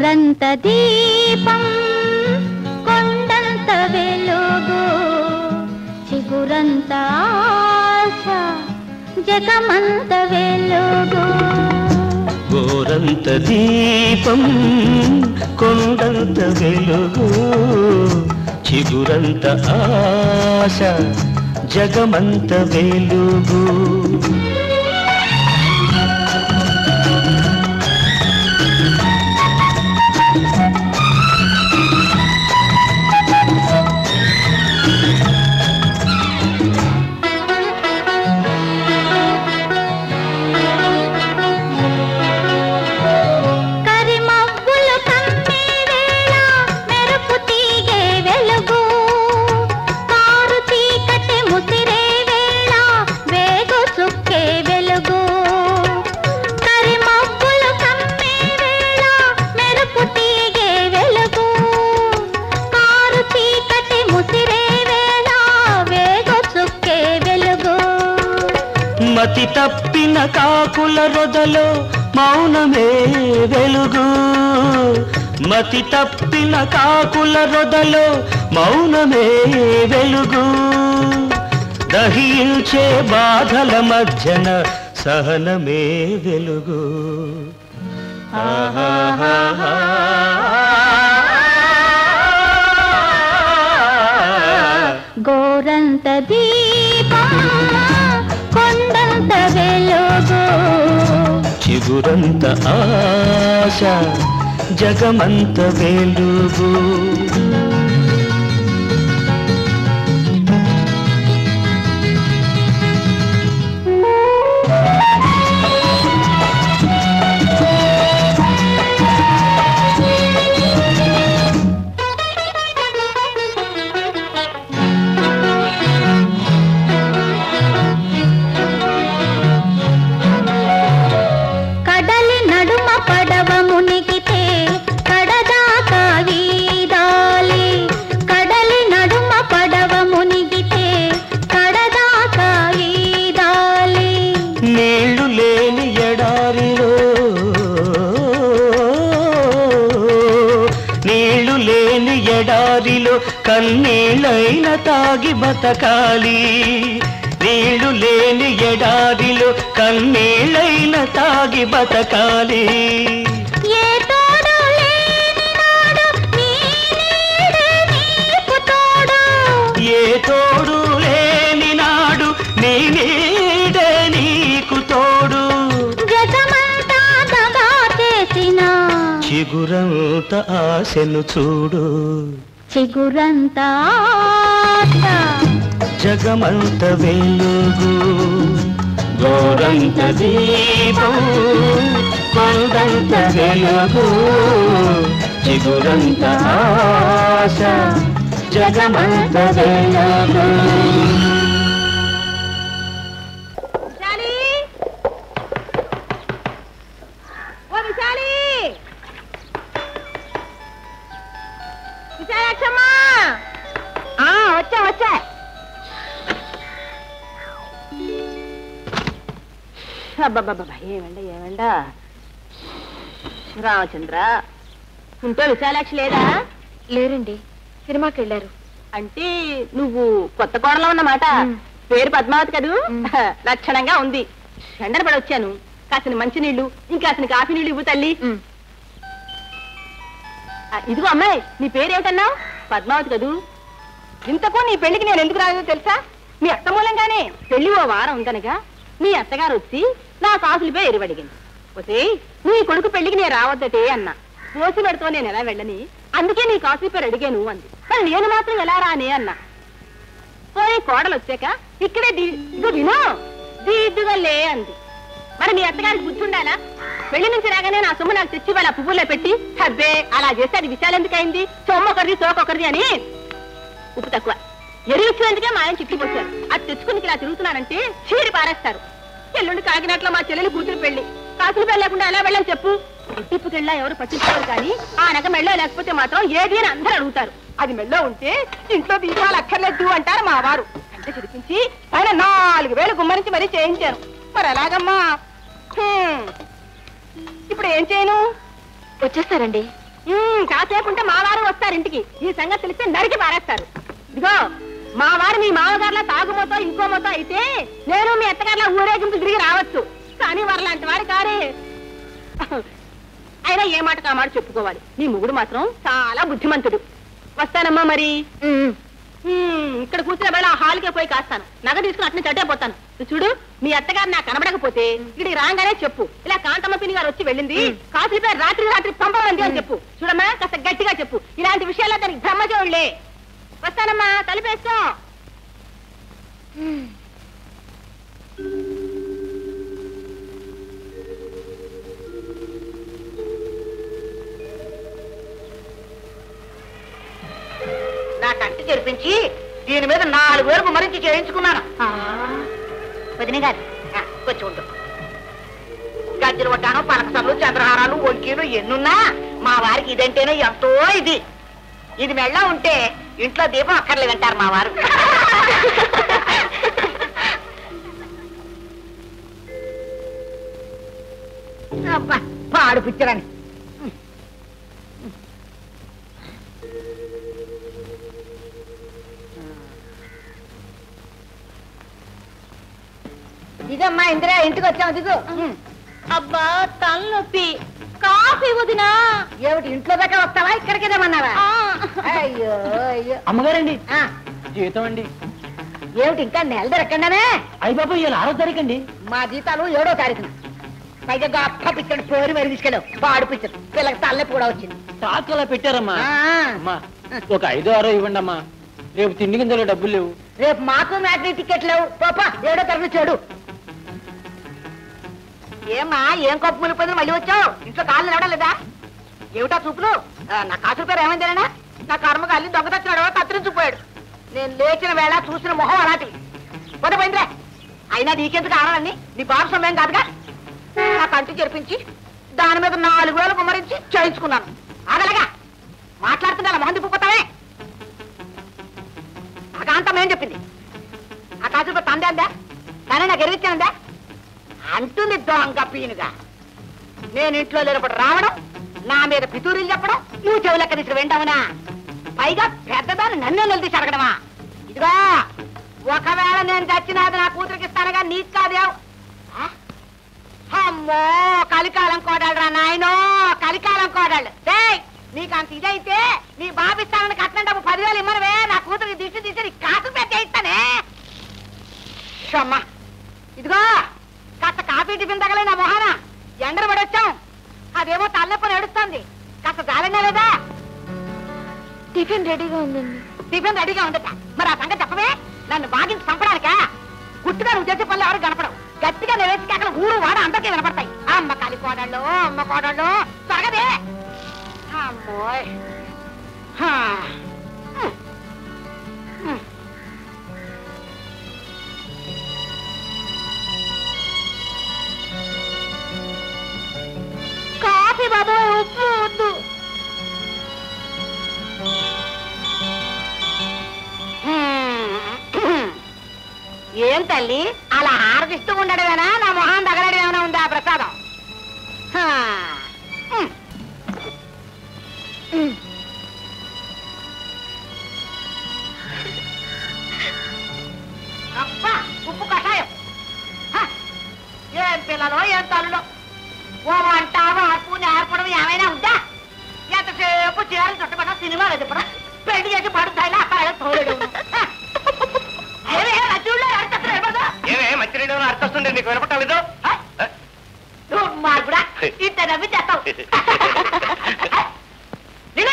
గోరంత దీపం కొండంత వెలుగు చిగురంత ఆశ జగమంత వెలుగు గోరంత దీపం కొండంత వెలుగు చిగురంత ఆశ జగమంత వెలుగు కరిమబ్బులు కమ్మే వేళ మెరుపు తీగే వెలుగు కారు చీకటి ముసిరే వేళ వేగు చుక్కే వెలుగు కరిమబ్బులు కమ్మే వేళ మెరుపు తీగే వెలుగు కారు చీకటి ముసిరే వేళ వేగు చుక్కే వెలుగు మతి తప్పిన కాకుల రొదలో మౌనమే వెలుగు మతి తప్పిన కాకుల రొదలో మౌనమే వెలుగు దహించే బాధల మధ్యన సహనమే వెలుగు గోరంత దీపం కొండంత వెలుగు చిగురంత ఆశ జగమంత వెలుగు కడలి నడుమ పడవ మునిగితే కడదాకా వీదాలి కడలి నడుమ పడవ మునిగితే కడదాకా వీదాలి నీళ్లు లేని ఎడారిలో నీళ్లు లేని ఎడారిలో కన్నీళ్ళైన తాగి బతకాలి నీళ్లు లేని ఎడారిలో కన్నీళ్ళైన తాగి బతకాలి ఏ తోడు లేని నాడు నీ నీడే నీకు తోడు ఏ తోడు లేని నాడు నీ నీడే నీకు తోడు జగమంతా దగా చేసిన చిగురంత ఆశను చూడు చిగురంత ఆశ జగమంత వెలుగు గోరంత దీపం కొండంత వెలుగు చిగురంత ఆశ జగమంత వెలుగు విశాలి ఓ విశాలి విశాలాక్షమ్మా ఆ, వచ్చా వచ్చా అబ్బబ్బబ్బబ్బా ఏమండ ఏమండ రామచంద్ర ఇంట్లో విశాలాక్షి లేదా లేరండి సినిమాకి వెళ్ళారు అంటే నువ్వు కొత్త కోడలో ఉన్నమాట పేరు పద్మావతి కదూ లక్షణంగా ఉంది ఎండన పడి వచ్చాను కాసిన మంచి నీళ్లు ఇంకాసిన కాఫీ నీళ్లు ఇవ్వు తల్లి ఆ, ఇదిగో అమ్మాయి నీ పేరేమిటన్నావు పద్మావతి కదూ ఇంతకు నీ పెళ్లికి నేను ఎందుకు రాలేదో తెలుసా మీ అత్త మూలంగానే పెళ్లి ఓ వారం ఉందనగా మీ అత్తగారు వచ్చి నా కాసులపై ఎరువడిగింది పోతే నీ కొడుకు పెళ్లికి నేను రావద్దటే అన్నా పోసి పెడుతో నేను ఎలా వెళ్ళని అందుకే నీ కాసుల పేరు అడిగాను అంది మరి నేను మాత్రం ఎలా రానే అన్నా పోయి కోడలు వచ్చాక ఇక్కడే దీ ఇదిగో విను దీద్దుగా లే అంది మరి మీ అత్తగారికి బుద్ధి ఉండాలా పెళ్లి నుంచి రాగానే నా సొమ్ము నాకు తెచ్చి వాళ్ళ పువ్వుల్లో పెట్టి హబ్బే అలా చేస్తే అది విశాలు ఎందుకైంది సొమ్ము ఒకరిది సోకొకరిది అని ఉప్పు తక్కువ ఎరిగిచ్చినందుకే మా ఆయన చిట్టి పోశారు అది తెచ్చుకుని ఇలా తిరుగుతున్నానంటే చీరి పారేస్తారు ఎల్లుండి కాకినాట్లో మా చెల్లెలు కూతురు పెళ్లి కాసులు పెళ్లి లేకుండా ఎలా వెళ్ళని చెప్పు టిప్పుకెళ్ళా ఎవరు పట్టించుకోరు కానీ ఆ నగ మెళ్ళో లేకపోతే మాత్రం ఏది అని అందరూ అడుగుతారు అది మెళ్ళో ఉంటే ఇంట్లో దీపాలు అక్కర్లేదు అంటారు మా వారు అంటే చిరిపించి ఆయన నాలుగు వేలు గుమ్మరించి మరీ చేయించారు మరి ఎలాగమ్మా హ్మ్. ఇప్పుడు ఏం చేయను వచ్చేస్తారండి ఉమ్, కాసేపు ఉంటే మా వారు వస్తారు ఇంటికి ఈ సంగతి తెలిస్తే నరికి పారేస్తారు ఇదిగో మా వారు మీ మామగారులా తాగుమోతో ఇంకో మోతో అయితే నేను మీ అత్తగారులా ఊరేగింపు తిరిగి రావచ్చు కానీ వారు లాంటి వారు కారే అయినా ఏ మాట కా మాట చెప్పుకోవాలి నీ మొగుడు మాత్రం చాలా బుద్ధిమంతుడు వస్తానమ్మా మరి ఉమ్, ఇక్కడ కూర్చున్న వేళ ఆ హాల్కే పోయి కాస్తాను నగ తీసుకుని అట్నే చట్టే పోతాను నువ్వు చూడు మీ అత్తగారు నాకు కనబడకపోతే ఇక్కడికి రాగానే చెప్పు ఇలా కాంతమ్మ పిన్ని గారు వచ్చి వెళ్ళింది కాసులపై రాత్రి రాత్రి పంపమంది అని చెప్పు చూడమ్మా కాస్త గట్టిగా చెప్పు ఇలాంటి విషయాల్లో దానికి బ్రహ్మచోళ్ళే వస్తానమ్మా తలిపేసుకో నా కంటి తెరిపించి దీని మీద నాలుగు వేలకు మరించి చేయించుకున్నాను వదిన గారు ఆ, వచ్చి ఉండు గజ్జలు వడ్డాను పలకసర్లు చంద్రహారాలు ఒంకీలు ఎన్నున్నా మా వారికి ఇదంటేనే ఎంతో ఇది ఇది మెళ్ళ ఉంటే ఇంట్లో దీపం అక్కర్లేదంటారు మా వారు అబ్బా పాడు పిచ్చరని దిగమ్మా ఇందిరా ఇంటికి వచ్చాము దిగు అబ్బా తలనొప్పి కాఫీ వదినా ఏమిటి ఇంట్లో దాకా వస్తావా ఇక్కడికి రమ్మన్నావా ఆ. అయ్యో అయ్యో అమ్మగారండి ఆ, జీతం అండి ఏమిటి ఇంకా నెల దొరకండానే అయ్యి బాబు ఇవాళ ఆరో తారీఖు అండి మా జీతాలు ఏడో తారీఖున పైగా గొప్ప పిచ్చడు పేరు మరి తీసుకెళ్ళావు పాడు పిచ్చడు పిల్లకి తల్లెప్పు కూడా వచ్చింది టాక్ అలా పెట్టారమ్మా ఆ, అమ్మా ఒక ఐదో ఆరో ఇవ్వండి అమ్మా రేపు తిండి గింజలో డబ్బులు లేవు రేపు మాకు మ్యాట్రీ టికెట్ లేవు పాప ఏడో తరగతి చెడు ఏమ్మా ఏం కప్పు మునిపోయింది మళ్ళీ వచ్చావు ఇంట్లో కాళ్ళు నిలవడం లేదా ఏమిటా చూపులు ఆ, నా కాసుల పేరు ఏమైందేనా నా కర్మ కాలి దొంగ తెచ్చినాడు కత్తిరించిపోయాడు నేను లేచిన వేళ చూసిన మొహం అలాంటివి పోతే పోయిందిలే అయినా నీకెందుకు ఆడాలని నీ బాబు సమయం కాదుగా నా కంటి చెరిపించి దాని మీద నాలుగు వేలు కుమ్మరించి చేయించుకున్నాను ఆగలగా మాట్లాడుతున్నా మొహం తిప్పిపోతావే ఆ కాంతం ఏం చెప్పింది ఆ కాసులపై తందే అందా కానీ నాకు ఎరిగిచ్చానందా అంటుంది దొంగ పీనుగా నేను ఇంట్లో లేనప్పుడు రావడం నా మీద పితూరీలు చెప్పడం నువ్వు చెవులెక్క తీసి వింటావునా పైగా పెద్దదాన్ని నన్నే నిలదీసి అడగడమా ఇదిగో ఒకవేళ నేను చచ్చినాది నా కూతురికి ఇస్తానుగా నీకు కాదేవ్ ఆ? అమ్మో కలికాలం కోడాళ్ళు రా నాయనో కలికాలం కోడాళ్ళు డేయ్ నీకు అంత ఇదైతే నీ బాబిస్తానని కట్టిన డబ్బు పదివేలు ఇమ్మనవే నా కూతురికి దిష్టి తీసి నీ కాసు పెట్టేయిస్తానే షమ్మా ఇదిగో కాస్త కాఫీ టిఫిన్ తగలే నా మొహాన ఎండలు పడొచ్చాం అదేమో తల్లెప్పని ఏడుస్తోంది కాస్త జాలనే లేదా టిఫిన్ రెడీగా ఉందండి టిఫిన్ రెడీగా ఉందట మరి ఆ సంగతి చెప్పవే నన్ను బాగించి చంపడానికా గుట్టుగా నువ్వు చేసే పనులు ఎవరు కనపడవు గట్టిగా నేను వేసి కేకలు ఊరు వాడ అందరికీ వినపడతాయి అమ్మ కాలి కోడళ్ళు అమ్మ కోడళ్ళు త్వరగదే అమ్మోయ్ హా. హ్మ్. హ్మ్. కాఫీ బాబోయ్ ఉప్పు వద్దు హ్మ్. ఏం తల్లి అలా ఆరదిస్తూ ఉండడమేనా నా మొహం తగలడం ఏమైనా ఉందా ఆ ప్రసాదం హా. హ్మ్. హ్మ్. అబ్బా ఉప్పు కషాయం హ. ఏం పిల్లలో ఏం తల్లులో ఓ వంట వార్పు నేర్పడం ఏమైనా ఉందా ఎంతసేపు చీరలు చుట్టబడ సినిమా వెతుపడం పెళ్లి చేసి పడుతాయి అక్కడ తోడు ఏమే మంచినీళ్ళు అర్థొస్తుంది నీకు వినపట్టాలేదు మార్పుడా ఇంత నవ్వి చేస్తావు నిలే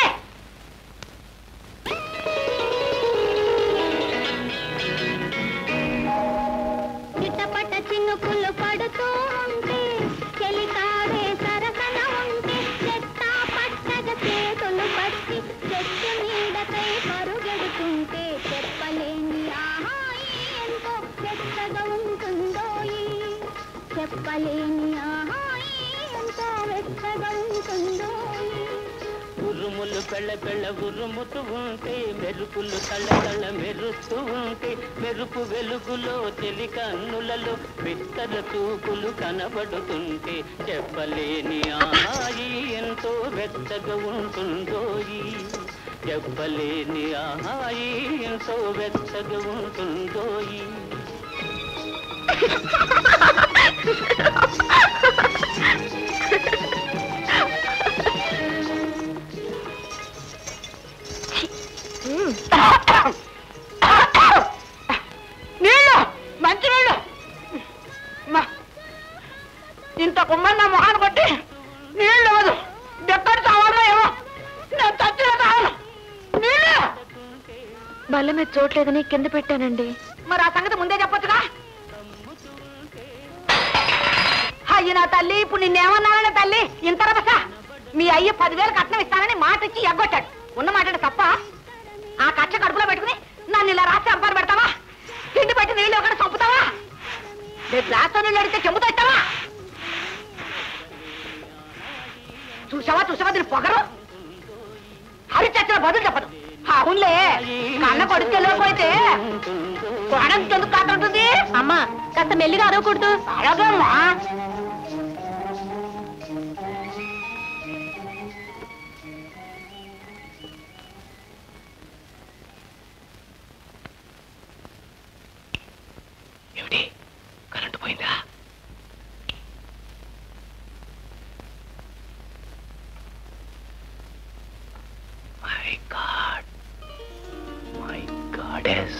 చిట్టపట్ట చినుకులు పడుతూ ఉంటే చెలికాడే సరసన ఉంటే చెత్త పట్టగ చేతులు పట్టి చెట్టు నీడకై పరుగెడుతుంటే చెప్పలేని ఆహాయి ఎంతో వెచ్చగా ఉంటుందో చెప్పలేని ఆహాయి ఎంతో వెచ్చగా ఉంటుందో ఉరుములు పెళ్ళ పెళ్ళ ఉరుముతూ ఉంటే మెరుపులు తళ్ళ తళ్ళ మెరుస్తూ ఉంటే మెరుపు వెలుగులో చెలి కన్నులలో బిత్తర చూపులు కనబడుతుంటే చెప్పలేని ఆహాయి ఎంతో వెచ్చగా ఉంటుందోయి చెప్పలేని ఆహాయి ఎంతో వెచ్చగా ఉంటుందోయి నీళ్ళు మంచి నీళ్ళు మా, ఇంత కుమ్మని నా మొహాన్ని కొట్టి నీళ్ళు లేదు ఎక్కడ చావాలో ఏమో నేను చచ్చిన చావను నీళ్ళు బల్ల మీద చోట్లేదని కింద పెట్టానండి మరి ఆ సంగతి ముందే చెప్పొచ్చుగా అయ్యి నా తల్లి ఇప్పుడు నిన్నేమన్నానని తల్లి ఇంత రభస మీ అయ్య పదివేలు కట్నం ఇస్తానని మాట ఇచ్చి ఎగ్గొట్టాడు ఉన్న మాట తప్ప ఆ కచ్చ కడుపులో పెట్టుకుని నన్ను ఇలా రాసి అంపారు పెడతావా తిండి పెట్టి నీళ్ళు ఒకటి చంపుతావా రేపు గ్లాస్తో నీళ్ళు అడిగితే చెంబుతో ఇస్తావా చూసావా చూసావా దీని పొగరు హరి చచ్చిన బదులు చెప్పదు అవునులే కన్న కొడుకు వెళ్ళకపోతే కొడకు ఎందుకు కాకుంటుంది అమ్మా కాస్త మెల్లిగా అరవకూడదు అలాగేమ్మా ఏమిటి కరెంటు పోయిందా మై గాడ్ మై గాడెస్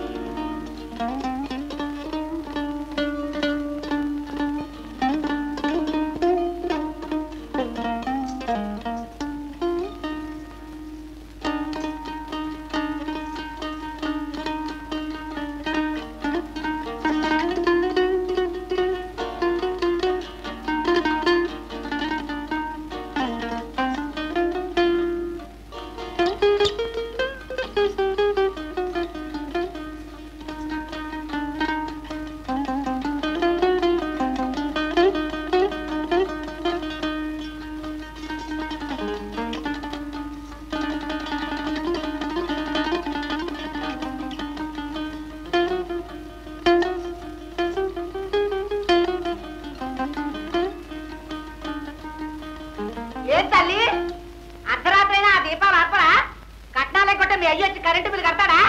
ఏం తల్లి అర్ధరాత్రి అయినా ఆ దీపాలు ఆర్పరా కట్నాలే కొట్టే మీ అయ్యి వచ్చి కరెంటు బిల్లు కడతాడా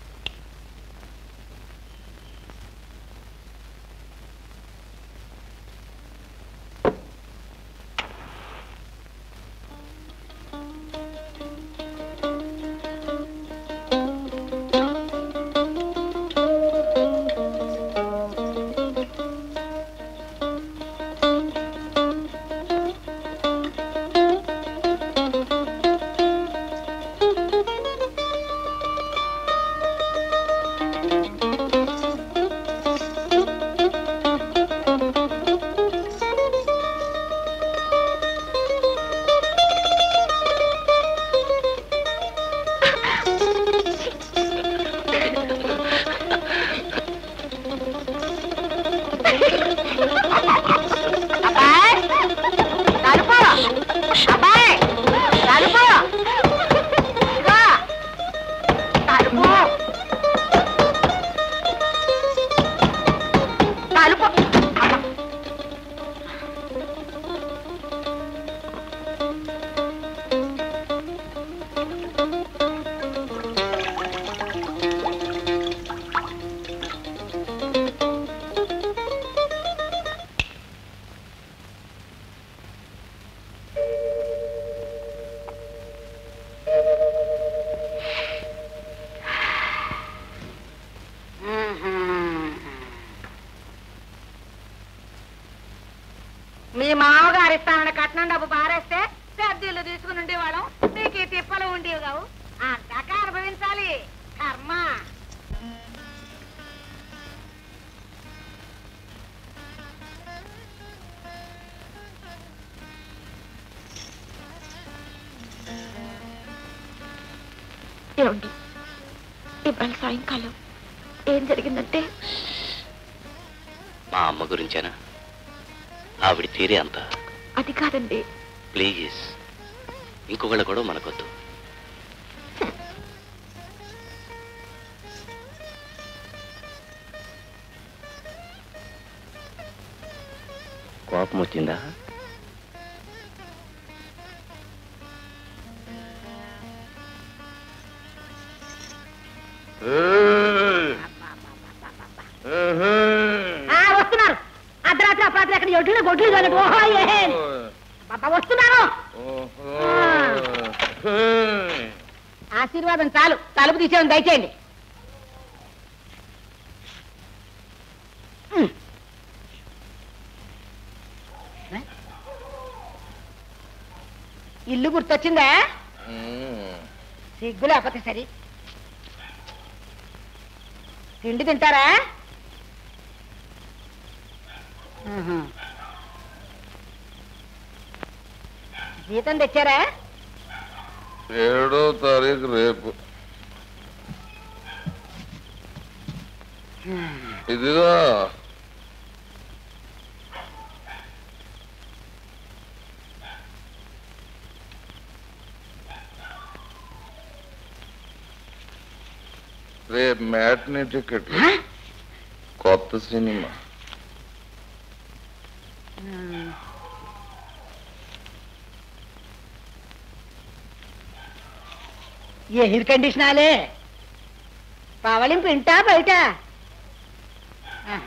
అబ్బాయ్ తలుపు అబ్బాయ్ తలుపు ఇదిగో, తలుపు తలుపు మీ మామగారు ఇస్తామని కట్నం డబ్బు పారేస్తే పెద్దలు తీసుకుని ఉండేవాళ్ళం నీకు ఈ తిప్పలు ఉండేవి కావు అంతాక అనుభవించాలి కర్మ ఏమండి ఇవాళ సాయంకాలం ఏం జరిగిందంటే మా అమ్మ గురించేనా ఆవిడ తీరే అంత అది కాదండి ప్లీజ్ ఇంకొకళ్ళు కూడా మనకొద్దు కోపం వచ్చిందా ఎడ్లు గొడ్లు కాదు ఓహో ఏ పాప వస్తున్నాను ఆశీర్వాదం చాలు తలుపు తీసేయండి దయచేయండి ఉమ్. ఇల్లు గుర్తొచ్చిందా సిగ్గు లేకపోతే సరి తిండి తింటారా ఆహా. జీతం తెచ్చారా ఏడో తారీఖు రేపు ఇదిగా రేపు మ్యాట్నీ టికెట్ కొత్త సినిమా ఎయిర్ కండిషనాలే పవలింపు ఇంటా బయట ఆ.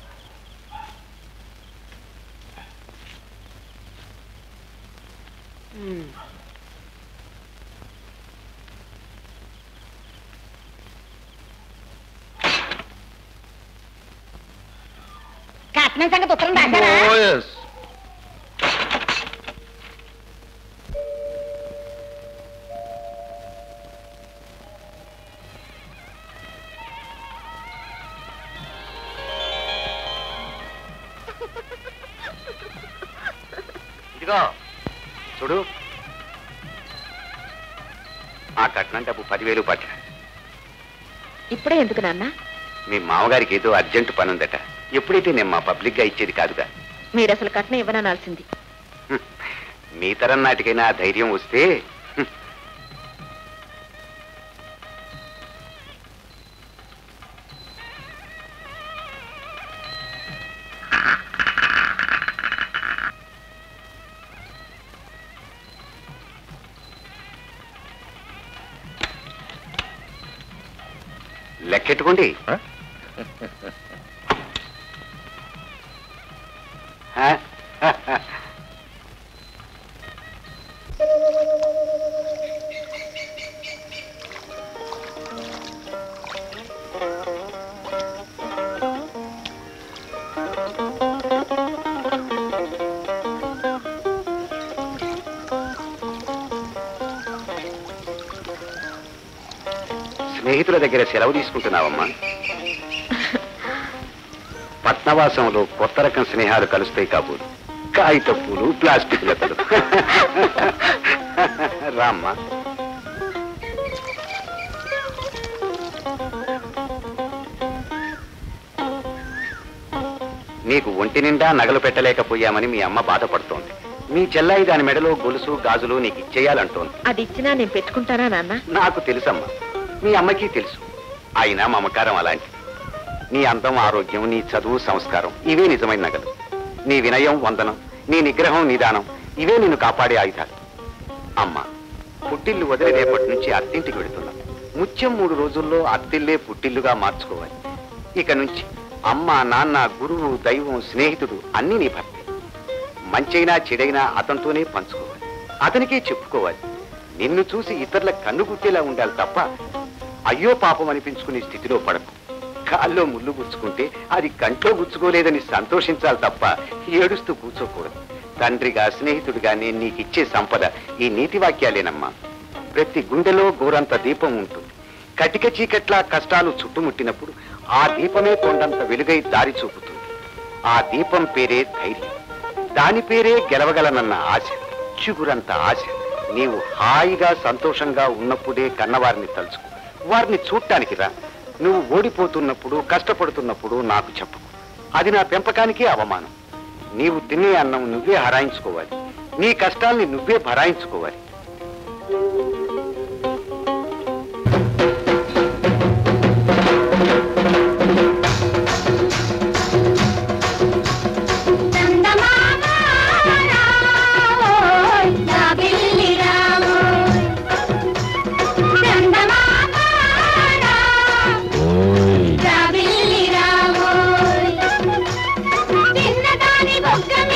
ఉమ్. కట్నం సంగతి ఉత్తరం రాశారా ఓఎస్ ఇదిగో చూడు ఆ కట్నం డబ్బు పదివేలు పట్ల ఇప్పుడే ఎందుకు నాన్న మీ మామగారికి ఏదో అర్జెంటు పని ఉందట ఎప్పుడైతే నేను మా పబ్లిక్ గా ఇచ్చేది కాదుగా మీరు అసలు కట్నం ఇవ్వననాల్సింది హ్మ్. మీ తరం నాటికైనా ఆ ధైర్యం వస్తే హ్మ్. లెక్కెట్టుకోండి ఆ? స్నేహితుల దగ్గర సెలవు తీసుకుంటున్నావమ్మా పట్నవాసంలో కొత్త రకం స్నేహాలు కలుస్తాయి కాబోలు కాగిత పూలు ప్లాస్టిక్ లతలు రామ్మా నీకు ఒంటి నిండా నగలు పెట్టలేకపోయామని మీ అమ్మ బాధపడుతోంది మీ చెల్లాయి దాని మెడలో గొలుసు గాజులు నీకు ఇచ్చేయాలంటోంది అది ఇచ్చినా నేను పెట్టుకుంటానా నాన్న నాకు తెలుసమ్మా మీ అమ్మకి తెలుసు అయినా మమకారం అలాంటి నీ అందం ఆరోగ్యం నీ చదువు సంస్కారం ఇవే నిజమైన నగలు నీ వినయం వందనం నీ నిగ్రహం నిదానం ఇవే నిన్ను కాపాడే ఆయుధాలు అమ్మా పుట్టిల్లు వదిలేపటి నుంచి అత్తింటికి వెళుతున్నాం ముత్యం మూడు రోజుల్లో అత్తిల్లే పుట్టిల్లుగా మార్చుకోవాలి ఇక నుంచి అమ్మ నాన్న గురువు దైవం స్నేహితుడు అన్నీ నీ భర్తే మంచైనా చెడైనా అతనితోనే పంచుకోవాలి అతనికే చెప్పుకోవాలి నిన్ను చూసి ఇతరుల కన్ను గుట్టేలా ఉండాలి తప్ప అయ్యో పాపం అనిపించుకునే స్థితిలో పడకు కాల్లో ముళ్ళు గుచ్చుకుంటే అది కంట్లో గుచ్చుకోలేదని సంతోషించాలి తప్ప ఏడుస్తూ కూర్చోకూడదు తండ్రిగా స్నేహితుడిగా నేను నీకిచ్చే సంపద ఈ నీతి వాక్యాలేనమ్మా ప్రతి గుండెలో గోరంత దీపం ఉంటుంది కటిక చీకట్లా కష్టాలు చుట్టుముట్టినప్పుడు ఆ దీపమే కొండంత వెలుగై దారి చూపుతుంది ఆ దీపం పేరే ధైర్యం దాని పేరే గెలవగలనన్న ఆశ చిగురంత ఆశ నీవు హాయిగా సంతోషంగా ఉన్నప్పుడే కన్నవారిని తలుచుకో వారిని చూడటానికి రా నువ్వు ఓడిపోతున్నప్పుడు కష్టపడుతున్నప్పుడు నాకు చెప్పకు అది నా పెంపకానికి అవమానం నీవు తినే అన్నం నువ్వే హరాయించుకోవాలి నీ కష్టాల్ని నువ్వే భరాయించుకోవాలి చందమామారావోయ్, జాబిల్లి రావోయ్. చందమామారా, జాబిల్లి రావోయ్. చిన్నదాని బొగ్గ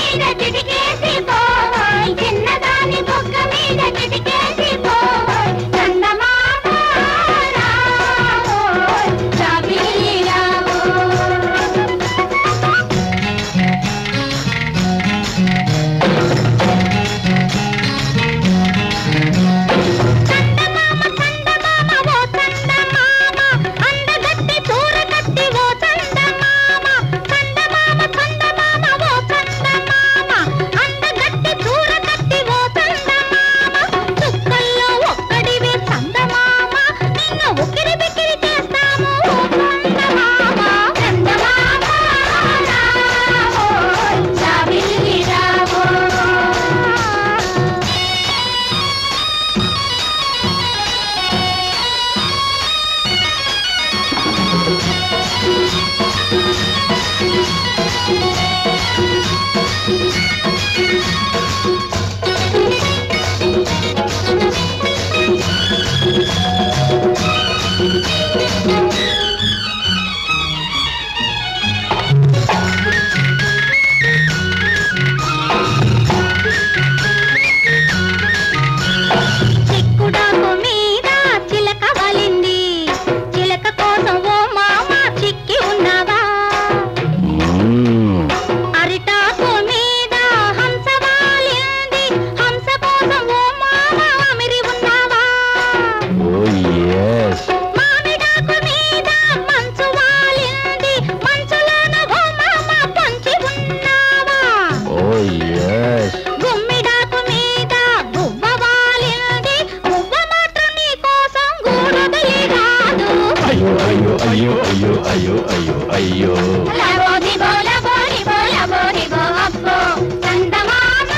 అయ్యో అయ్యో అయ్యో లబో దిబో లబో దిబో లబో దిబో అబ్బో చందమామ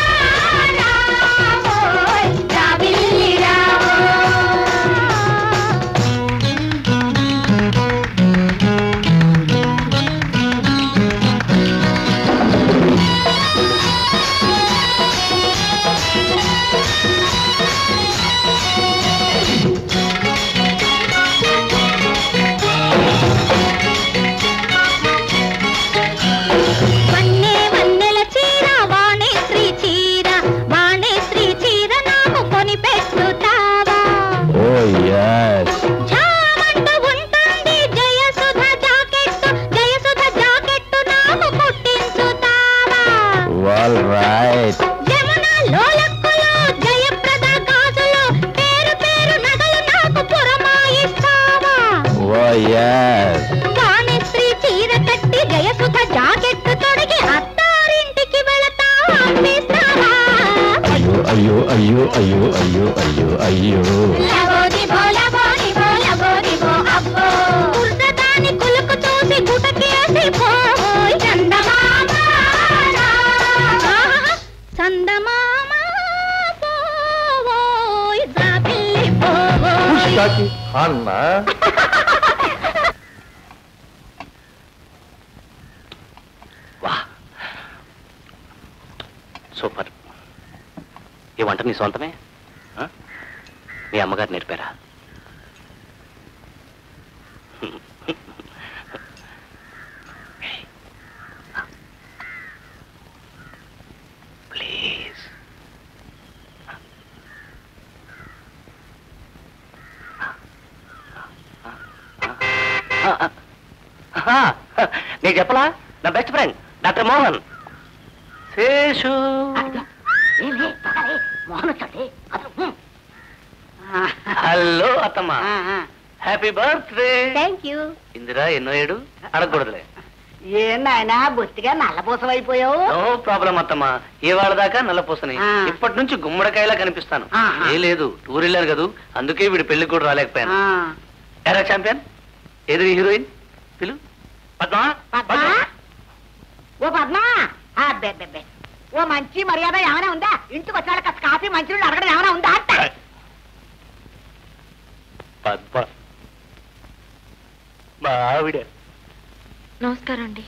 రావోయ్ జాబిల్లి రావోయ్ వన్నే వన్నెల చీర వాణిశ్రీ చీర వాణిశ్రీ చీర నాకు కొని పెట్టుతావా ఓ ఎస్ ఝామంటూ ఉంటుంది జయసుధ జాకెట్టు జయసుధ జాకెట్టు నాకు కుట్టించుతావా ఆల్ రైట్ యమున లోలక్కులు జయప్రద గాజులు పేరు పేరు నగలు నాకు పురమాయిస్తావా ఓ ఎస్ వాణిశ్రీ చీర కట్టి జయసుధ జాకెట్టు తొడిగి అత్తారింటికి వెళతావా అందిస్తావా అయ్యో అయ్యో అయ్యో అయ్యో అయ్యో అయ్యో అయ్యో లబోది బో లబోది బో లబోది బో అబ్బో కుర్రదాని కులుకు చూసి గుటకేసి పోయ్ చందమామ చందమామ పోయ్ జాబిల్లి పోయ్ అన్న వా సూపర్ ఈ వంట నీ సొంతమే ఆ? మీ అమ్మగారు నేర్పారా ప్లీజ్ నీకు చెప్పలా నా best friend doctor Mohan Seshu ఏమి పదలే మోహన్ వచ్చాడే అసలు హలో అత్తమ్మ happy birthday thank you Indira ఎన్నో ఏడు అడగకూడదులే ఏం నాయనా బొత్తిగా నల్లబూసలు అయిపోయావు నో ప్రాబ్లం అత్తమ్మ ఇవాళ దాకా నల్లపూసని ఆ. ఇప్పటి నుంచి గుమ్మడికాయలా కనిపిస్తాను ఆహా. ఏ లేదు టూర్ వెళ్ళాను కదూ అందుకే వీడి పెళ్లి కూడా రాలేకపోయాను ఆ. ఎరా ఛాంపియన్ ఎదురు హీరోయిన్ పిలు పద్మా పద్మా ఓ పద్మా ఆ, బె, బె, బె. ఓ మంచి మర్యాద ఏమైనా ఉందా ఇంటికి వచ్చాక కాస్త కాఫీ మంచి అడగడం ఏమైనా ఉందా అంట పద్మ మా ఆవిడ నమస్కారం అండి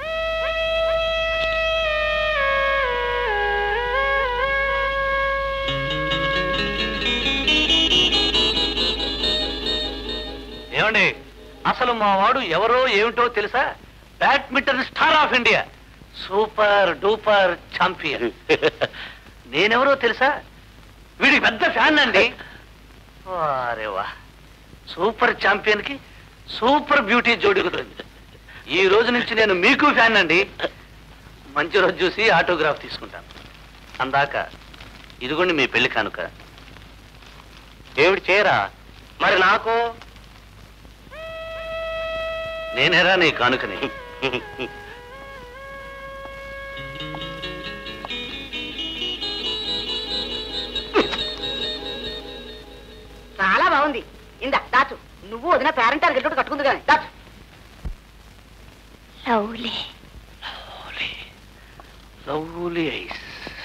ఏమండి అసలు మా వాడు ఎవరో ఏమిటో తెలుసా badminton star of India super duper champion నేనెవరో తెలుసా వీడికి పెద్ద ఫ్యాన్ అండి అరే వా సూపర్ ఛాంపియన్ కి సూపర్ బ్యూటీ జోడి కుదిరింది ఈ రోజు నుంచి నేను మీకు ఫ్యాన్ అండి మంచి రోజు చూసి ఆటోగ్రాఫ్ తీసుకుంటాను అందాక ఇదిగోండి మీ పెళ్లి కానుక ఏమిటి చేయరా మరి నాకు నేనేరా నీ కానుకని చాలా బాగుంది ఇందా దాచు నువ్వు వదిన పేరెంట్ గిట్టు కట్టుకుంది కానీ దాచు లవ్లీ లవ్లీ ఐస్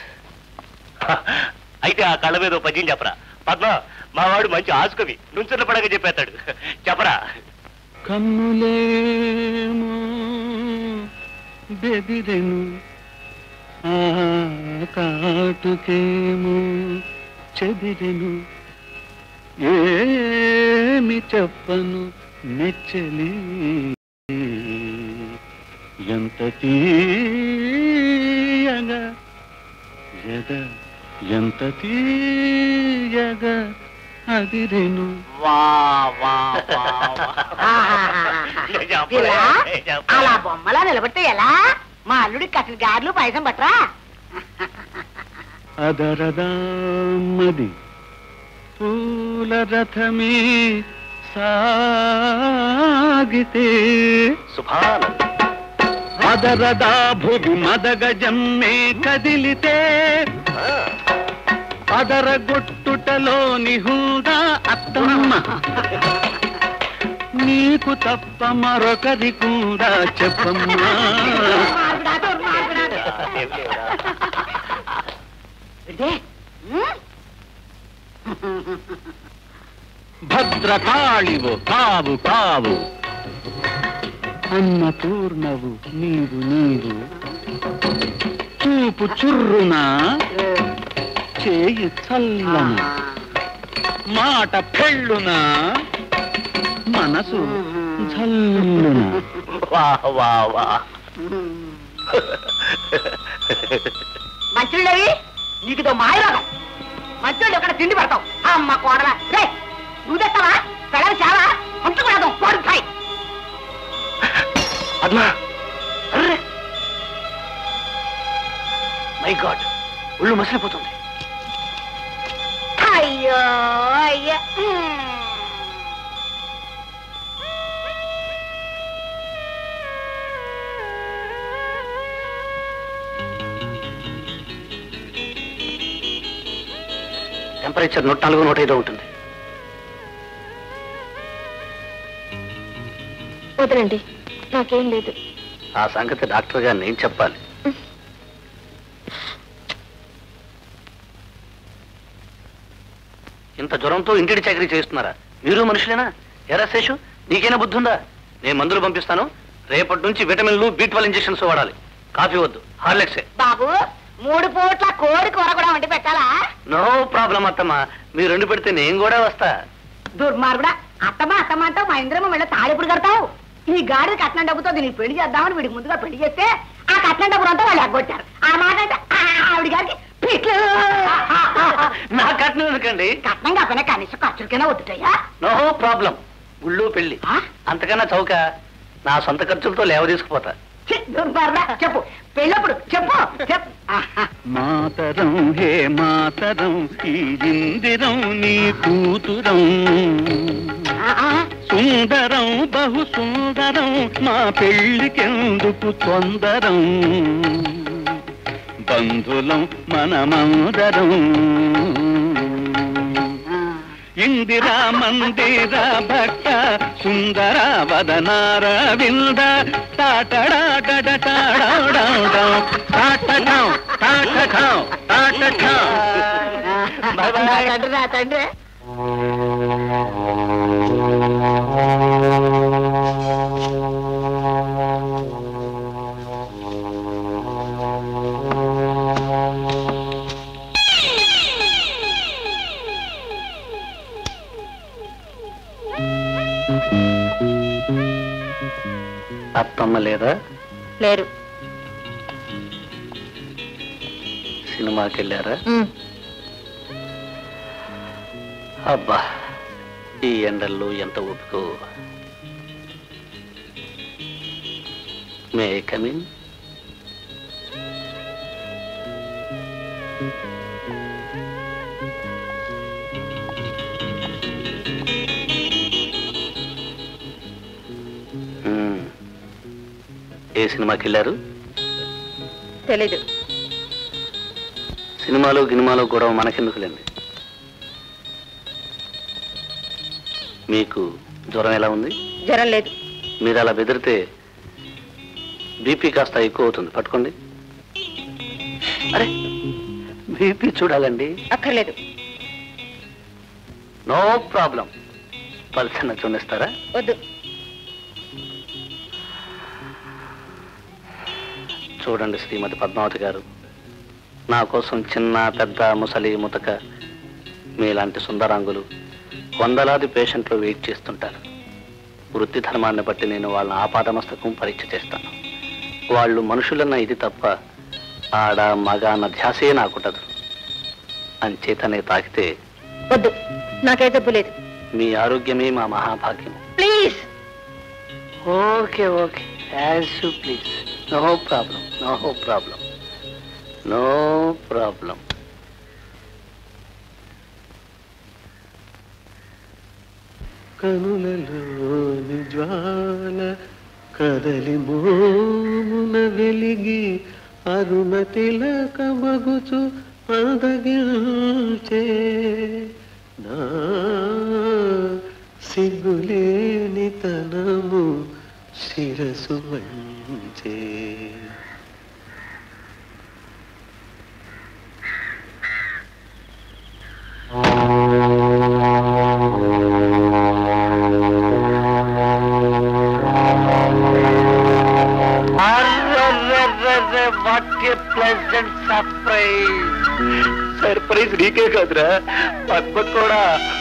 అయితే ఆ కళ్ళ మీద ఓ పద్యం చెప్పరా పద్మ మా వాడు మంచి ఆసుకవి నుంచున్న పడక చెప్పేస్తాడు చెప్పరా కన్నులేమో బెదిరెను ఆ కాటుకేమో చెదిరెను ఏమి చెప్పను నెచ్చలి ఎంత తీయగా ఎద ఎంత తీయగా అదిరెను వా వా ఇలా అలా బొమ్మలా నిలబడితే ఎలా మా అల్లుడికి అసలు గారెలు పాయసం పట్టరా అదరదామది పూల రథమే సాగితే సుభాన్ అదరదా భువి మదగజమ్మే కదిలితే అదరగొట్టుటలోని హూదా అత్తమ్మ నీకు తప్ప మరొకరి కూడా చెప్పమ్మా భద్రకాళివు కావు కావు అన్నపూర్ణవు నీవు నీవు చూపు చుర్రున చేయి చల్లన మాట పెళ్ళున మనసు జల్లున వా వా వా మంచుళ్ళవి నీకు ఇదో మాయరోగం మంచుళ్ళు ఇక్కడ తిండి పెడతావు అమ్మ కోడలా రే నువ్వు తెస్తావా పెళ్ళని చాలా ఉంచుకున్నాదు పోడుతాయి పద్మా అర్రే మై గాడ్ ఒళ్ళు మసిలిపోతుంది అయ్యో అయ్యో టెంపరేచర్ నూట నాలుగు నూట ఐదో ఉంటుంది వదలండి నాకేం లేదు ఆ సంగతి డాక్టర్ గారు నేను చెప్పాలి ఇంత జ్వరంతో ఇంటిడి చాకరీ చేస్తున్నారా మీరు మనుషులేనా ఎరా శేషు నీకైనా బుద్ధి ఉందా నేను మందులు పంపిస్తాను రేపటి నుంచి విటమిన్లు బీ ట్వెల్వ్ ఇంజెక్షన్స్ వాడాలి కాఫీ వద్దు హార్లెక్సే బాబు మూడు పూట్ల కోడి కూర కూడా వండి పెట్టాలా నో ప్రాబ్లం అత్తమ్మా మీరు రెండు పెడితే నేను కూడా వస్తా దుర్మార్గుడా అత్తమ్మ అత్తమ్మ అంటావు మా ఇంద్రమ్మ వెళ్ళ తాళిపుడు కడతావు ఈ గాడి కట్నం డబ్బుతో దీనికి పెళ్లి చేద్దామని వీడికి ముందుగా పెళ్లి చేస్తే ఆ కట్నం డబ్బులు అంతా వాళ్ళు ఎగ్గొట్టారు ఆ మాట అంటే ఆ ఆవిడ గారికి పిట్లు నా కట్నం ఎందుకండి కట్నం కాకపోయినా కనీసం ఖర్చులకైనా వద్దుటయ్యా నో ప్రాబ్లం గుళ్ళు పెళ్లి ఆ? అంతకన్నా చౌక నా సొంత ఖర్చులతో లేవ తీసుకుపోతా ఛీ, దుర్మార్గుడా చెప్పు పెళ్ళప్పుడు చెప్పు చెప్పు ఆహా. మాతరం హే మాతరం ఈ ఇందిరం నీ కూతురం ఆ, ఆ. సుందరం బహు సుందరం మా పెళ్లికెందుకు తొందరం బంధులం మనమందరం ఇందిరా మందిర భక్త సుందర వదనార వింద తాటడాటడాటడాటం తాటఠం తాటఠం తాటఠం నా తండ్రి నా తండ్రి అత్తమ్మ లేదా లేరు సినిమాకి వెళ్ళారా అబ్బా ఈ ఎండల్లో ఎంత ఓపికో మే కమిన్ ఏ సినిమాకి వెళ్ళారు తెలీదు సినిమాలో గినిమాలో గొడవ మనకెందుకులేండి మీకు జ్వరం ఎలా ఉంది జ్వరం లేదు మీరు అలా బెదిరితే బీపీ కాస్త ఎక్కువ అవుతుంది పట్టుకోండి అరే బీపీ చూడాలండి అక్కర్లేదు నో ప్రాబ్లం పల్సన్న చూనిస్తారా వద్దు చూడండి శ్రీమతి పద్మావతి గారు నా కోసం చిన్న పెద్ద ముసలి ముతక మీలాంటి సుందరాంగులు వందలాది పేషెంట్లు వెయిట్ చేస్తుంటారు వృత్తి ధర్మాన్ని బట్టి నేను వాళ్ళ ఆపాదమస్తకం పరీక్ష చేస్తాను వాళ్ళు మనుషులన్న ఇది తప్ప ఆడ మగ అన్న ధ్యాసే నాకుంటదు అంచేతనే తాకితే వద్దు నాకే జబ్బు లేదు మీ ఆరోగ్యమే మా మహాభాగ్యం please okay okay as you please no problem no problem no problem కనులలోని జ్వాల కదలి మోమున వెలిగి అరుణ తిలకమగుచు అందగించే నా సిగ్గులేని తన శిరసు వంచే what a pleasant surprise surprise నీకే కాదురా పద్మ కూడా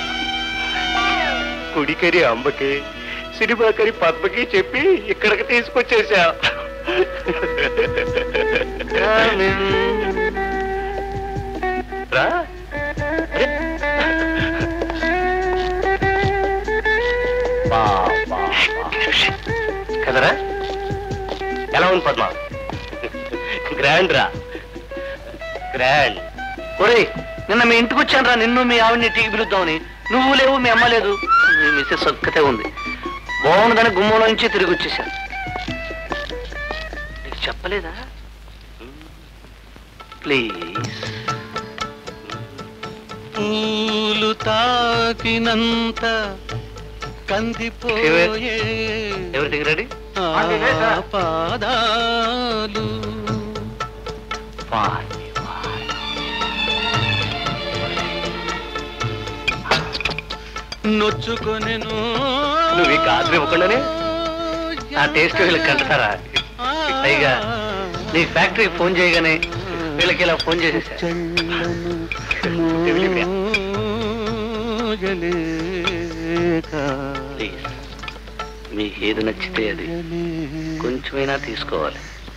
కుడికరి అమ్మకి సినిమాకరి పద్మకి చెప్పి ఇక్కడికి తీసుకొచ్చేసా రా కదరా ఎలా ఉంది పద్మ గ్రాండ్ రా గ్రాండ్ ఒరే నిన్న మీ ఇంటికి వచ్చాను రా నిన్ను మీ ఆవిడ్ని టీకి పిలుద్దామని నువ్వు లేవు మీ అమ్మ లేదు మీ మిస్సెస్ ఒక్కతే ఉంది బాగుందని గుమ్మంలో నుంచి తిరిగి వచ్చేసాను నీకు చెప్పలేదా ప్లీజ్ పూలు తాకినంత కందిపోయే ఎవరిథింగ్ రెడీ ఆ పాదాలు ఫైన్ నొచ్చుకొనెను నువ్వు ఈ గాజులు ఇవ్వకుండానే ఆ టేస్ట్ వీళ్ళకి కంటుతారా పైగా నీ ఫ్యాక్టరీకి ఫోన్ చేయగానే వీళ్ళకి ఇలా ఫోన్ చేసేసా ప్లీజ్ మీకు ఏది నచ్చితే అది కొంచెమైనా తీసుకోవాలి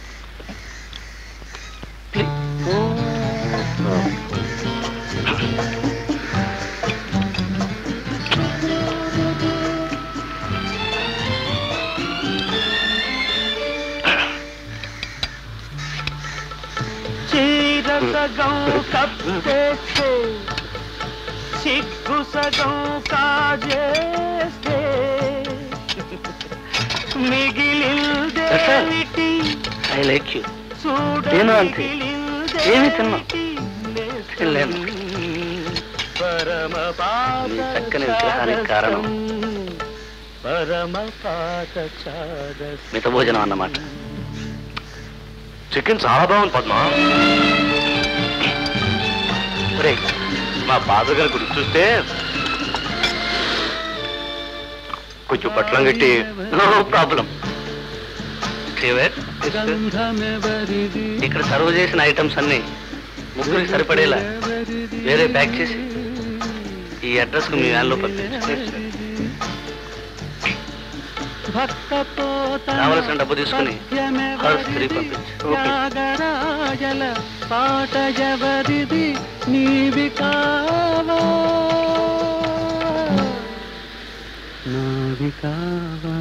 చీర సగం కప్పేస్తే సిగ్గు సగం కాజేస్తే మిగిలిందేమిటి ఐ లైక్ యూ చూడ నేను అంతే. ఏమీ తిన్నా. తినలేను. పరమ నీ చక్కని విగ్రహానికి కారణం పరమ పాత చాద మిత భోజనం అన్నమాట చికెన్ చాలా బాగుంది పద్మ ఒరేయ్, మా బాధ గారి గురించి చూస్తే కొంచెం పట్లం కట్టి నో ప్రాబ్లం గంధమెవరిది ఇక్కడ సర్వ్ చేసిన ఐటమ్స్ అన్ని ముగ్గురికి సరిపడేలా వేరే ప్యాక్ చేసి ఈ అడ్రస్ కు మీ వ్యాన్లో పంపించు భక్తతో కావలసిన డబ్బు తీసుకుని హాల్స్ తిరిగి పంపించు త్యాగరాజల పాట ఎవరిది నీవి కావా నావి కావా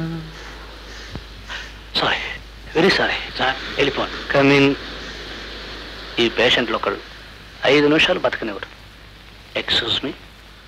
సారీ వెరీ సారీ సార్ వెళ్ళిపోండి కమింగ్ ఈ పేషెంట్లు ఒకడు ఐదు నిమిషాలు బతకనివ్వడు ఎక్స్క్యూజ్ మీ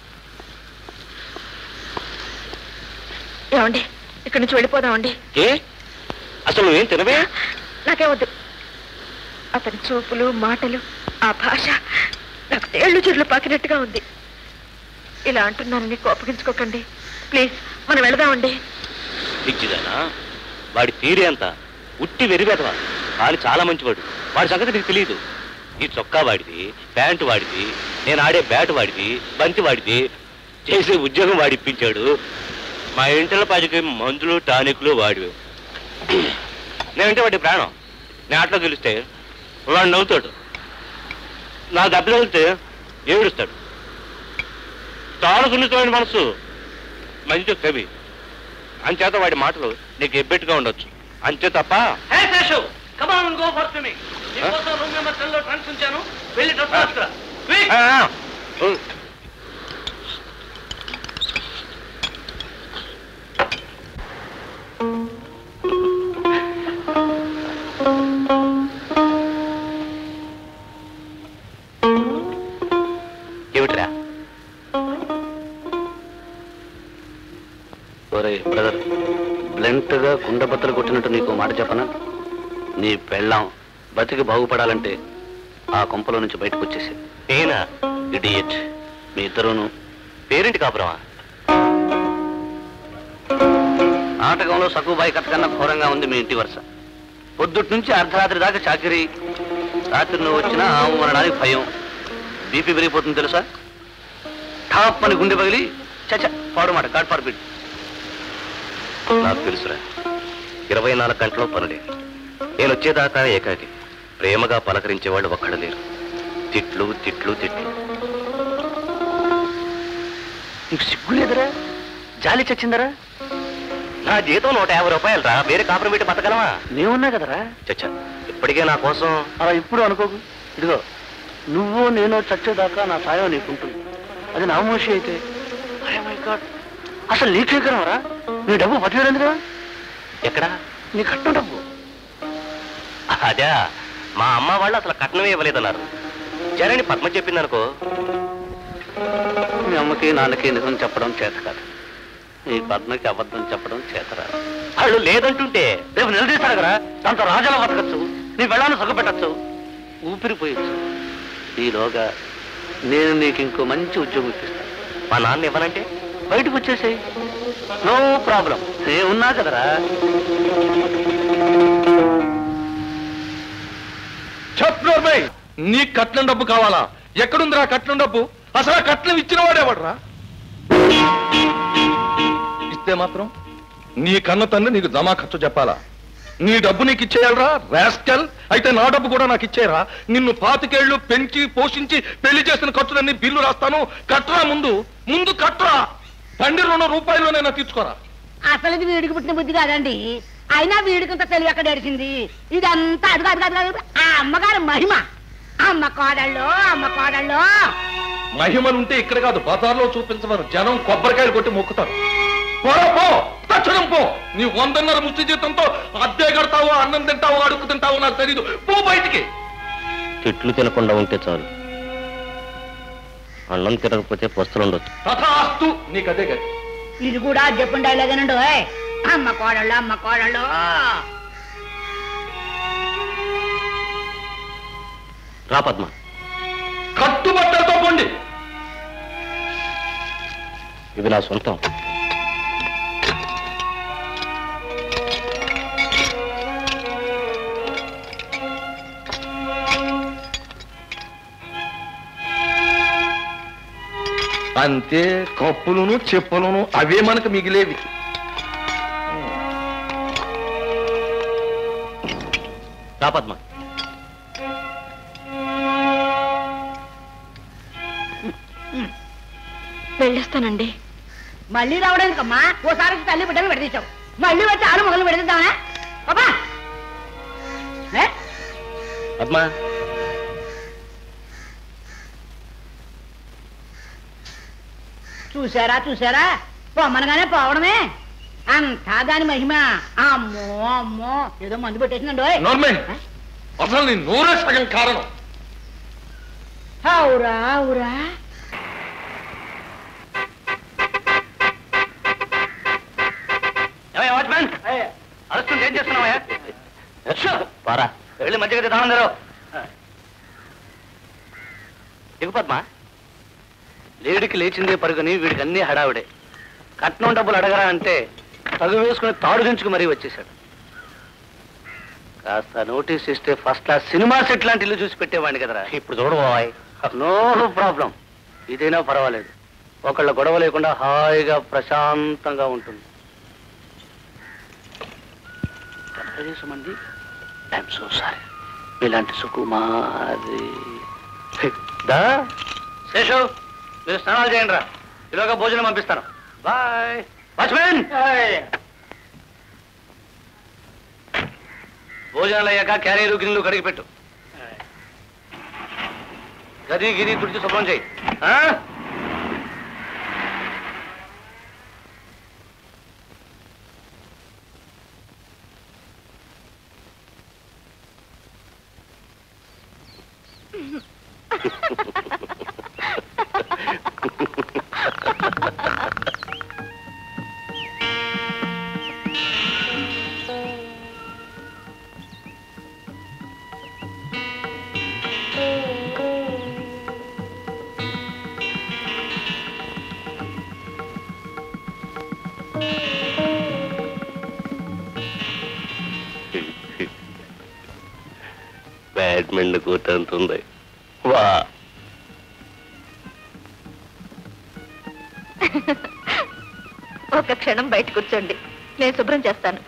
ఏమండి ఇక్కడి నుంచి వెళ్ళిపోదామండి ఏ అసలు నువ్వేం తినవే నాకే వద్దు అతని చూపులు మాటలు ఆ భాష నాకు తేళ్లు చెట్లు పాకినట్టుగా ఉంది ఇలా అంటున్నానని కోపగించుకోకండి ప్లీజ్ మనం వెళదామండి పిచ్చిదానా వాడి తీరి అంత ఉట్టి వెరివేతవా వాడు చాలా మంచివాడు వాడి సంగతి నీకు తెలియదు ఈ చొక్కా వాడిది ప్యాంటు వాడిది నేను ఆడే బ్యాట్ వాడిది బంతి వాడిది చేసే ఉద్యోగం వాడిప్పించాడు మా ఇంటిలో పదికి మందులు టానిక్లు వాడివి నేనంటే వాడి ప్రాణం నేను ఆటలో గెలిస్తే వాడు నవ్వుతాడు నా దెబ్బలు వెళ్తే ఏడుస్తాడు చాలా సున్నితమైన మనసు మంచి కవి అంచేత వాడి మాటలు నీకు ఎబ్బెట్టుగా ఉండొచ్చు అంతే తప్ప hey Seshu come on go for swimming నీకోసం రూమ్ నెంబర్ 10 లో ట్రాన్స్ ఉంచాను వెళ్ళి డ్రెస్ మార్చుకురా Quick! ఆ, ఆ. ఏమిట్రా ఒరే బ్రదర్ బ్లెంట్ గా కుండబద్దలు కొట్టినట్టు నీకు మాట చెప్పనా నీ పెళ్ళాం బతికి బాగుపడాలంటే ఆ కొంపలో నుంచి బయటకు వచ్చేసి నేనా ఇడియట్ మీ ఇద్దరును పేరేంటి కాపురమా ఆ నాటకంలో సకుబాయి కథ కన్నా ఘోరంగా ఉంది మీ ఇంటి వరుస పొద్దుటి నుంచి అర్ధరాత్రి దాకా చాకిరి రాత్రి నువ్వు వచ్చినా ఆవు అనడానికి భయం బీపీ పెరిగిపోతుంది తెలుసా టాప్ అని గుండె పగిలి చచ్చ పాడుమాట గాడ్ ఫర్ బిట్ నాకు తెలుసురా ఇరవై నాలుగు గంటలో పనులే నేను వచ్చేదాకా ఏకాకి ప్రేమగా పలకరించే వాళ్ళు ఒక్కడ లేరు తిట్లు తిట్లు తిట్లు నీకు సిగ్గు లేదురా జాలి చచ్చిందరా నా జీతం నూట యాభై రూపాయలు రా వేరే కాపురం పెట్టి బతకలవా నేనున్నా కదరా చచ్చా ఇప్పటికే నా కోసం అలా ఇప్పుడు అనుకోకు ఇదిగో నువ్వు నేను చచ్చేదాకా నా సాయం నీకుంటుంది అది నా మనిషి అయితే అరే మై గాడ్ అసలు నీకేకరవరా నీ డబ్బు పట్టుకోలేదు కదా ఎక్కడా నీ కట్నం డబ్బు అదే మా అమ్మ వాళ్ళు అసలు కట్నమే ఇవ్వలేదన్నారు జరని పద్మ చెప్పింది అనుకో మీ అమ్మకి నాన్నకి నిజం చెప్పడం చేత కాదు నీ పద్మకి అబద్ధం చెప్పడం చేతరా వాళ్ళు లేదంటుంటే రేపు నిలదీస్తాడు కదా దాంతో రాజాల బతకచ్చు నీ వెళ్ళాన్ని సుఖపెట్టచ్చు ఊపిరిపోయచ్చు ఈలోగా నేను నీకు ఇంకో మంచి ఉద్యోగం ఇప్పిస్తాను మా నాన్న ఇవ్వనంటే బయటకు వచ్చేసేయి నో ప్రాబ్లం నేనున్నా కదరా చెప్పు నీ కట్నం డబ్బు కావాలా ఎక్కడుందిరా కట్నం డబ్బు అసలు ఆ కట్నం ఇచ్చిన వాడేవాడరా ఇస్తే మాత్రం నీ కన్న తండ్రి నీకు జమా ఖర్చు చెప్పాలా నీ డబ్బు నీకు ఇచ్చేయాలరా రాస్కల్ అయితే నా డబ్బు కూడా నాకు ఇచ్చేయరా నిన్ను పాతికేళ్లు పెంచి పోషించి పెళ్లి చేసిన ఖర్చులన్నీ బిల్లు రాస్తాను కట్టరా ముందు ముందు కట్టరా తండ్రి రెండు రూపాయల్లోనైనా తీర్చుకోరా అసలు ఇది వీడికి పుట్టిన బుద్ధి కాదండి అయినా వీడికంత తెలివి ఎక్కడ ఏడిచింది ఇదంతా అది కాదు కాదు కాదు ఆ అమ్మగారు మహిమ అమ్మ కోడళ్ళు అమ్మ కోడళ్ళు మహిమలుంటే ఇక్కడ కాదు బజార్లో చూపించమని జనం కొబ్బరికాయలు కొట్టి మొక్కుతారు పోరా పో తక్షణం పో నీ వందన్నర ముష్టి జీతంతో అద్దె కడతావో అన్నం తింటావో అడుగు తింటావో నాకు తెలీదు పో బయటికి తిట్లు తినకుండా ఉంటే చాలు అన్నం తినకపోతే పస్తులు ఉండొచ్చు తథాస్తు నీకు అదే గది ఇది కూడా చెప్పుండే లేదనండు ఓయ్. అమ్మ కోడళ్ళు అమ్మ కోడళ్ళు రా పద్మ కట్టుబట్టలతో పొండి ఇది నా సొంతం అంతే కప్పులను చెప్పులను అవే మనకు మిగిలేవి రా పద్మ వెళ్ళొస్తానండి మళ్ళీ రావడానికమ్మా ఓసారి వచ్చి తల్లి బిడ్డలు విడదీశావు మళ్ళీ వచ్చి ఆలు మొగలు విడదీద్దామా బాబా ఏ? పద్మ చూసారా చూసారా పొమ్మనగానే పోవడమే అంతా దాని మహిమ అమ్మో అమ్మో ఏదో మందు పెట్టేసిందండి ఓయ్. నోర్మే అసలు నీ నూరే సగం కారణం అవురా అవురా ఏమయ్య వాచ్మెన్ అరుస్తుంది ఏం చేస్తున్నావయ్యా పారా వెళ్ళి మధ్యగతి దానం తెరవు దిగు పద్మ లేడికి లేచిందే పరుగుని వీడికి అన్నీ హడావిడే కట్నం డబ్బులు అడగరా అంటే తగు వేసుకుని తాడు దించుకు మరీ వచ్చేసాడు కాస్త నోటీస్ ఇస్తే ఫస్ట్ క్లాస్ సినిమా సెట్ లాంటి ఇల్లు చూసి పెట్టేవాడిని కదరా ఇప్పుడు చూడబోవాయ్ నో ప్రాబ్లం ఇదైనా పర్వాలేదు ఒకళ్ళ గొడవ లేకుండా హాయిగా ప్రశాంతంగా ఉంటుంది కనీసం అండి ఐఎమ్ సో సారీ ఇలాంటి సుకుమారి దా శేషు మీరు స్నానాలు చేయండి రా ఇలాగా భోజనం పంపిస్తాను బాయ్ వాచ్మెన్ భోజనాలు అయ్యాక క్యారీలు గిన్నెలు కడిగి పెట్టు గది గిరి తుడిచి శుభ్రం చేయి ఆ? బ్యాడ్మింటన్ కోర్ట్ అంత ఉంది వా ఒక క్షణం బయట కూర్చోండి నేను శుభ్రం చేస్తాను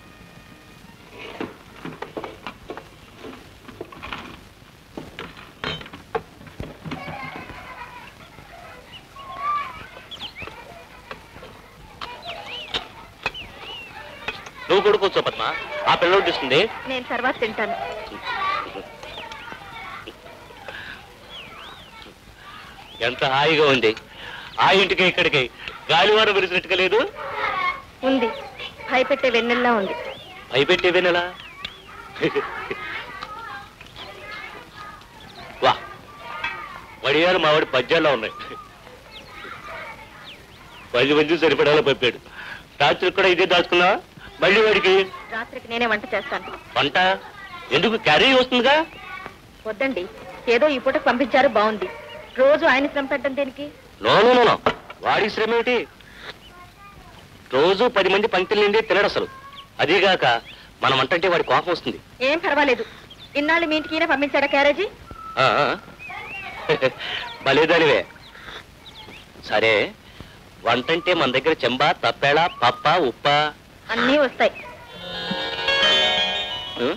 నువ్వు కూడా కూర్చో పద్మ ఆ పిల్లలు వడ్డిస్తుంది నేను తర్వాత తింటాను ఎంత హాయిగా ఉంది ఆ ఇంటికి ఇక్కడికి గాలివారం విరిసినట్టుగా లేదు ఉంది భయపెట్టే వెన్నెల్లా ఉంది భయపెట్టేదేనెలా వా వడియాలు మావాడి పద్యాల్లో ఉన్నాయి పది మంది సరిపడాలో పంపాడు రాత్రి కూడా ఇదే దాచుకున్నా మళ్ళీ వాడికి రాత్రికి నేనే వంట చేస్తాను వంట ఎందుకు క్యారీ వస్తుందిగా వద్దండి ఏదో ఈ పూటకు పంపించారు బాగుంది రోజు ఆయన శ్రమ పెట్టడం దేనికి నో నో నో, నో వాడి శ్రమ ఏమిటి రోజు పది మంది పంక్తులు నిండి తినడు అసలు అదీగాక మనం అంటంటే వాడి కోపం వస్తుంది ఏం పర్వాలేదు ఇన్నాళ్ళు మీ ఇంటికి ఈయన పంపించాడా క్యారేజీ ఆ, ఆ. భలేదానివే సరే వంటంటే మన దగ్గర చెంబ తప్పేళ పప్ప ఉప్ప అన్నీ వస్తాయి ఉం?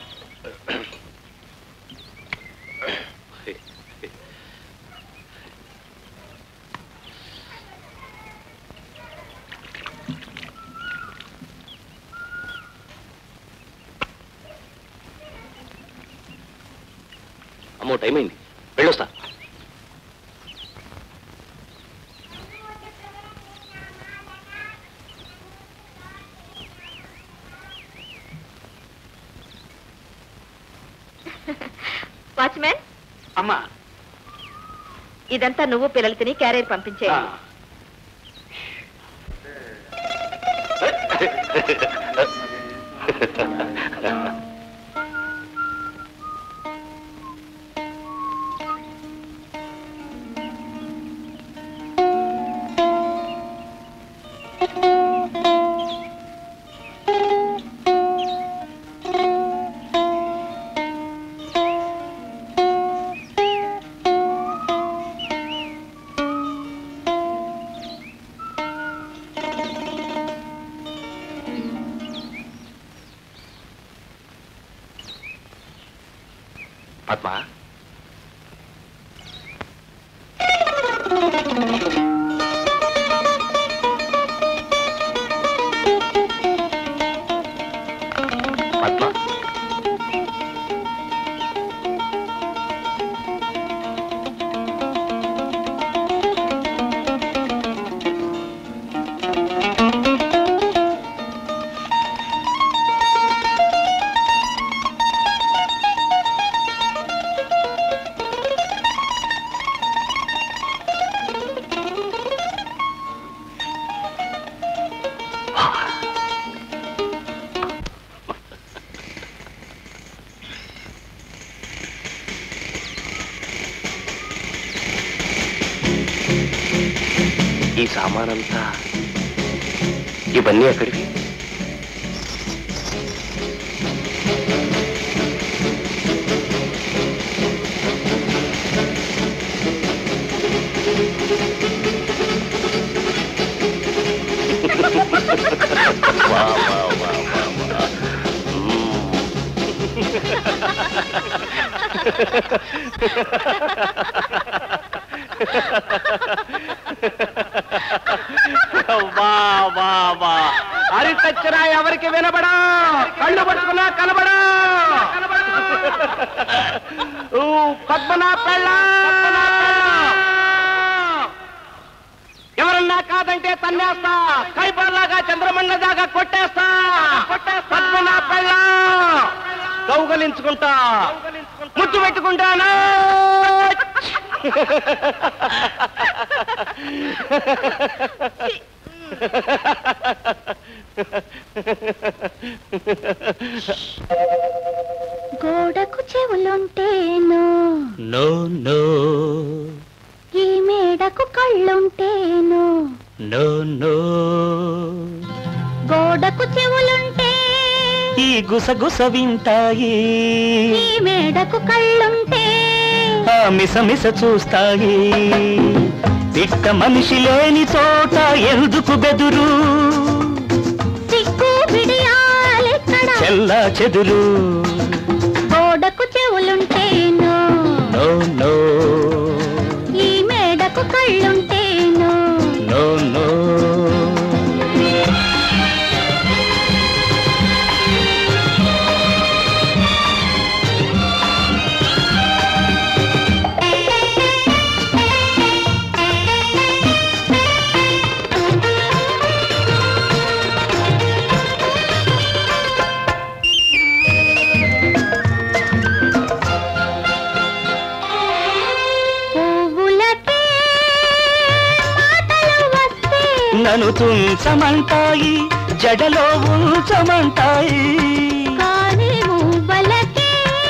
అమ్మో టైం అయింది వెళ్ళొస్తా వాచ్మెన్ అమ్మా ఇదంతా నువ్వు పిల్లలు తిని క్యారియర్ పంపించే పద్మ పద్మ ఈ సామానంతా ఇవన్నీ ఎక్కడివి వా, వా, వా, వా, వా. వా వా వా అరి చచ్చినా ఎవరికి వినబడా కళ్ళు పట్టుకున్నా కనబడా ఊ, పద్మనా పెళ్ళ ఎవరన్నా కాదంటే తన్నేస్తా కైపర్లాగా చంద్రమండ దాకా కొట్టేస్తా పద్మనా పెళ్ళ కౌగలించుకుంటా ముద్దు పెట్టుకుంటానా గోడకు చెవులుంటేను నో నో ఈ మేడకు కళ్ళుంటేను నో నో గోడకు చెవులుంటే ఈ గుసగుస వింటాయి ఈ మేడకు కళ్ళుంటే ఆ మిస మిస చూస్తాయి పిట్ట మనిషి లేని చోట ఎందుకు బెదురు సిగ్గు బిడియాలెక్కడ చెల్ల చెదురు గోడకు చెవులుంటేను నో నో ఈ మేడకు కళ్ళుంటేను నో నో పువ్వులకే మాటలు వస్తే నన్ను తుంచమంటాయి జడలో ఉంచమంటాయి కానీ మువ్వలకే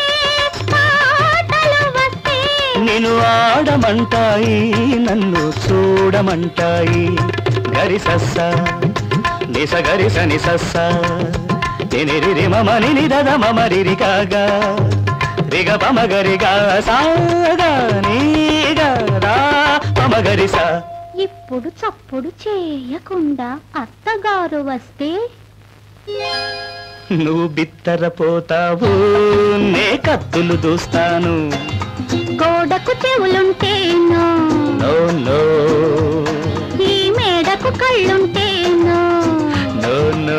మాటలు వస్తే నిన్ను ఆడమంటాయి నన్ను చూడమంటాయి గరిసస్స నిస గరిస నిసస్స తినిరి మమ నిని దద మమ రిరి కాగా రిగ పమ గరిగా సాగా నీగా రా పమ గరిస ఇప్పుడు చప్పుడు చేయకుండా అత్తగారు వస్తే నువ్వు బిత్తరపోతావు నే కత్తులు దూస్తాను గోడకు చెవులుంటేను నో నో ఈ మేడకు కళ్ళుంటేను నో నో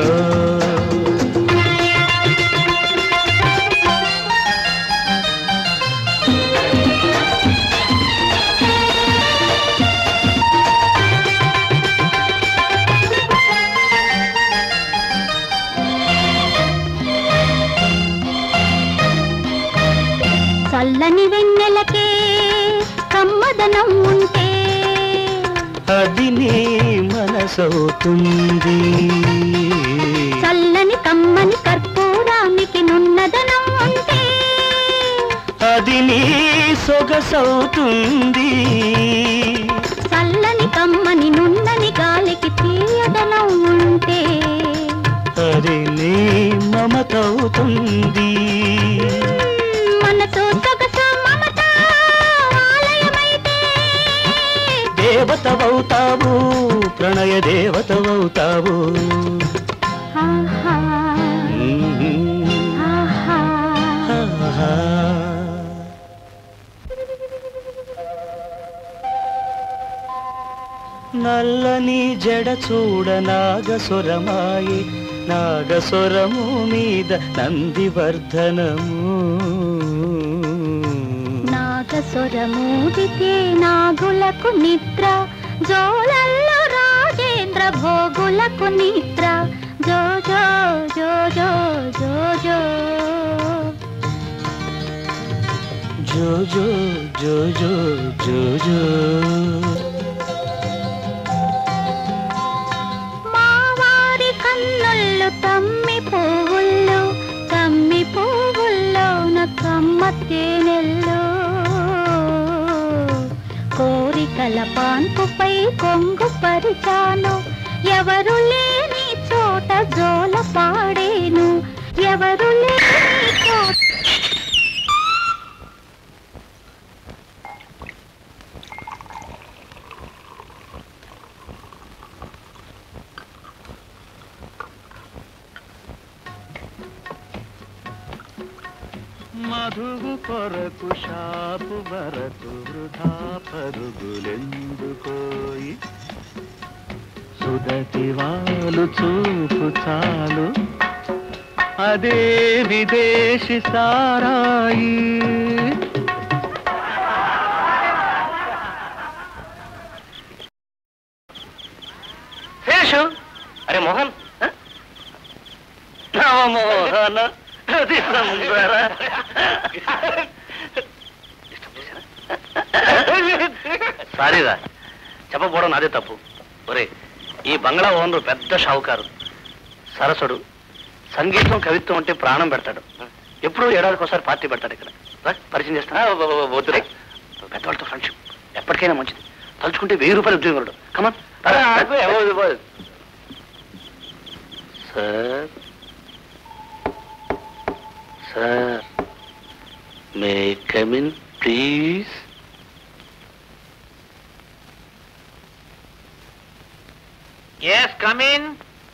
చల్లని వెన్నెలకే కమ్మదనం ఉంటే అది నీ మనసవుతుంది చల్లని కమ్మని కర్పూరానికి నున్నదనం ఉంటే అది నీ సొగసవుతుంది చల్లని కమ్మని నున్నని గాలికి తీయదనం ఉంటే అది నీ మమతవుతుంది మనతో సొగసు మమత ఆలయమైతే దేవతవవుతావు ప్రణయ దేవతవవుతావు ఆహా, ఆహా. ఆహా. నల్లని జడ చూడ నాగసురమాయి నాగసురము మీద నందివర్ధనము నాగసురమూదితే నాగులకు నిద్ర జోలల్లో రాజేంద్ర భోగులకు నిద్ర జో జో జో జో జో జో జో జో జో జో జో జో మావారి కన్నుళ్ళు తమ్మి పువ్వుల్లో తమ్మి పువ్వుల్లో కమ్మ తేనెల్లో కోరికల పాన్పుపై కొంగు పరిచాను ఎవరు లేని చోట జోల పాడేను ఎవరు లేని చోట మధువు కొరకు షాపు వరకు వృధా పరుగులెందుకోయి సుదతి వాళ్ళు చూపు చాలు అదే విదేశీ సారాయి శేషు అరే మోహన్ ఆ? నవమోహన అతి సుందర సారీరా చెప్పకపోవడం నాదే తప్పు ఒరే ఈ బంగ్లా ఓనరు పెద్ద షావుకారు సరసుడు సంగీతం కవిత్వం అంటే ప్రాణం పెడతాడు ఎప్పుడూ ఏడాదికి ఒకసారి పార్టీ పెడతాడు ఇక్కడ రా, పరిచయం చేస్తా వద్దురే పెద్దవాళ్ళతో ఫ్రెండ్షిప్ ఎప్పటికైనా మంచిది తలుచుకుంటే వెయ్యి రూపాయలు ఉద్యోగం come on sir sir may come in please yes come in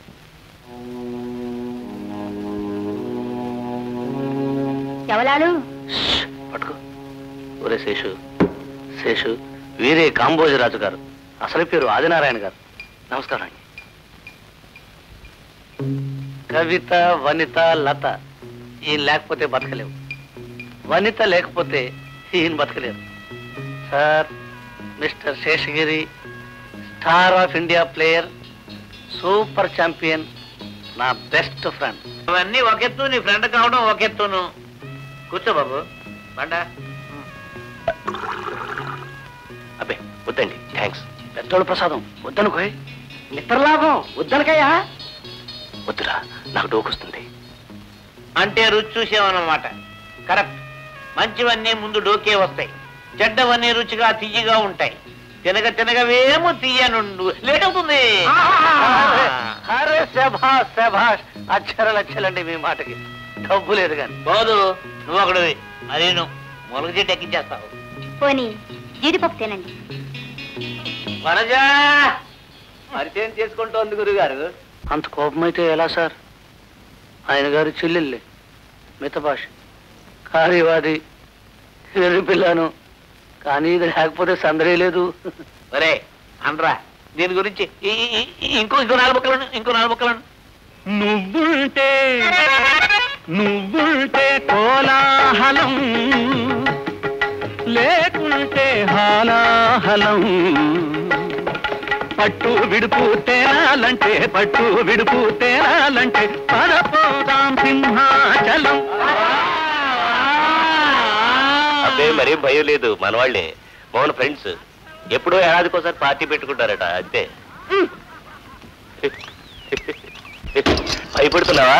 ఎవలాలు పట్టుకో ఒరే శేషు శేషు వీరే కాంబోజరాజు గారు అసలు పేరు ఆదినారాయణ గారు నమస్కారం అండి కవిత వనిత లత ఈయన లేకపోతే బతకలేవు వనిత లేకపోతే ఈయన బతకలేరు sir mister Seshagiri star of India player super champion నా బెస్ట్ ఫ్రెండ్ అవన్నీ ఒకెత్తు నీ ఫ్రెండ్ కావడం ఒకెత్తును కూర్చో బాబు బండ అబ్బే వద్దండి థ్యాంక్స్ పెద్దోళ్ళ ప్రసాదం వద్దనుకోయ్ నిద్రలాభం వద్దనకయ్యా వద్దురా నాకు డోకొస్తుంది అంటే రుచి చూసామన్నమాట కరెక్ట్ మంచివన్నీ ముందు డోకే వస్తాయి చెడ్డవన్నీ రుచిగా తీయగా ఉంటాయి తినగ తినగవేమో తీయనుండు లేట్ అవుతుంది అరే శభాష్ శభాష్ అక్షరాలు అక్షరండి మీ మాటకి డబ్బు లేదు కానీ పోదు నువ్వు ఒకడివి మరి నువ్వు మొలగ చెట్టు ఎక్కించేస్తావు పోనీ జీడిపప్పు తినండి వనజా పరిచయం చేసుకుంటోంది గురుగారు అంత కోపం అయితే ఎలా సార్ ఆయన గారి చెల్లెళ్ళే మితభాష కార్యవాది వెర్రి పిల్లను కానీ ఇది లేకపోతే సందడే లేదు ఒరే అనరా దీని గురించి ఈ- ఈ- ఈ- ఇంకో ఇంకో నాలుగు ముక్కలను ఇంకో నాలుగు ముక్కలను నువ్వుంటే నువ్వుంటే కోలాహలం లేకుంటే హాలాహలం పట్టు విడుపు తేనాలంటే పట్టు విడుపు తేనాలంటే పరపోదాం సింహాచలం అబ్బే మరేం భయం లేదు మనవాళ్లే మౌన ఫ్రెండ్స్ ఎప్పుడో ఏడాదికోసారి పార్టీ పెట్టుకుంటారట అంతే భయపడుతున్నావా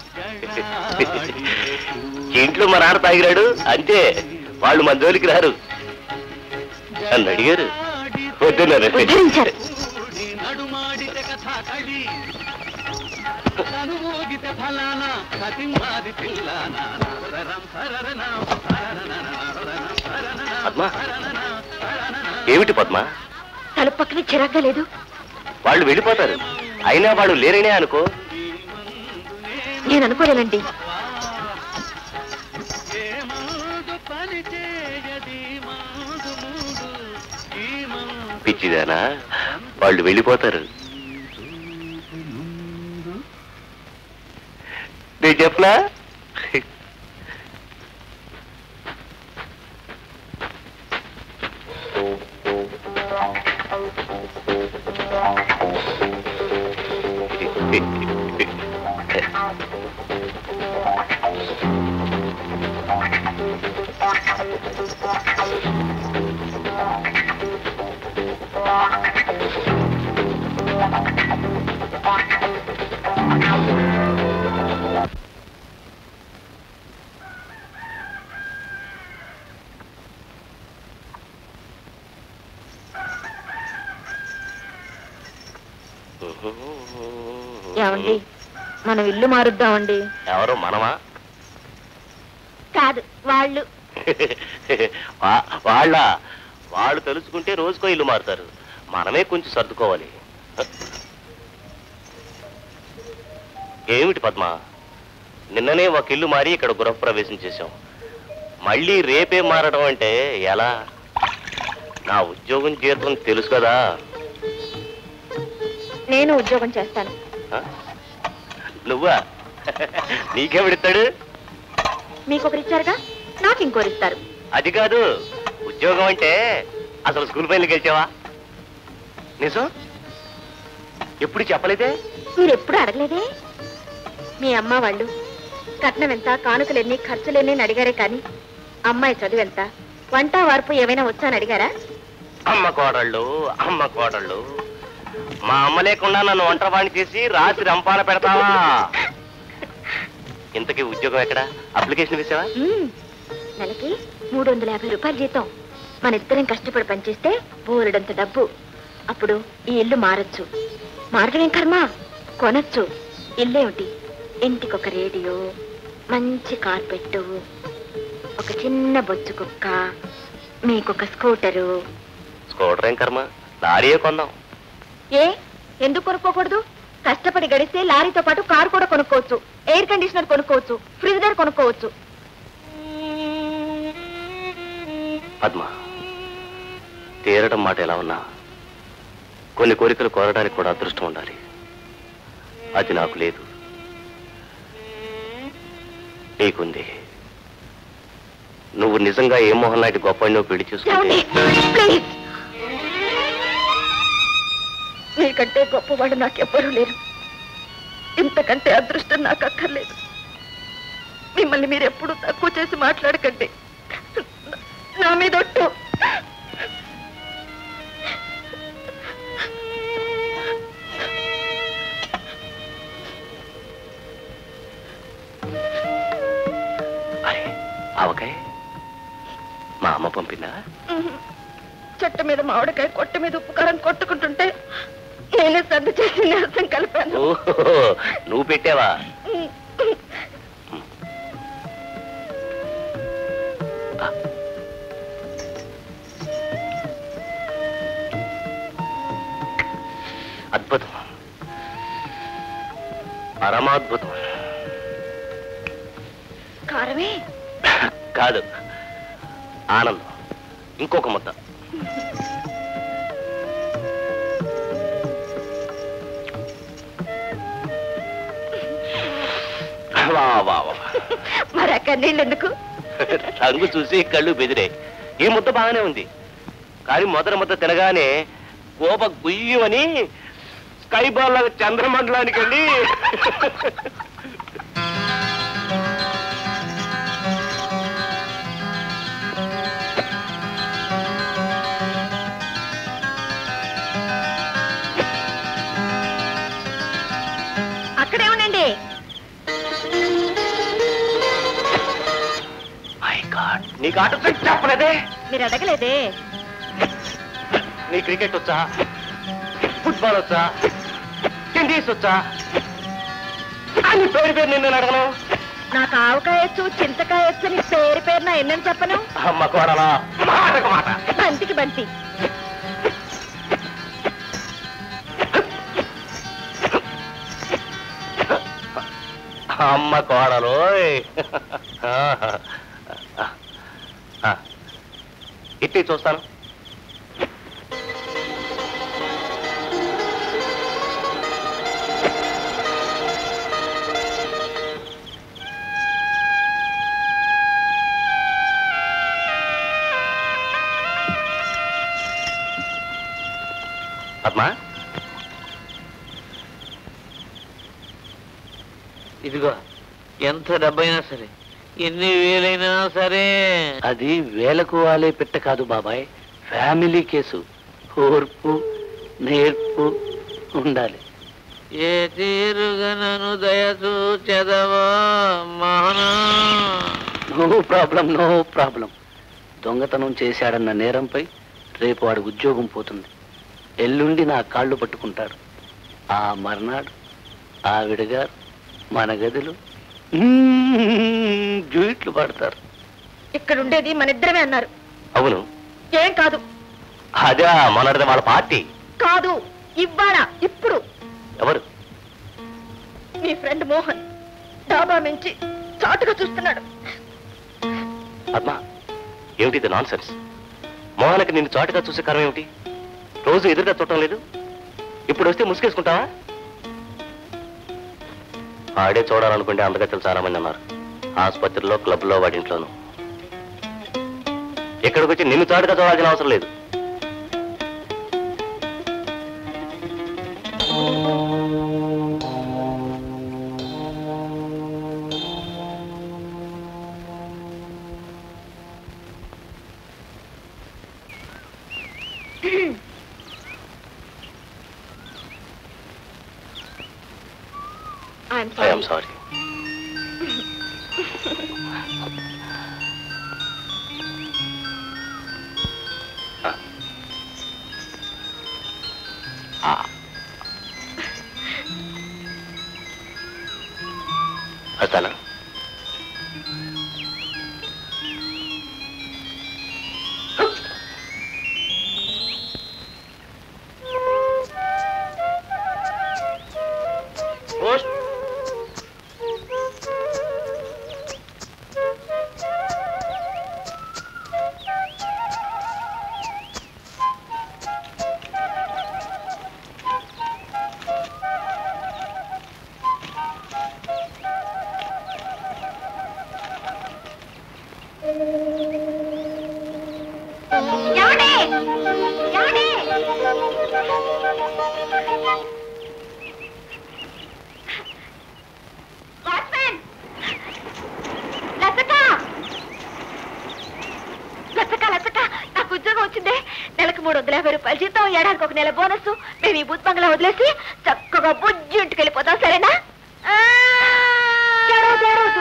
ఇంట్లో మా నాన్న తాగిరాడు అంతే వాళ్ళు మన జోలికి రారు నన్ను అడిగారు వద్దున్నారు ఉద్ధరించారు నడుమాడితే కథా కళి కనుమోగితే ఫలానా కతిమాది పిల్లానా సరరం సరరనా పద్మ ఏమిటి పద్మ తలుపు పక్కన చిరాగ్గా లేదు వాళ్ళు వెళ్ళిపోతారు అయినా వాళ్ళు లేరనే అనుకో నేను అనుకోలేనండి పని చేయది మాదు మూడు ఈ మందు పిచ్చిదానా వాళ్ళు వెళ్ళిపోతారు నేను చెప్పలా ఏమండి మనం ఇల్లు మారుద్దామండి ఎవరు మనమా కాదు వాళ్ళు వా- వాళ్ళ వాళ్ళు తెలుసుకుంటే రోజుకో ఇల్లు మారుతారు మనమే కొంచెం సర్దుకోవాలి ఏమిటి పద్మ నిన్ననే ఒక ఇల్లు మారి ఇక్కడ గృహప్రవేశం చేశాం మళ్ళీ రేపే మారడం అంటే ఎలా నా ఉద్యోగం జీతం తెలుసు కదా నేను ఉద్యోగం చేస్తాను ఆ? నువ్వా నీకేమిడిస్తాడు మీకు ఒకరు ఇచ్చారుగా నాకు ఇంకోరు ఇస్తారు అది కాదు ఉద్యోగం అంటే అసలు స్కూల్ పైన గెలిచావా నిజం ఎప్పుడు చెప్పలేదే మీరు ఎప్పుడు అడగలేదే మీ అమ్మ వాళ్ళు కట్నం ఎంత కానుకలెన్ని ఖర్చులెన్ని అని అడిగారే కానీ అమ్మాయి చదువు ఎంత వంట వార్పు ఏమైనా వచ్చా అని అడిగారా అమ్మ కోడళ్ళు అమ్మ కోడళ్ళు మా అమ్మ లేకుండా నన్ను ఒంటరివాణి చేసి రాత్రి రంపాన పెడతావా ఇంతకీ ఉద్యోగం ఎక్కడ అప్లికేషన్ వేసావా మ్మ్. నెలకి మూడు వందల యాభై రూపాయలు జీతం మన ఇద్దరం కష్టపడి పనిచేస్తే బోలెడంత డబ్బు అప్పుడు ఈ ఇల్లు మారచ్చు మారడం ఏం కర్మ కొనచ్చు ఇల్లేమిటి ఇంటికొక రేడియో మంచి కార్పెట్టు ఒక చిన్న బొచ్చు కుక్క మీకొక స్కూటరు స్కూటర్ ఏం కర్మ లారీయే కొందాం ఏ ఎందుకు కొనుక్కోకూడదు కష్టపడి గడిస్తే లారీతో పాటు కారు కూడా కొనుక్కోవచ్చు ఎయిర్ కండిషనర్ కొనుక్కోవచ్చు ఫ్రిడ్జర్ కొనుక్కోవచ్చు పద్మ తీరడం మాట ఎలా ఉన్నా కొన్ని కోరికలు కోరడానికి కూడా అదృష్టం ఉండాలి అది నాకు లేదు నీకుంది నువ్వు నిజంగా ఏ మోహన్ లాంటి గొప్ప పెళ్లి ఏమండి? చూసుకుంటే ప్లీజ్ మీకంటే గొప్పవాడు నాకెవ్వరూ లేరు ఇంతకంటే అదృష్టం నాకు అక్కర్లేదు మిమ్మల్ని మీరు ఎప్పుడు తక్కువ చేసి మాట్లాడకండి నా మీద ఒట్టు అరే ఆవకాయ మా అమ్మ పంపిందా చెట్టు మీద మామిడికాయ కొట్టు మీద ఉప్పు కారం కొట్టుకుంటుంటే నేనే సర్ది చేసి నీరసం కలిపాను ఓహో నువ్వు పెట్టావా అద్భుతం పరమాద్భుతం కారమే కాదు ఆనందం ఇంకొక ముద్ద వా వా వా మరి అక్కడ నీళ్ళు ఎందుకు రంగు చూసి కళ్ళు బెదిరే ఈ ముద్ద బాగానే ఉంది కానీ మొదటి ముద్ద తినగానే కోప గుయ్యమని స్కై బాల్ లాగా చంద్రమండలానికి వెళ్ళి అక్కడే ఉండండి మై గాడ్ నీకు ఆట ట్రిక్ చెప్పలేదే మీరు అడగలేదే నీ క్రికెట్ వచ్చా ఫుట్బాల్ వచ్చా టెన్నిస్ వచ్చా అని పేరు పేరు నిన్ను అడగను నాకు ఆవకాయచ్చు చింతకాయచ్చు నీ పేరు పేరు నా ఎన్నని చెప్పను అమ్మ కోడలా మాటకు మాట బంతికి బంతి అమ్మ కోడలు ఇట్టి చూస్తాను పద్మా ఇదిగో ఎంత డబ్బైనా సరే ఎన్ని వేలైనా సరే అది వేలకు వాలే పెట్ట కాదు బాబాయ్ ఫ్యామిలీ కేసు ఓర్పు నేర్పు ఉండాలి ఏ తీరుగనను దయచూ చెదవా మహనా నో ప్రాబ్లం నో ప్రాబ్లం దొంగతనం చేశాడన్న నేరంపై రేపు వాడి ఉద్యోగం పోతుంది ఎల్లుండి నా కాళ్ళు పట్టుకుంటాడు ఆ మర్నాడు ఆవిడగారు మన గదిలో మ్మ్ జూయిట్లు పాడతారు ఇక్కడ ఉండేది మన ఇద్దరమే అన్నారు అవును ఏం కాదు అదే మొన్నటిది వాళ్ళ పార్టీ కాదు ఇవ్వాల ఇప్పుడు ఎవరు మీ ఫ్రెండ్ మోహన్ డాబా మించి చాటుగా చూస్తున్నాడు పద్మ ఏమిటి నాన్ సెన్స్ మోహన్కి నిన్ను చాటుగా చూసే కారణం ఏమిటి రోజు ఎదురుగా చూడటం లేదు ఇప్పుడు వస్తే ముసుగేసుకుంటావా ఆడే చూడాలనుకుంటే అందగత్తెలు చాలా మంది అన్నారు ఆసుపత్రిలో క్లబ్లో వాడింట్లోనూ ఇక్కడికి వచ్చి నిన్ను చాటుగా చూడాల్సిన అవసరం లేదు ఐఎమ్ ఐఎమ్ సారీ సారీ వస్తానా వాచ్మెన్ లచ్చక లచ్చక లచ్చక నాకు ఉద్యోగం వచ్చిందే నెలకు మూడు వందల యాభై రూపాయల జీతం ఏడాదికి ఒక నెల బోనస్ మేము ఈ బూత్ బంగ్లా వదిలేసి చక్కగా బుజ్జి ఇంటికి వెళ్ళిపోతాం సరేనా ఏడవద్దు, ఏడవద్దు.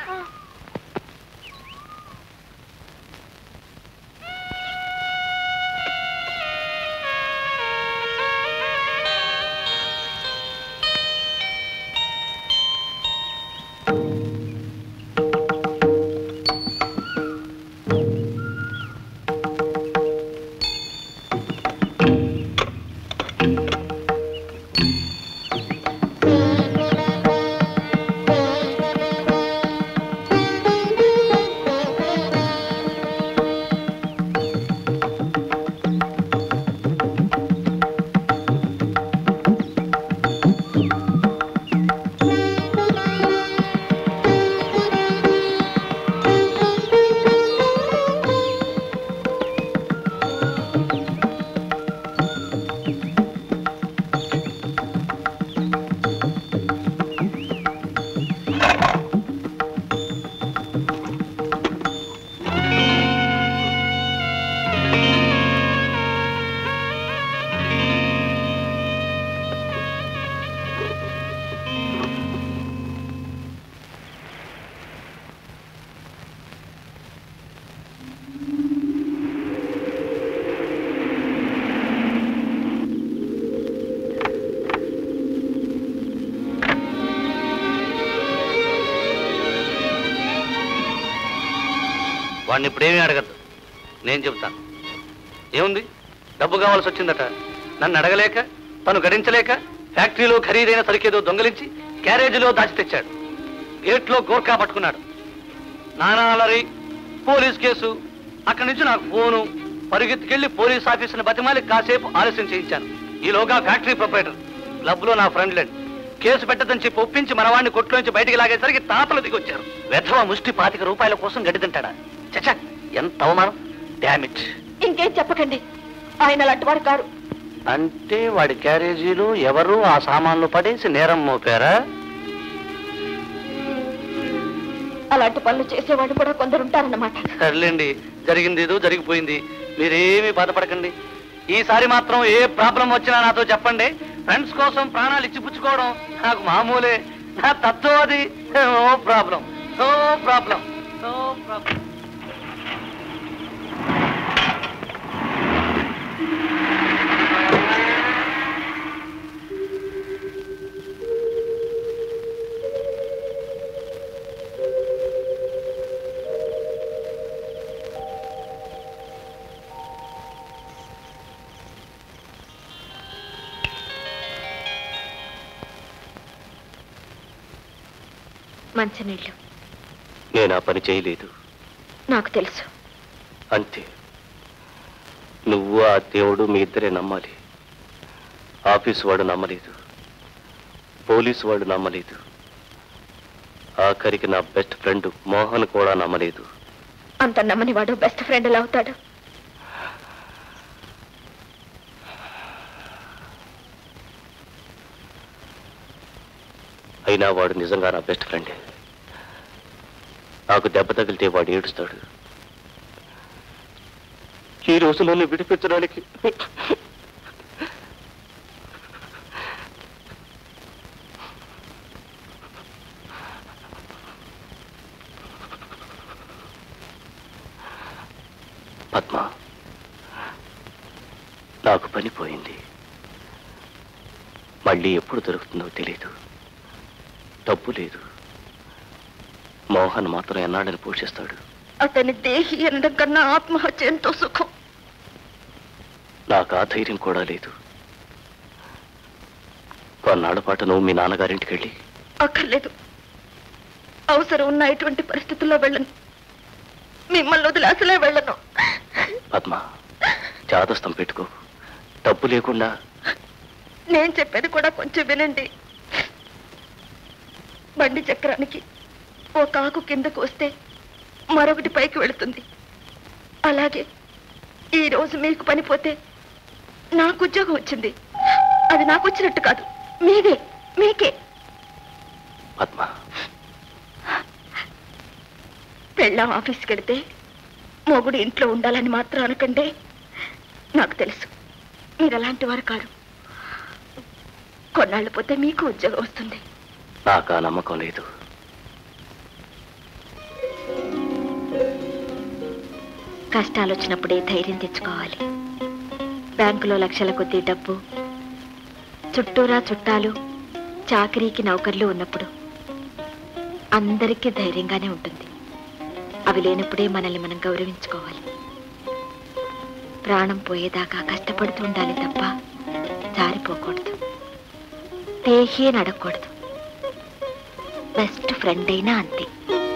వాడిని ఇప్పుడేమీ అడగద్దు నేను చెబుతాను ఏముంది డబ్బు కావాల్సి వచ్చిందట నన్ను అడగలేక తను గడించలేక ఫ్యాక్టరీలో ఖరీదైన సరికేదో దొంగలించి క్యారేజీలో దాచి తెచ్చాడు గేట్లో గోర్ఖా పట్టుకున్నాడు నానా అలరి పోలీస్ కేసు అక్కడి నుంచి నాకు ఫోను పరిగెత్తుకెళ్లి పోలీస్ ఆఫీసుని బతిమాలి కాసేపు ఆలస్యం చేయించాను ఈలోగా ఫ్యాక్టరీ ప్రొపరేటర్ క్లబ్ లో నా ఫ్రెండ్ లేండి కేసు పెట్టదని చెప్పి ఒప్పించి మనవాడిని కొట్లోంచి బయటికి లాగేసరికి తాతలు దిగొచ్చారు వెధవ ముష్టి పాతిక రూపాయల కోసం గడ్డి తింటాడా చచ్చా ఎంత అవమానం డామిట్ ఇంకేం చెప్పకండి ఆయన అలాంటి వాడు కారు అంటే వాడి క్యారేజీలు ఎవరు ఆ సామాన్లు పడేసి నేరం మోపారా అలాంటి పనులు చేసేవాళ్ళు కూడా కొందరు ఉంటారన్నమాట సర్లేండి జరిగింది ఏదో జరిగిపోయింది మీరేమీ బాధపడకండి ఈసారి మాత్రం ఏ ప్రాబ్లం వచ్చినా నాతో చెప్పండి ఫ్రెండ్స్ కోసం ప్రాణాలు ఇచ్చిపుచ్చుకోవడం నాకు మామూలే నా తత్వం అది no problem no problem no problem మంచినీళ్ళు నేను ఆ పని చేయలేదు నాకు తెలుసు అంతే నువ్వు ఆ దేవుడు మీ ఇద్దరే నమ్మాలి ఆఫీసు వాడు నమ్మలేదు పోలీసు వాడు నమ్మలేదు ఆఖరికి నా బెస్ట్ ఫ్రెండ్ మోహన్ కూడా నమ్మలేదు అంత నమ్మని వాడు బెస్ట్ ఫ్రెండ్ ఎలా అవుతాడు అయినా వాడు నిజంగా నా బెస్ట్ ఫ్రెండే నాకు దెబ్బ తగిలితే వాడు ఏడుస్తాడు ఈ రోజు నన్ను విడిపించడానికి పద్మ నాకు పని పోయింది మళ్ళీ ఎప్పుడు దొరుకుతుందో తెలియదు డబ్బు లేదు మోహన్ మాత్రం ఎన్నాడని పోషిస్తాడు అతని దేహి అనడం కన్నా ఆత్మహత్య ఎంతో సుఖం నాకు ఆ ధైర్యం కూడా లేదు కొన్నాళ్ల పాటు నువ్వు మీ నాన్నగారింటికి వెళ్ళి అక్కర్లేదు అవసరం ఉన్న ఇటువంటి పరిస్థితుల్లో వెళ్ళను మిమ్మల్ని వదిలి అసలే వెళ్ళను పద్మ చాదస్తం పెట్టుకో డబ్బు లేకుండా నేను చెప్పేది కూడా కొంచెం వినండి బండి చక్రానికి ఒక ఆకు కిందకు వస్తే మరొకటి పైకి వెళుతుంది అలాగే ఈ రోజు మీకు పని పోతే నాకు ఉద్యోగం వచ్చింది అది నాకు వచ్చినట్టు కాదు మీదే మీకే పద్మ పెళ్ళాం ఆఫీస్కి వెడితే మొగుడు ఇంట్లో ఉండాలని మాత్రం అనకండి నాకు తెలుసు మీరు అలాంటి వారు కాదు కొన్నాళ్ళు పోతే మీకు ఉద్యోగం వస్తుంది నాకు ఆ నమ్మకం లేదు కష్టాలు వచ్చినప్పుడే ధైర్యం తెచ్చుకోవాలి బ్యాంకులో లక్షల కొద్దీ డబ్బు చుట్టూరా చుట్టాలు చాకరీకి నౌకర్లు ఉన్నప్పుడు అందరికీ ధైర్యంగానే ఉంటుంది అవి లేనప్పుడే మనల్ని మనం గౌరవించుకోవాలి ప్రాణం పోయేదాకా కష్టపడుతూ ఉండాలి తప్ప జారిపోకూడదు తేహే నడకూడదు బెస్ట్ ఫ్రెండ్ అయినా అంతే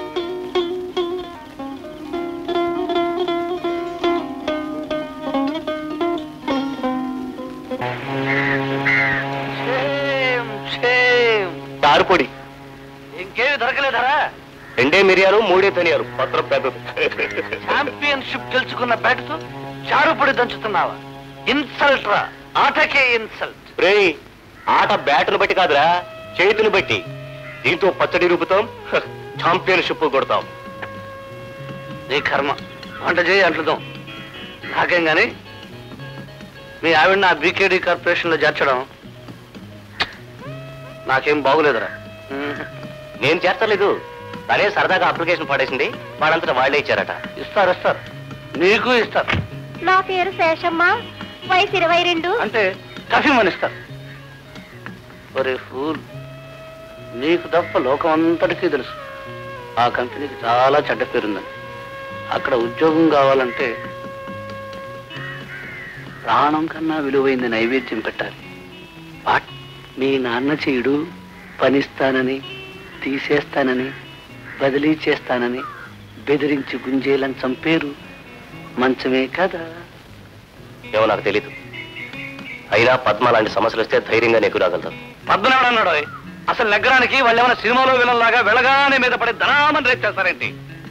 దారుపొడి ఇంకేమి దొరకలేదరా రెండే మిరియాలు మూడే ధనియాలు పత్రం పెద్ద ఛాంపియన్షిప్ గెలుచుకున్న బ్యాట్తో చారుపొడి దంచుతున్నావా ఇన్సల్ట్ రా ఆటకే ఇన్సల్ట్ రేయ్ ఆట బ్యాటును బట్టి కాదురా చేతులు బట్టి దీంతో పచ్చడి రూపుతాం ఛాంపియన్షిప్ కొడతాం నీ కర్మ వంట చేయి అంటుదాం నాకేం గాని మీ ఆవిడ నా బీకేడీ కార్పొరేషన్ లో చేర్చడం నాకేం బాగులేదురా నేను చేర్చలేదు తనే సరదాగా అప్లికేషన్ పడేసింది వాడంతటా వాళ్ళే ఇచ్చారట ఇస్తారు ఇస్తారు నీకు ఇస్తారు నా పేరు శేషమ్మ వయసు ఇరవై రెండు అంటే కఫీమని ఇస్తారు ఒరే ఫూల్ నీకు తప్ప లోకం అంతటికీ తెలుసు ఆ కంపెనీకి చాలా చెడ్డ పేరుందని అక్కడ ఉద్యోగం కావాలంటే ప్రాణం కన్నా విలువైంది నైవేద్యం పెట్టాలి వాట్ మీ నాన్న చేయుడు పనిస్తానని తీసేస్తానని బదిలీ చేస్తానని బెదిరించి గుంజేలను చంపేరు మంచమే కదా ఏమో నాకు తెలీదు అయినా పద్మ లాంటి సమస్యలు వస్తే ధైర్యంగా నెగ్గురాగలుగుతారు పద్మనాభన్నాడు అసలు నగరానికి వాళ్ళు ఏమైనా సినిమాలో విలన్లాగా వెళ్ళగానే మీద పడి ధనామని రేట్ చేస్తారేంటి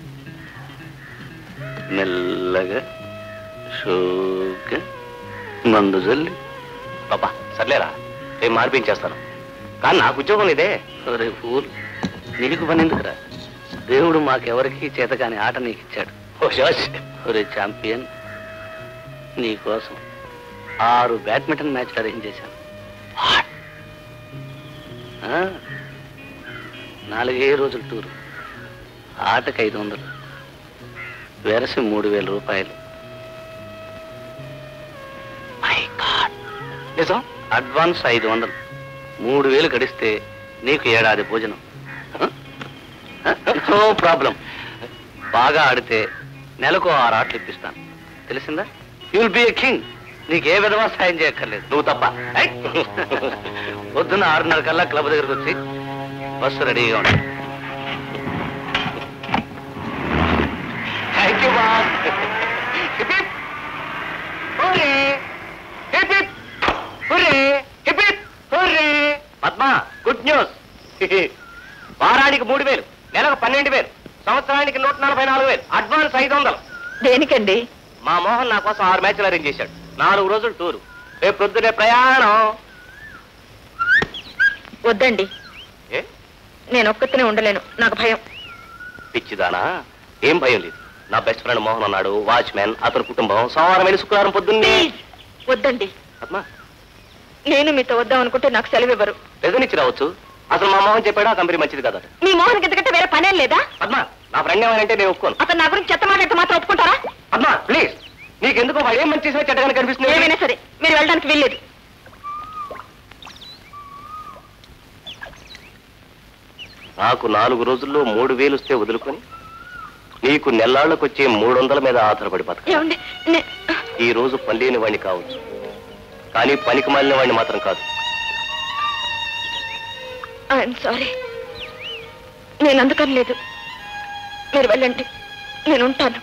మెల్లగా షోగా మందు జల్లి పాపా సర్లేరా రేపు మార్పించేస్తాను కానీ నాకు ఉద్యోగం ఇదే ఒరే ఫూల్ నీకు పని ఎందుకురా దేవుడు మాకెవరికి చేతకాని ఆట నీకు ఇచ్చాడు ఓ శోష్ ఒరే ఛాంపియన్ నీకోసం ఆరు బ్యాడ్మింటన్ మ్యాచ్లు అరేంజ్ చేశాను ఆ, నాలుగే రోజుల టూరు ఆటకు ఐదు వందలు వెరసి మూడు వేల రూపాయలు నిజం అడ్వాన్స్ ఐదు వందలు మూడు వేలు గడిస్తే నీకు ఏడాది భోజనం నో ప్రాబ్లం బాగా ఆడితే నెలకు ఆరు ఆటలు ఇప్పిస్తాను తెలిసిందా యుల్ బి ఎ కింగ్ నీకు ఏ విధమా సాయం చేయక్కర్లేదు నువ్వు తప్ప ఐ! పొద్దున్న ఆరున్నర కల్లా క్లబ్ దగ్గరకు వచ్చి బస్సు రెడీగా ఉంది thank you Bob hip hip. Hooray! Hip hip. Hooray! Hip hip. Hooray! Padma good news వారానికి మూడు వేలు నెలకు పన్నెండు వేలు సంవత్సరానికి నూట నలభై నాలుగు వేలు అడ్వాన్స్ ఐదు వందలు దేనికండి మా మోహన్ నా కోసం ఆరు మ్యాచ్లు అరేంజ్ చేశాడు నాలుగు రోజులు టూరు రేపు పొద్దునే ప్రయాణం వద్దండి ఏ నేను ఒక్కతనే ఉండలేను నాకు భయం పిచ్చిదానా ఏం భయం లేదు నా బెస్ట్ ఫ్రెండ్ మోహన్ ఉన్నాడు వాచ్మెన్ అతని కుటుంబం సోమవారం వెళ్ళి శుక్రవారం పొద్దున్నే వద్దండి పద్మ నేను మీతో వద్దాం అనుకుంటే నాకు సెలవు ఇవ్వరు రెజనిచ్చి రావచ్చు అసలు మా మోహన్ చెప్పాడు ఆ కంపెనీ మంచిది కదా మీ మోహన్ ఎందుకంటే వేరే పనేం లేదా పద్మ నా ఫ్రెండ్ ఏమైనంటే నేను ఒప్పుకోను అతను నా గురించి చెత్త మాట్లాడితే మాత్రం ఒప్పుకుంటారా పద్మ ప్లీజ్ నీకెందుకో వాడు ఏం మంచి చేసినా చెడ్డగానే కనిపిస్తుంది ఏమైనా సరే మీరు వెళ్ళడానికి వెళ్ళలేదు నాకు నాలుగు రోజుల్లో మూడు వేలు వస్తే వదులుకొని నీకు నెల్లాళ్ళకు వచ్చే మూడు వందల మీద ఆధారపడి బతక ఏమండి నే- ఈ రోజు పని లేని వాడిని కావచ్చు కానీ పనికి మాలిన వాడిని మాత్రం కాదు ఐఎమ్ సారీ నేను అందుకని లేదు మీరు వెళ్ళండి నేను ఉంటాను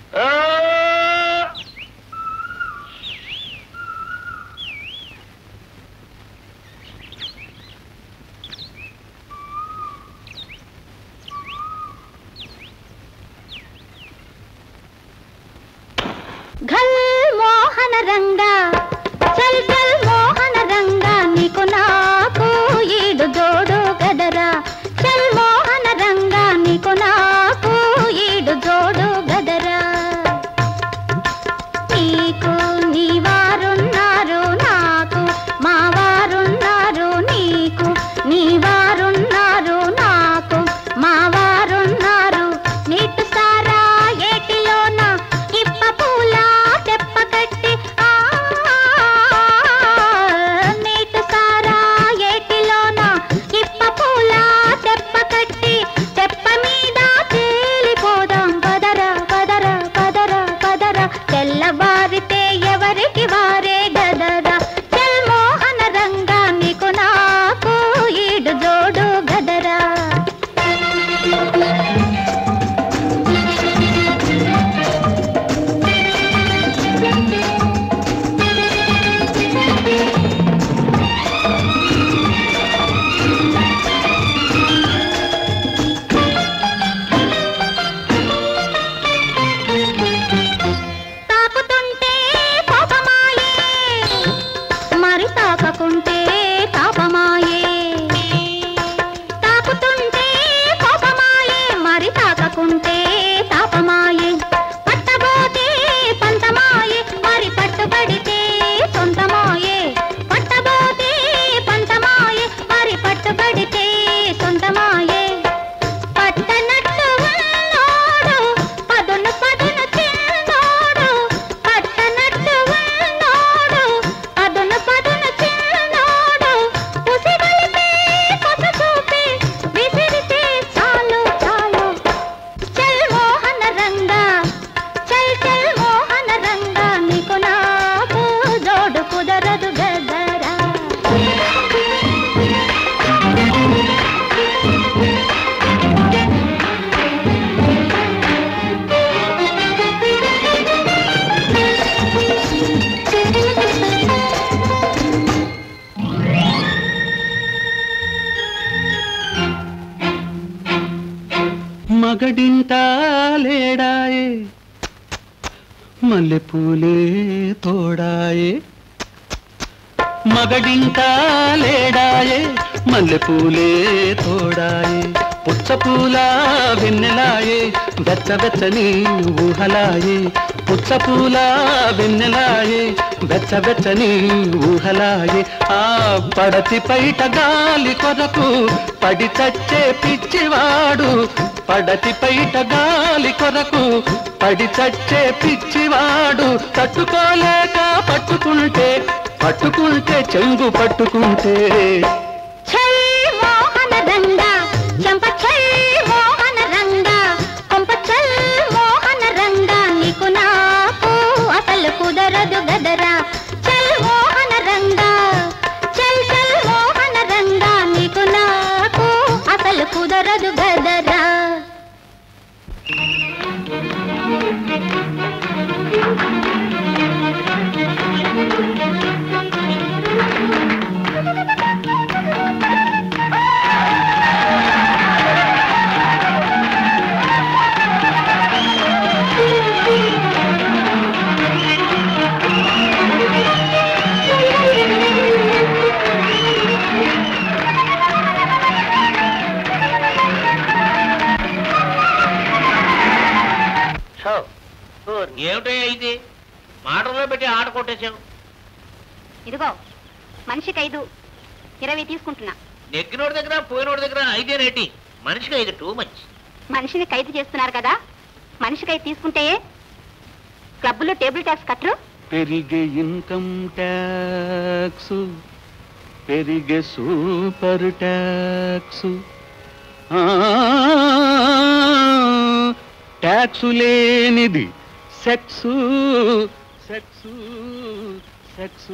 ఘల్ మోహన రంగా చల్ చల్ మోహన రంగా నీకు నాకు ఈడు జోడు గదరా చల్ మోహన రంగా నీకు నాకు ఈడు జోడు గదరా నీకు నీ వారున్నారు నాకు మా వారున్నారు నీకు నీ వారున్నారు నాకు మా వారున్నారు నీటు సారా ఏటిలోన ఇప్ప పూల తెప్ప కట్టి ఆ నీటు సారా ఏటిలోన ఇప్ప పూల తెప్ప కట్టి తెప్ప మీద తేలిపోదాం పదరా పదరా పదరా పదరా తెల్లవారితే ఎవరికి వారే గదరా చల్ మోహన రంగా నీకు నాకు ఈడు జోడు గదరా తాకుతుంటే కోపమాయే మరి తాకకుంటే తాపమాయే తాకుతుంటే కోపమాయే మరి తాకకుంటే తాపమాయే పట్టబోతే పంతమాయే మరి పట్టుబడితే సొంతమాయే పట్టబోతే పంతమాయే మరి పట్టుబడితే సొంతమాయే పట్టనట్టు ఉన్నోడు పదును పదును చిన్నోడు పట్టనట్టు ఉన్నోడు పదును పదును చిన్నోడు ఉసిగలిపే కొస చూపే విసిరితే చాలు చాలు చల్ మోహన రంగా చల్ చల్ మోహన రంగా నీకు నాకు జోడు కుదరదు గదరా మగడింట లేడాయే మల్లెపూలే తోడాయే మగడింట లేడాయే మల్లెపూలే తోడాయే పుచ్చపూల వెన్నెలాయే వెచ్చ వెచ్చని ఊహలాయే పుచ్చపూల వెన్నెలాయే వెచ్చ వెచ్చని ఊహలాయే ఆ పడతి పైట గాలి కొరకు పడి చచ్చే పిచ్చివాడు పడతి పైట గాలి కొరకు పడి చచ్చే పిచ్చివాడు తట్టుకోలేక పట్టుకుంటే పట్టుకుంటే చెంగు పట్టుకుంటే ఛై మోహన రంగా చెంప ఛై మోహన రంగా కొంప చల్ మోహన రంగా నీకు నాకు అసలు కుదరదు గదరా చల్ మోహన రంగా చల్ చల్ మోహన రంగా నీకు నాకు అసలు కుదరదు గదరా ఏమిటో ఇది మాటల్లో పెట్టి ఆట కొట్టేశావు ఇదిగో మనిషికి ఐదు ఇరవై తీసుకుంటున్నా నెగ్గినోడి దగ్గర పోయినోడి దగ్గర ఐదేనేటి మనిషికి ఐదు టూ మచ్ మనిషిని ఖైదు చేస్తున్నారు కదా మనిషికి ఐదు తీసుకుంటే క్లబ్లో టేబుల్ ట్యాక్స్ కట్టరు పెరిగే ఇన్కమ్ ట్యాక్స్ పెరిగే సూపర్ ట్యాక్స్ ట్యాక్స్ లేనిది సెక్స్ సెక్స్ సెక్స్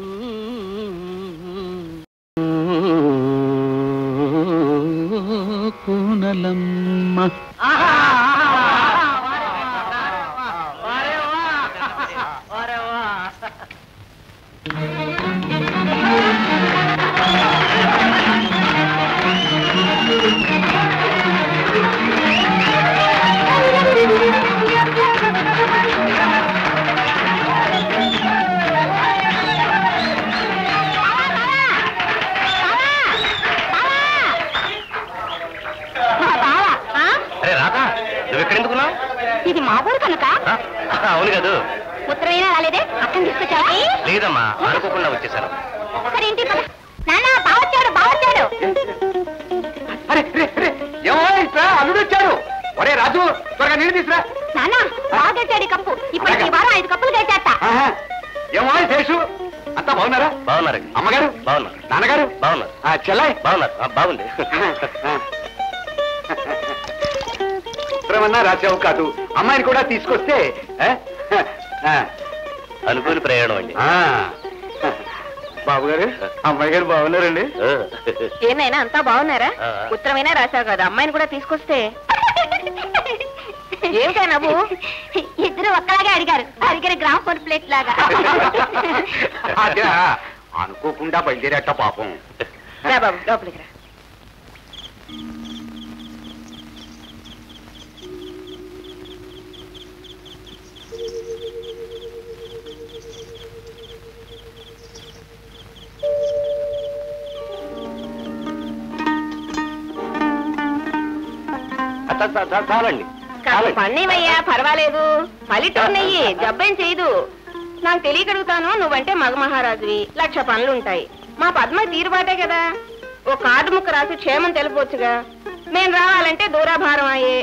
కూనలమ్మ వారే మా బావ ఆ? అరే రాధా నువ్వు ఎక్కడ ఎందుకున్నావు ఇది మా ఊరు కనుక అవును కదూ ఉత్తరమైనా రాలేదే అక్కని తీసుకొచ్చావా లేదమ్మా అనుకోకుండా వచ్చేసాను ఒకసారి ఇంటి పద నాన్న బావచ్చాడు బావచ్చాడు అరే రే రే ఏమో అల్లుడు వచ్చాడు ఒరే రాజు త్వరగా నీళ్ళు తీసురా నాన్న బాగా తెచ్చాడు ఈ కప్పు ఇప్పటికి ఈ వారం ఐదు కప్పులు తెచ్చేస్తా ఆహా. ఏమో శేషు అంతా బాగున్నారా బాగున్నారు అమ్మగారు బాగున్నారు నాన్నగారు బాగున్నారు ఆ, చెల్లాయ్ బాగున్నారు ఆ, బాగుంది ఉత్తరమన్నా రాసావు కాదు అమ్మాయిని కూడా తీసుకొస్తే ఆ? ఆ, అనుకూల ప్రయాణం అండి ఆ. బాబు గారు అమ్మాయి గారు బాగున్నారండి ఆ. ఏనైనా అంతా బాగున్నారా ఆ. ఉత్తరమైనా రాశావు కదా అమ్మాయిని కూడా తీసుకొస్తే ఏమిటా నవ్వు ఇద్దరు ఒక్కలాగే అడిగారు అడిగిన గ్రామ్ ఫోన్ ప్లేట్ లాగా అదే అనుకోకుండా బయలుదేరట పాపం రా బాబు లోపలికి రా ఆ, చా- చా- చా- చాలండి కాస్త చాలండి పన్నీవయ్యా పర్వాలేదు పల్లెటూరు నెయ్యి జబ్బేం చేయదు నాకు తెలియగలుగుతాను నువ్వంటే మగ మహారాజువి లక్ష పనులుంటాయి మా పద్మ తీరుబాటే కదా ఓ కార్డు ముక్క రాసి క్షేమం తెలుపవచ్చుగా మేం రావాలంటే దూరాభారం అయ్యే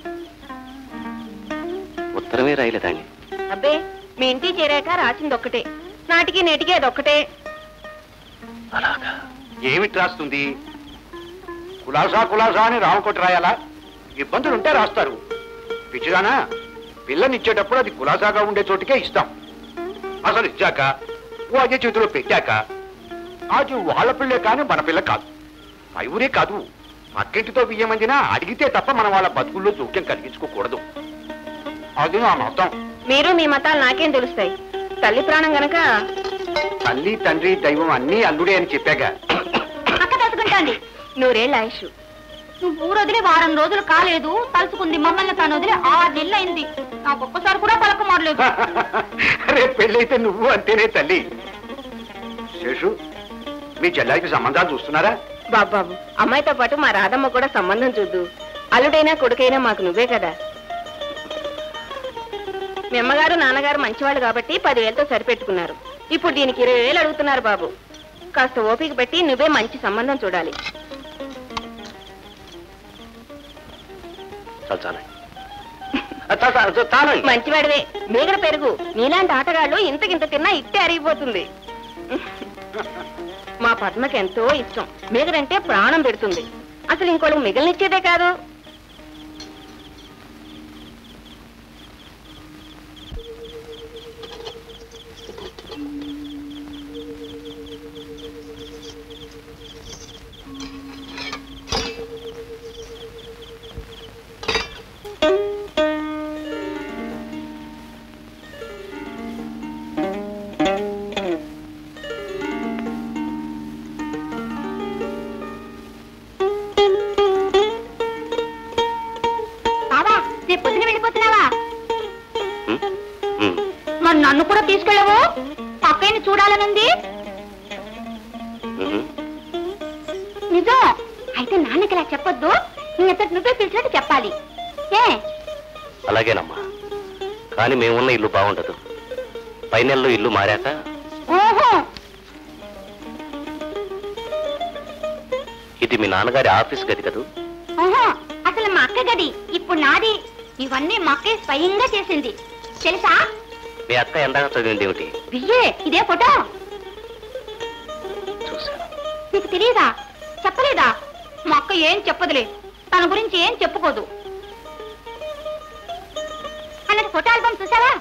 ఉత్తరమే రాయలేదండి అబ్బే మీ ఇంటికి చేరాక రాసింది ఒక్కటే నాటికి నేటికి అదొక్కటే అలాగా ఏమిటి రాస్తుంది కులాసా కులాసా అని రామకోటి రాయాలా ఇబ్బందులు ఉంటే రాస్తారు పిచ్చిదానా పిల్లనిచ్చేటప్పుడు అది కులాసాగా ఉండే చోటుకే ఇస్తాం అసలు ఇచ్చాక ఓ అదే చేతిలో పెట్టాక అది వాళ్ళ పిల్లే కానీ మన పిల్ల కాదు మా ఊరే కాదు పక్కింటితో బియ్యమందినా అడిగితే తప్ప మనం వాళ్ళ బతుకుల్లో జోక్యం కలిగించుకోకూడదు అది నా మతం మీరు మీ మతాలు నాకేం తెలుస్తాయి తల్లి ప్రాణం గనక తల్లి తండ్రి దైవం అన్నీ అల్లుడే అని చెప్పాక అక్క తలుచుకుంటాంది నూరేళ్ళ ఆయుష్ నువ్వు ఊరు వదిలి వారం రోజులు కాలేదు తలుచుకుంది మమ్మల్ని తాను వదిలి ఆరు నెలలు అయింది నాకు ఒక్కసారి కూడా పలక మారలేదు రేపు పెళ్ళైతే నువ్వు అంతేనే తల్లి శేషు మీ చెల్లాయికి సంబంధాలు చూస్తున్నారా బాబు బాబు అమ్మాయితో పాటు మా రాధమ్మ కూడా సంబంధం చూద్దు అల్లుడైనా కొడుకైనా మాకు నువ్వే కదా మీ అమ్మగారు నాన్నగారు మంచివాళ్ళు కాబట్టి పదివేలతో సరిపెట్టుకున్నారు ఇప్పుడు దీనికి ఇరవై వేలు అడుగుతున్నారు బాబు కాస్త ఓపిక పెట్టి నువ్వే మంచి సంబంధం చూడాలి చాలు చాలండి ఆ, చా- చా- చా- చాలండి మంచివాడివే మీగడ పెరుగు నీలాంటి ఆటగాళ్ళు ఇంతకింత తిన్నా ఇట్టే అరిగిపోతుంది మా పద్మకి ఎంతో ఇష్టం మీగడంటే ప్రాణం పెడుతుంది అసలు ఇంకోళ్ళకి మిగిలినిచ్చేదే కాదు బావా రేపు పొద్దున వెళ్ళిపోతున్నావా ఉమ్, ఉమ్. మరి నన్ను కూడా తీసుకెళ్ళవు అక్కయ్యని చూడాలనుంది ఉహు. నిజం అయితే నాన్నకి ఇలా చెప్పొద్దు నీ అంతటి నువ్వే పిలిచినట్టు చెప్పాలి ఏ అలాగేనమ్మా కానీ మేమున్న ఇల్లు బాగుండదు పై నెలలో ఇల్లు మారాక ఓహో ఇది మీ నాన్నగారి ఆఫీస్ గది కదూ ఓహో అసలు మా అక్క గది ఇప్పుడు నాది ఇవన్నీ మా అక్కే స్వయంగా చేసింది తెలుసా మీ అక్క ఎందాక చదివింది ఏమిటి బియ్యే ఇదే ఫోటో చూశాను నీకు తెలియదా చెప్పలేదా మా అక్క ఏం చెప్పదులే తన గురించి ఏం చెప్పుకోదు అన్నది ఫోటో ఆల్బమ్ చూసావా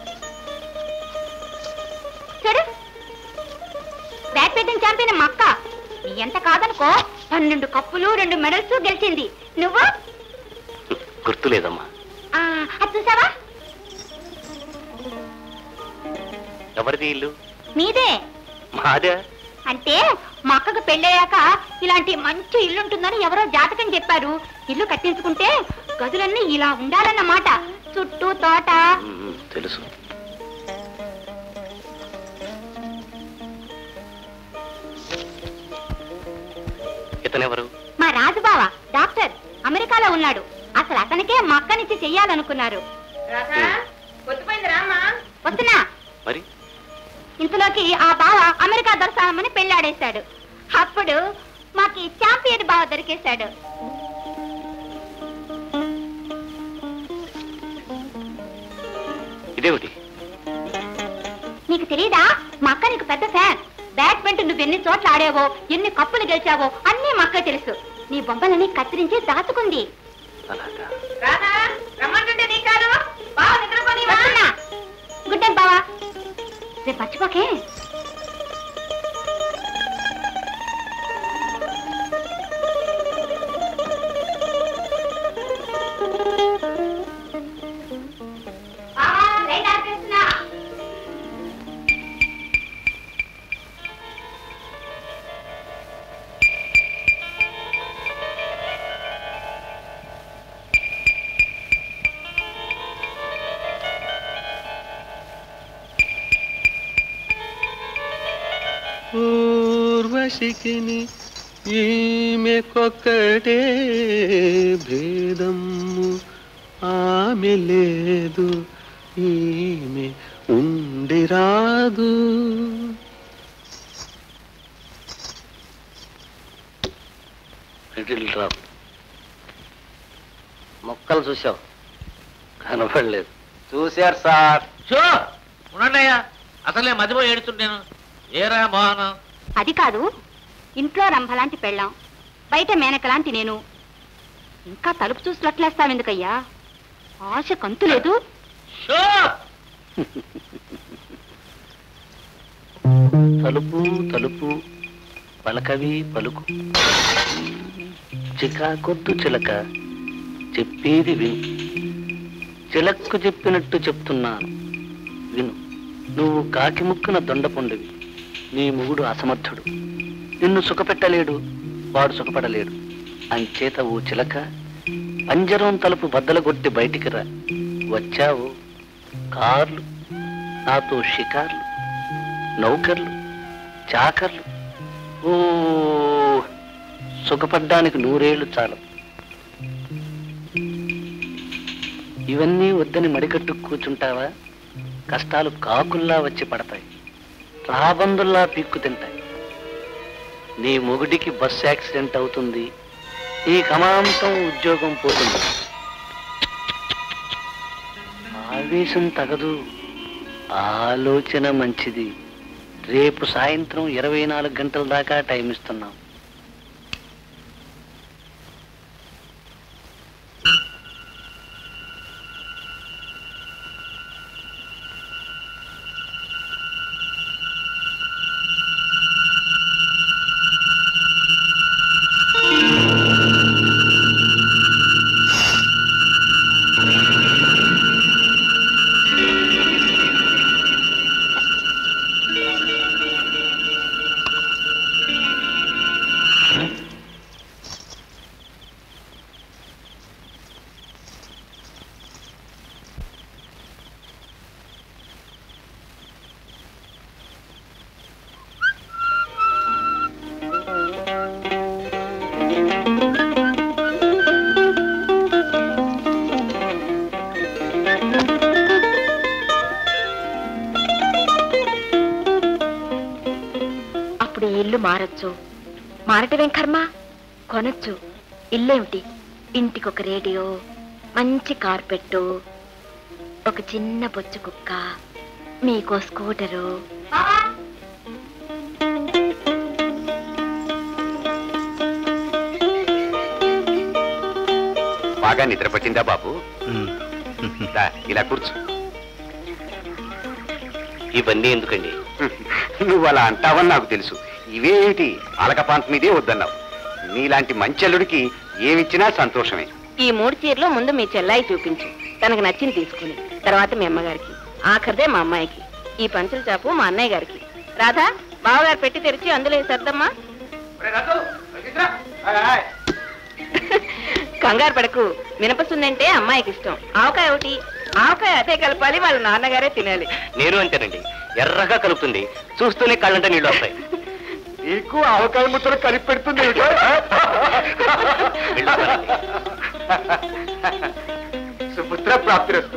చూడు బ్యాడ్మింటన్ ఛాంపియన్ మా అక్క నీ ఎంత కాదనుకో పన్నెండు కప్పులు రెండు మెడల్స్ గెలిచింది నువ్వు గుర్తులేదమ్మా ఆ, అది చూసావా ఎవరిది ఇల్లు మీదే మాదే అంటే మా అక్కకు పెళ్ళయ్యాక ఇలాంటి మంచి ఇల్లు ఉంటుందని ఎవరో జాతకం చెప్పారు ఇల్లు కట్టించుకుంటే గదులన్నీ ఇలా ఉండాలన్నమాట చుట్టూ తోట ఉమ్, తెలుసు ఇతనెవరు మా రాజుబావ డాక్టర్ అమెరికాలో ఉన్నాడు అసలు అతనికే మా అక్కనిచ్చి చెయ్యాలనుకున్నారు వస్తున్నా మరి ఇంతలోకి ఆ బావ అమెరికా దొరసామని పెళ్ళాడేశాడు అప్పుడు మాకి చాంపియన్ బావ దొరికేశాడు ఇదేమిటి నీకు తెలీదా మా అక్క నీకు పెద్ద ఫ్యాన్ బ్యాడ్మింటన్ నువ్వు ఎన్ని చోట్ల ఆడావో ఎన్ని కప్పులు గెలిచావో అన్నీ మా అక్క తెలుసు నీ బొమ్మలని కత్తిరించి దాచుకుంది వస్తున్నా. గుడ్ నైట్ బావా రేపు మర్చిపోకే బావా, లైట్ ఆపేస్తున్నా. ఊర్వశికిని ఈమెకొక్కటే భేదము ఆమె లేదు ఈమె ఉండిరాదు రావు మొక్కలు చూసావు కనపడలేదు చూశారు సార్ షో ఉండండియ్యా అసలే మధ్యపోయి ఏడుతుంటాను ఏరా మోహనం అది కాదు ఇంట్లో రంభలాంటి పెళ్ళాం బయట మేనకలాంటి నేను ఇంకా తలుపు చూసి లొట్లేస్తావెందుకయ్యా ఆశ కంతు లేదు షో తలుపు తలుపు పలకవి పలుకు చికాకొద్దు చిలక చెప్పేది విను చిలక్కు చెప్పినట్టు చెప్తున్నాను విను నువ్వు కాకి ముక్కున దొండపొండివి నీ మొగుడు అసమర్థుడు నిన్ను సుఖపెట్టలేడు వాడు సుఖపడలేడు అంచేత ఓ చిలక పంజరం తలుపు బద్దలగొట్టి బయటికి రా వచ్చావు కార్లు నాతో షికార్లు నౌకర్లు చాకర్లు ఓ సుఖపడ్డానికి నూరేళ్లు చాలు ఇవన్నీ వద్దని మడికట్టు కూర్చుంటావా కష్టాలు కాకుల్లా వచ్చి పడతాయి రాబందుల్లా పీక్కు తింటాయి నీ మొగుడికి బస్ యాక్సిడెంట్ అవుతుంది నీ కమాంతం ఉద్యోగం పోతుంది ఆవేశం తగదు ఆలోచన మంచిది రేపు సాయంత్రం ఇరవై నాలుగు గంటల దాకా టైం ఇస్తున్నాం అప్పుడు ఈ ఇల్లు మారచ్చు మారటమేం కర్మ కొనొచ్చు ఇల్లేమిటి ఇంటికొక రేడియో మంచి కార్పెట్టు ఒక చిన్న బొచ్చు కుక్క మీకో స్కూటరు బాగా నిద్ర పట్టిందా బాబు దా, ఇలా కూర్చో ఇవన్నీ ఎందుకండి నువ్వు అలా అంటావని నాకు తెలుసు ఇవేమిటి అలకపాంత మీదే వద్దన్నావు నీలాంటి మంచి అల్లుడికి ఏమిచ్చినా సంతోషమే ఈ మూడు చీరలో ముందు మీ చెల్లాయి చూపించు తనకు నచ్చింది తీసుకుని తర్వాత మీ అమ్మగారికి ఆఖరిదే మా అమ్మాయికి ఈ పంచుల చాపు మా అన్నయ్య గారికి రాధా బావగారు పెట్టి తెరిచి అందులో సర్దమ్మా కంగారు పడకు మినపసుందంటే అమ్మాయికి ఇష్టం ఆవకాయ ఒకటి ఆవకాయ అదే కలపాలి వాళ్ళ నాన్నగారే తినాలి నేను అంతేనండి ఎర్రగా కలుపుతుంది చూస్తూనే కళ్ళంటే నీళ్ళు వస్తాయి నీకు ఆవకాయ ముద్దలు కలిపి పెడుతుంది సుపుత్ర ప్రాప్తిరస్తు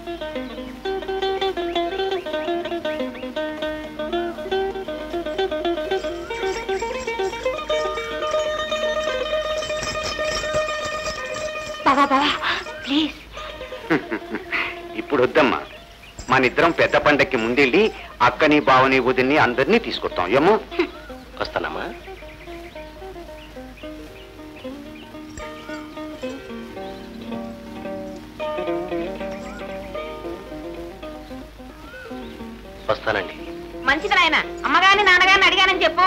బాబా బాబా ప్లీజ్ ఇప్పుడు వద్దమ్మా మనిద్దరం పెద్ద పండక్కి ముందెళ్ళి అక్కని బావని వదిని అందరినీ తీసుకొస్తాం ఏమో వస్తానమ్మా వస్తానండి మంచిది నాయన అమ్మగారిని నాన్నగారిని అడిగానని చెప్పు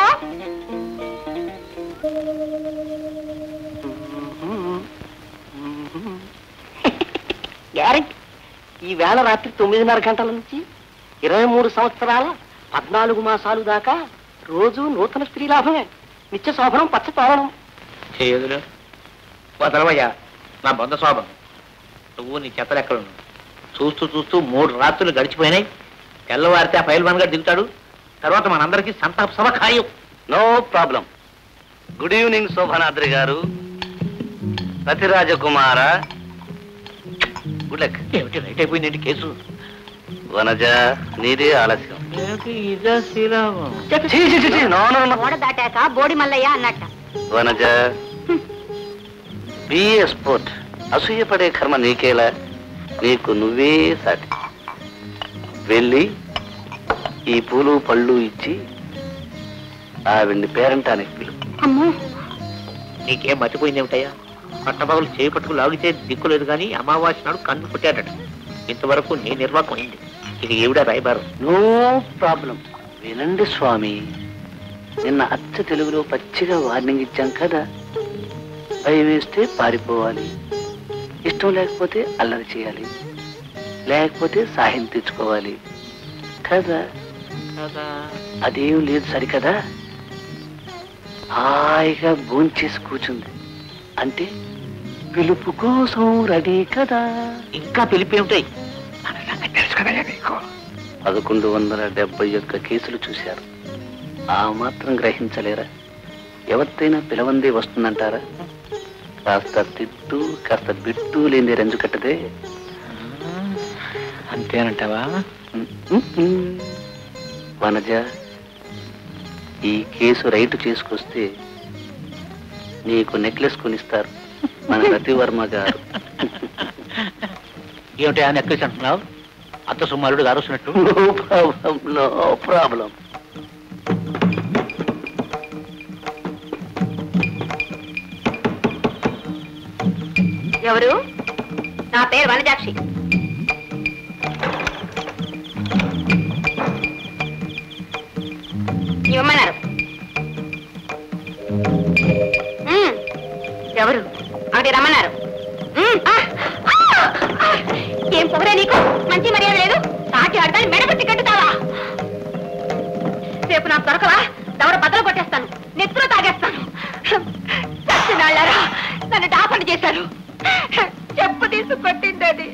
గ్యారెంటీ ఈ వేళ రాత్రి తొమ్మిదిన్నర గంటల నుంచి ఇరవై మూడు సంవత్సరాల పద్నాలుగు మాసాలు దాకా రోజు నూతన స్త్రీ లాభమే నిత్య శోభనం పచ్చ తోరణం చేయదులు వదలవయ్యా నా బంధ శోభం నువ్వు నీ చెత్త లెక్కలు చూస్తూ చూస్తూ మూడు రాత్రులు గడిచిపోయినాయి తెల్లవారితే ఆ పైల్వాన్ గారు దిగుతాడు తర్వాత మనందరికీ సంతాప సభ ఖాయం no problem good evening Sobhanadri garu సతిరాజకుమార గుడ్ లక్ ఏమిటి రైట్ అయిపోయిందండి కేసు వనజ నీదే ఆలస్యం ఛీ, ఛీ, ఛీ, ఛీ, no, no, no. ఓడ దాటాక బోడి మల్లయ్య అన్నట్ట వనజ బిఏ స్పోర్ట్ అసూయపడే కర్మ నీకేలా నీకు నువ్వే సాటి వెళ్ళి ఈ పూలు పళ్ళు ఇచ్చి ఆవిడ్ని పేరంటానికి పిలు అమ్మో నీకేం మర్చిపోయింది ఏమిటయ్యా పట్టపగలు చేపట్టుకు లాగితే దిక్కు లేదు కానీ అమావాస్య నాడు కన్ను పుట్టాడట ఇంతవరకు నీ నిర్వాహకం అయింది ఇక ఏవిడా రాయబారు నో ప్రాబ్లం వినండి స్వామి నిన్న అచ్చ తెలుగులో పచ్చిగా వార్నింగ్ ఇచ్చాం కదా భయం వేస్తే పారిపోవాలి ఇష్టం లేకపోతే అల్లరి చేయాలి లేకపోతే సాయం తెచ్చుకోవాలి కదా అదేం లేదు సరికదా హాయిగా భోంచేసి కూర్చుంది అంటే పిలుపు కోసం రెడీ కదా ఇంకా పిలిపేమిటాయి పదకొండు వందల డెబ్బై ఒక్క కేసులు చూశారు ఆ మాత్రం గ్రహించలేరా ఎవరితైనా పిలవందే వస్తుందంటారా కాస్త తిట్టు కాస్త బిట్టు లేని రెంజు కట్టదే అంతేనంటావా వనజ ఈ కేసు రైటు చేసుకొస్తే నీకు నెక్లెస్ కొనిస్తారు మన రతివర్మ గారు ఏమిటి ఆ నెక్లెస్ అంటున్నావు అంత సుమారుడు గారుస్తున్నట్టు నో ప్రాబ్లం నో ప్రాబ్లం ఎవరు నా పేరు వనజాక్షి ఇవ్వమన్నారు మ్మ్. ఎవరు ఆవిడ రమ్మన్నారు మ్మ్. ఆ! ఆ! ఆ! ఏం పొగరే నీకు మంచి మర్యాద లేదు సాటి ఆడదాన్ని మెడబెట్టి కట్టుతావా రేపు నాకు దొరకవా దవర బద్దలు కొట్టేస్తాను నెత్తులు తాగేస్తాను సచ్చినాళ్ళారా నన్ను డాపండి చేశారు చెప్పు తీసు కొట్టిందని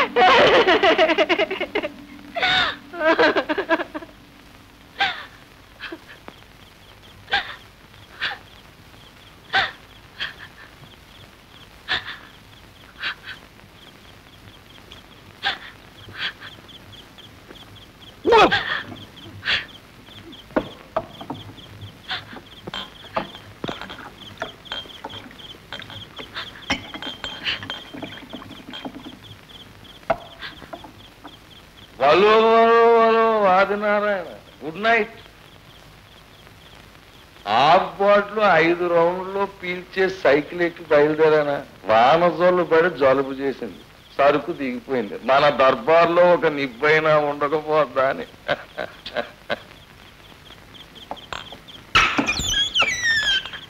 వలో వలో వలో Adinarayana good night half bottle ఐదు రౌండ్లో పీల్చే సైకిల్ ఎక్కి బయలుదేరానా వానజోళ్ళు పడి జలుబు చేసింది సరుకు దిగిపోయింది మన దర్బార్లో ఒక నిబ్బైనా ఉండకపోద్దా అని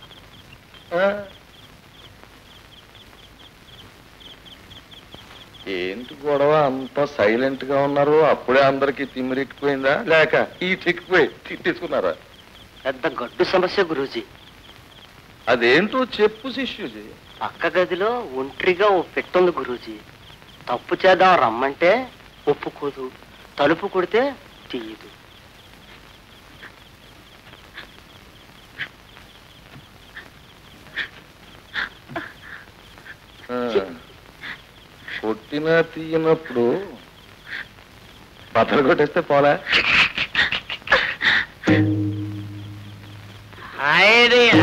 ఆ? ఏంటి గొడవ అంతా సైలెంట్ గా ఉన్నారు అప్పుడే అందరికి తిమ్మిరెక్కిపోయిందా లేక ఈ చెక్కిపోయి తిట్టేసుకున్నారా పెద్ద గడ్డు సమస్య గురూజీ అదేంటో చెప్పు శిష్యుజీ పక్క గదిలో ఒంటరిగా ఓ పెట్టుంది గురూజీ తప్పు చేద్దాం రమ్మంటే ఒప్పుకోదు తలుపు కొడితే తీయదు ఆ, కొట్టినా తీయనప్పుడు బట్టలు కొట్టేస్తే పోలే ఐడియా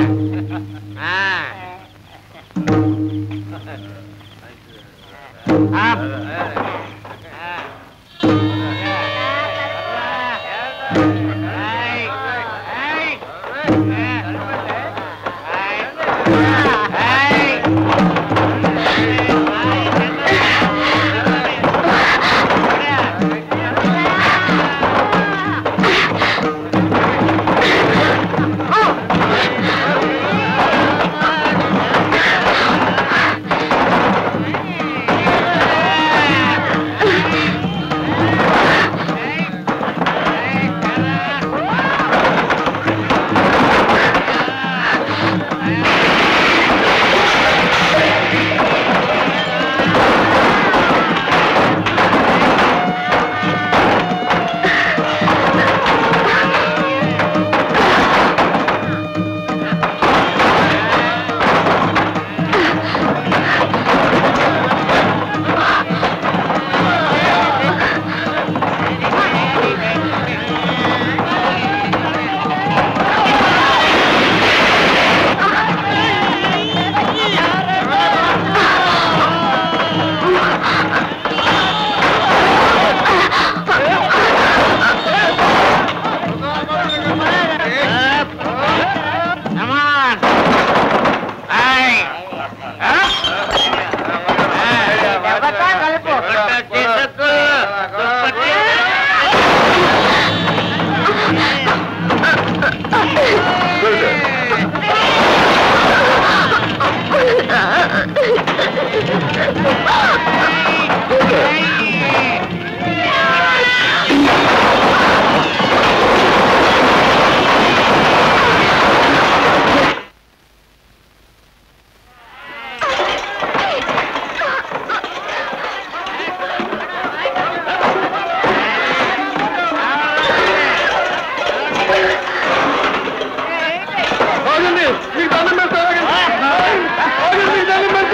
ఆగండి మీకు దండం పెడతా ఆగండి ఆగండి మీకు దండం పెడతా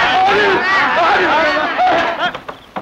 ఆగండి ఆగండి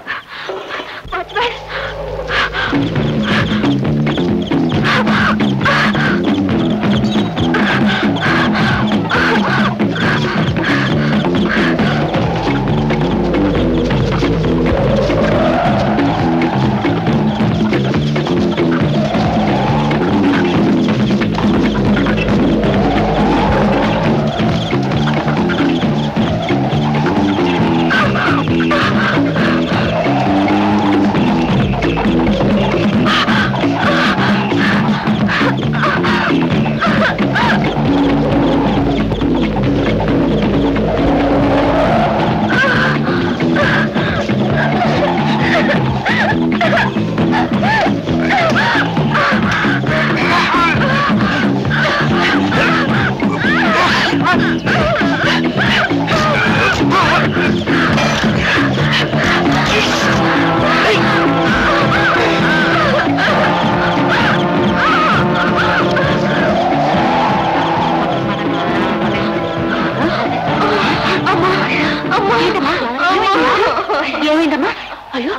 ఏమైందమ్మా అయ్యో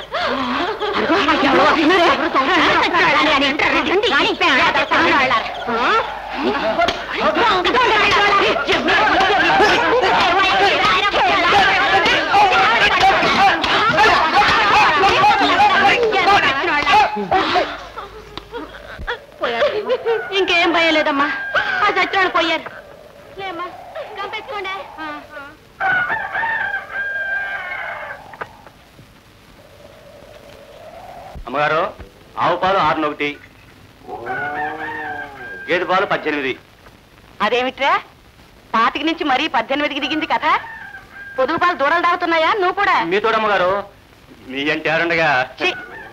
ఎవరో వస్తున్నారే. రండి, రండి. ఇంకేం భయం లేదమ్మా ఆ చచ్చాడు పోయారు లేమ్మా కంపెట్టుకోండి అమ్మగారు ఆవు పాలు ఆరున ఒకటి గేదె పాలు పద్దెనిమిది అదేమిట్రా పాతికి నుంచి మరీ పద్దెనిమిదికి దిగింది కథ పొదుగు పాలు దూరాలు తాగుతున్నాయా నువ్వు కూడా మీ తోడమ్మగారు మీ అంటే ఎవరుండగా ఛీ!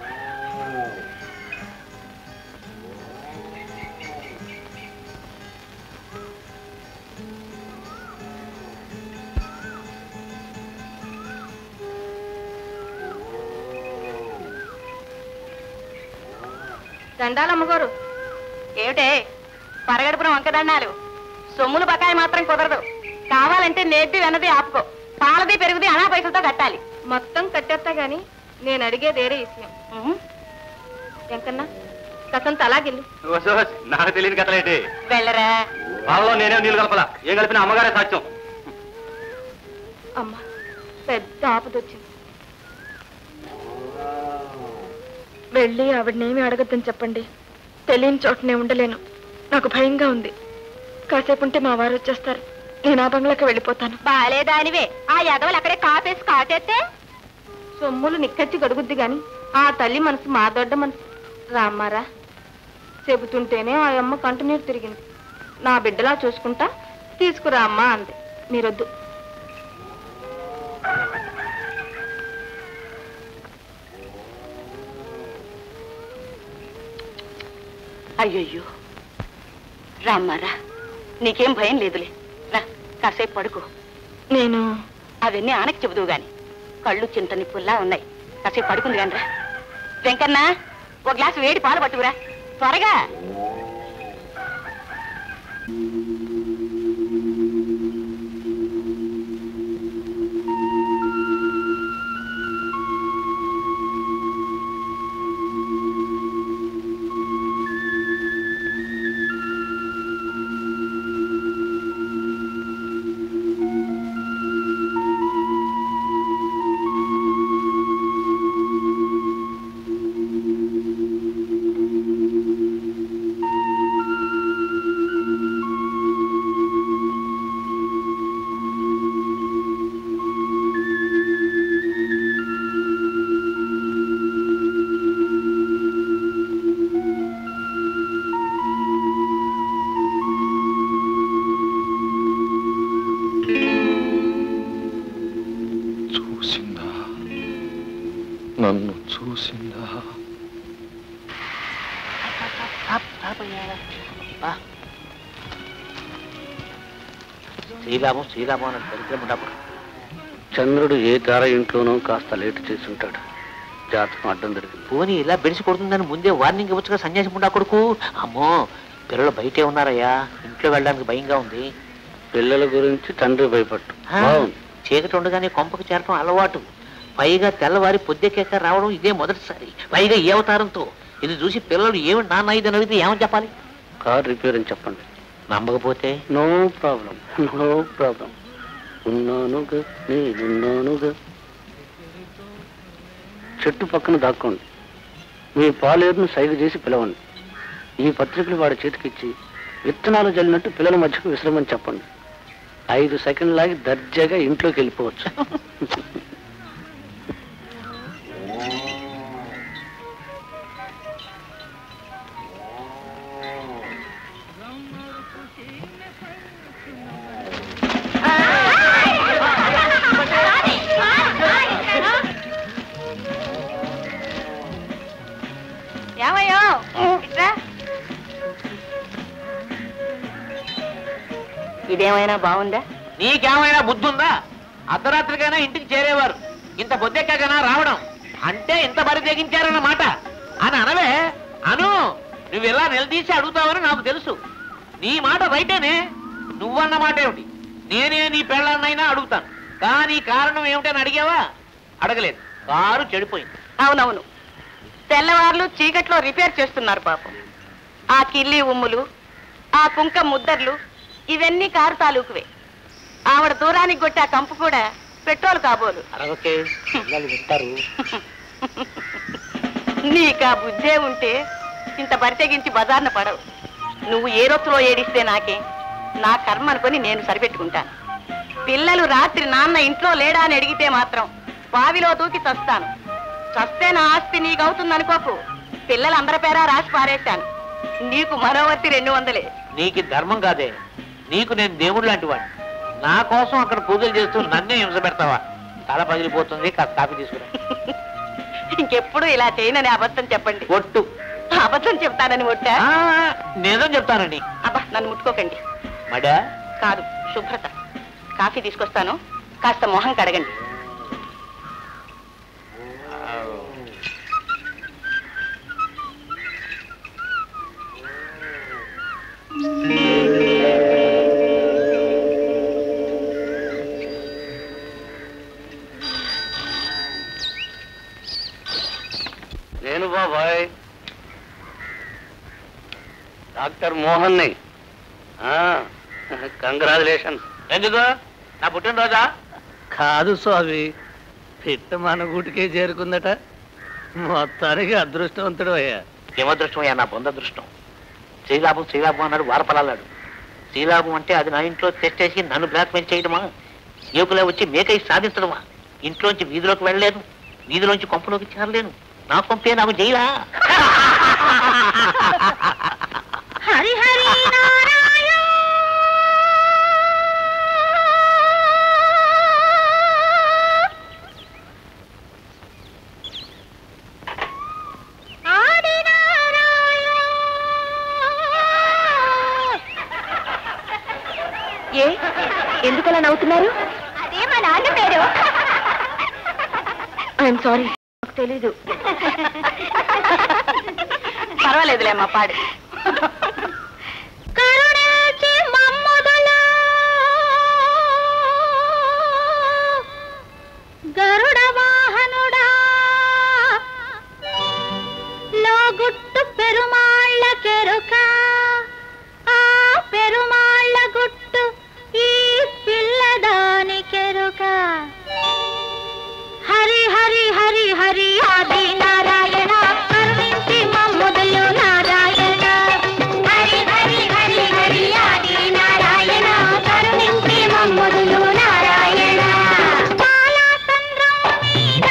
దండాలమ్మగారు ఏమిటే పరగడుపున వంకదండాలు సొమ్ములు బకాయి మాత్రం కుదరదు కావాలంటే నేర్ది వెనది ఆపుకో పాలది పెరుగుది అనా పైసలతో కట్టాలి మొత్తం కట్టేస్తా గాని నేను అడిగేది వేరే విషయం ఎంకన్నా కసంత అలాగెళ్ళు ఓస్ ఓస్, నాకు తెలియని కథలేంటి వెళ్ళరా వాళ్ళలో నేనే నీళ్ళు కలపలా ఏం కలిపిన అమ్మగారే సాక్ష్యం అమ్మా పెద్ద ఆపదొచ్చింది వెళ్ళి ఆవిడనేమి అడగద్దని చెప్పండి తెలియని చోటనే ఉండలేను నాకు భయంగా ఉంది కాసేపు ఉంటే మా వారు వచ్చేస్తారు నేను ఆ బంగ్లాకి వెళ్ళిపోతాను బాలేదానివే ఆ ఎదవలు అక్కడే కాపేసి కాటేస్తే సొమ్ములు నిక్కచ్చి గడుగుద్ది గాని ఆ తల్లి మనసు మా దొడ్డ మనసు రామ్మారా చెబుతుంటేనే ఆ అమ్మ కంటినీరు తిరిగింది నా బిడ్డలా చూసుకుంటా తీసుకురా అమ్మా అంది మీరొద్దు అయ్యయ్యో రామ్మారా నీకేం భయం లేదులే రా కాసేపు పడుకో నేను అవన్నీ ఆనకి చెబుదువు గాని కళ్ళు చింత నిప్పుల్లా ఉన్నాయి కాసేపు పడుకుంది కాని రా వెంకన్న ఒక గ్లాసు వేడి పాలు పట్టుకురా త్వరగా చూసిందా నన్ను చూసిందా శ్రీరామం శ్రీరామం అని దరిద్రం ఉండప్పుడు చంద్రుడు ఏ తార ఇంట్లోనూ కాస్త లేట్ చేసి ఉంటాడు జాతకం అడ్డం దొరికింది పోనీ ఇలా బెడిసి కొడుతుందని ముందే వార్నింగ్ ఇవ్వచ్చుగా సన్యాసి ముండా కొడుకు అమ్మో పిల్లలు బయటే ఉన్నారయ్యా ఇంట్లో వెళ్ళడానికి భయంగా ఉంది పిల్లల గురించి తండ్రి భయపట్టు ఆ, బాగుంది చీకటి ఉండగానే కొంపకు చేరటం అలవాటు పైగా తెల్లవారి పొద్దెక్కాక రావడం ఇదే మొదటిసారి పైగా ఏ అవతారంతో ఇది చూసి పిల్లలు ఏమి నాన్న ఇది అని అడిగితే ఏమని చెప్పాలి కార్ రిపేర్ అని చెప్పండి నమ్మకపోతే నో ప్రాబ్లం నో ప్రాబ్లం ఉన్నానుగా నేనున్నానుగా చెట్టు పక్కన దాక్కోండి మీ పాలేరును సైగ చేసి పిలవండి ఈ పత్రికలు వాడి చేతికిచ్చి విత్తనాలు జల్లినట్టు పిల్లల మధ్యకు విశ్రమని చెప్పండి ఐదు సెకండ్ లాగి దర్జాగా ఇంట్లోకి వెళ్ళిపోవచ్చు ఏమయ్యో ఇట్రా ఇదేమైనా బాగుందా నీకేమైనా బుద్ధి ఉందా అర్ధరాత్రికైనా ఇంటికి చేరేవారు ఇంత పొద్దెక్కగానా రావడం అంటే ఇంత బరి తెగించారన్నమాట అని అనవే అను నువ్వు ఇలా నిలదీసి అడుగుతావని నాకు తెలుసు నీ మాట రైటేనే నువ్వన్న మాట ఏమిటి నేనే నీ పెళ్ళన్నైనా అడుగుతాను కానీ కారణం ఏమిటని అడిగావా అడగలేదు కారు చెడిపోయింది అవునవును తెల్లవార్లు చీకట్లో రిపేర్ చేస్తున్నారు పాపం ఆ కిల్లి ఉమ్ములు ఆ కుంక ముద్దర్లు ఇవన్నీ కారు తాలూకువే ఆవిడ దూరానికి కొట్టే ఆ కంపు కూడా పెట్రోల్ కాబోలు అడగకే పిల్లలు వింటారు నీకు ఆ బుద్ధే ఉంటే ఇంత బరితెగించి బజార్న పడవు నువ్వు ఏ రొత్తులో ఏడిస్తే నాకే నా కర్మ అనుకొని నేను సరిపెట్టుకుంటాను పిల్లలు రాత్రి నాన్న ఇంట్లో లేడా అని అడిగితే మాత్రం బావిలో దూకి చస్తాను చస్తే నా ఆస్తి నీకవుతుంది అనుకోకు పిల్లలందరి పేరా రాసి పారేశాను నీకు మరోవర్తి రెండు వందలే నీకు ధర్మం కాదే నీకు నేను దేవుడు లాంటి వాడిని నా కోసం అక్కడ పూజలు చేస్తూ నన్నే హింస పెడతావా తల పగిలిపోతుంది కాస్త కాఫీ తీసుకురా ఇంకెప్పుడు ఇలా చేయనని అబద్ధం చెప్పండి ఒట్టు అబద్ధం చెప్తానని ఒట్టా ఆ, నిజం చెప్తానండి అబ్బా నన్ను ముట్టుకోకండి మడా కాదు శుభ్రత కాఫీ తీసుకొస్తాను కాస్త మొహం కడగండి నేను బాబాయ్ డాక్టర్ మోహన్ని కంగ్రాచులేషన్స్ ఎందుకు నా పుట్టినరోజా కాదు స్వామి పిట్ట మన గుటికే చేరుకుందట మొత్తానికి అదృష్టవంతుడు అయ్యా ఏమదృష్టం అయ్యా నా పొందదృష్టం శ్రీలాభం శ్రీలాభం అన్నాడు వారపలాడు శ్రీలాభం అంటే అది నా ఇంట్లో తెచ్చేసి నన్ను బ్లాక్మెయిల్ చేయడమా యువకులే వచ్చి మేకై సాధించడమా ఇంట్లోంచి వీధిలోకి వెళ్ళలేను వీధిలోంచి కొంపలోకి చేరలేను నా కొంపే నాకు జైలా హరి హరి నారాయణ ఆది నారాయణ ఏ ఎందుకలా నవ్వుతున్నారు అదే మా నాన్న పేరు ఐఎమ్ సారీ నాకు తెలీదు పర్వాలేదులే అమ్మా పాడు కరుణించి మమ్ముదలో గరుడ వాహనుడా లోగుట్టు పెరుమాళ్ళ కెరుక ఆ పెరుమాళ్ళ గుట్టు ఈ పిల్లదాని కెరుక హరి హరి హరి హరి ఆది నారాయణ కరుణించి మమ్ముదలు నారాయణ హరి హరి హరి హరి ఆది నారాయణ కరుణించి మమ్ముదలు నారాయణ బాలాచంద్రం మీద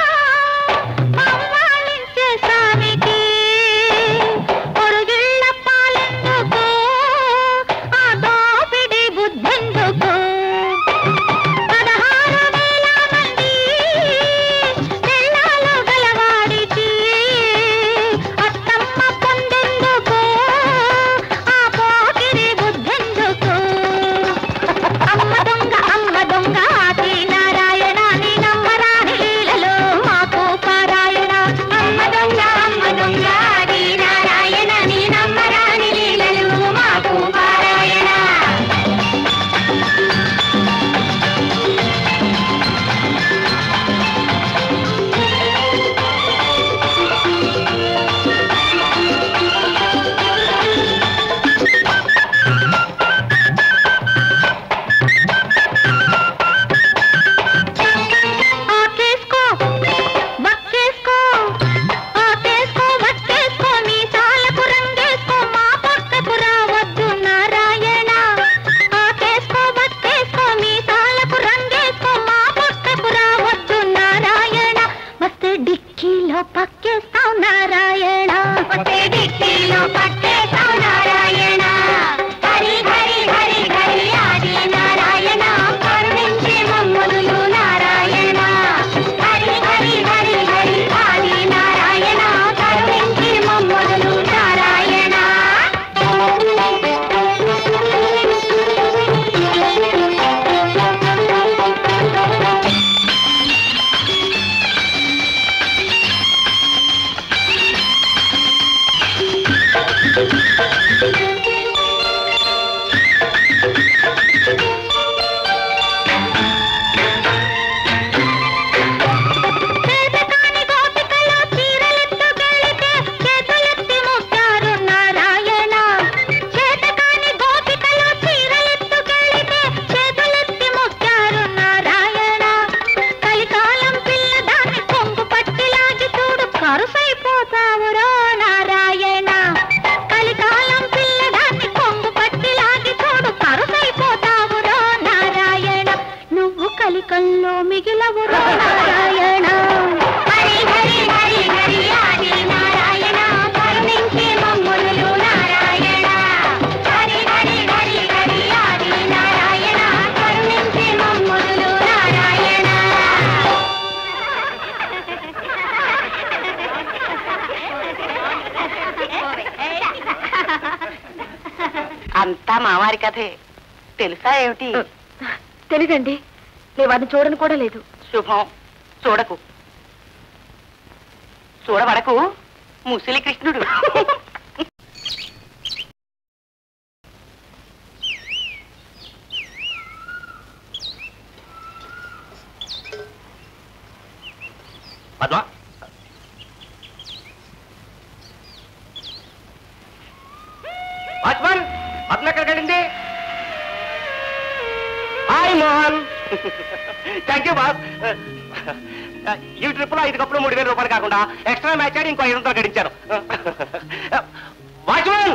పవ్వాళించే స్వామికి పొరుగిళ్ళ పాలెందుకు ఆ దోపిడి బుద్ధెందుకు పదహారు వేల మంది తెల్లాలో గలవాడికి అత్తమ్మ పొందెందుకు ఆ పోకిరి బుద్ధెందుకు అమ్మ దొంగ అమ్మ దొంగ ఆది నారాయణ నీ నమ్మరాని లీలలో మాకు పారాయణ అమ్మ దొంగ అమ్మ దొంగ ఆది నారాయణ నీ నమ్మరాని లీలలు మాకు పారాయణ ఆకేసుకో బక్కేసుకో ఆకేసుకో బక్కేసుకో మీ సాలకు రంగేసుకో మా పక్కకు రావద్దు నారాయణ ఆకేసుకో బక్కేసుకో మీ సాలకు రంగేసుకో మా పక్కకు రావద్దు నారాయణ వస్తే డిక్కీలో పక్కేస్తావు నారాయణ వస్తే డిక్కీలో పక్కేస్తావు నారాయణ హరి హరి హరి హరి ఆది నారాయణ కరుణించి మమ్ములు నారాయణ హరి హరి హరి హరి ఆది నారాయణ కరుణించి మమ్ములు నారాయణ అంతా మావారి కథే తెలుసా ఏమిటి తెలీదండి నేను వాడిని చూడను కూడా లేదు శుభం చూడకు చూడబడకు ముసలి కృష్ణుడు పద్మ వాచ్మన్ పద్మ ఎక్కడికి వెళ్ళింది hi Mohan thank you boss ఈ ట్రిప్ లో ఐదు కప్పులు మూడు వేల రూపాయలు కాకుండా ఎక్స్ట్రా మ్యాచ్ ఆడి ఇంకో ఐదు వందలు గడించాను వాచ్మన్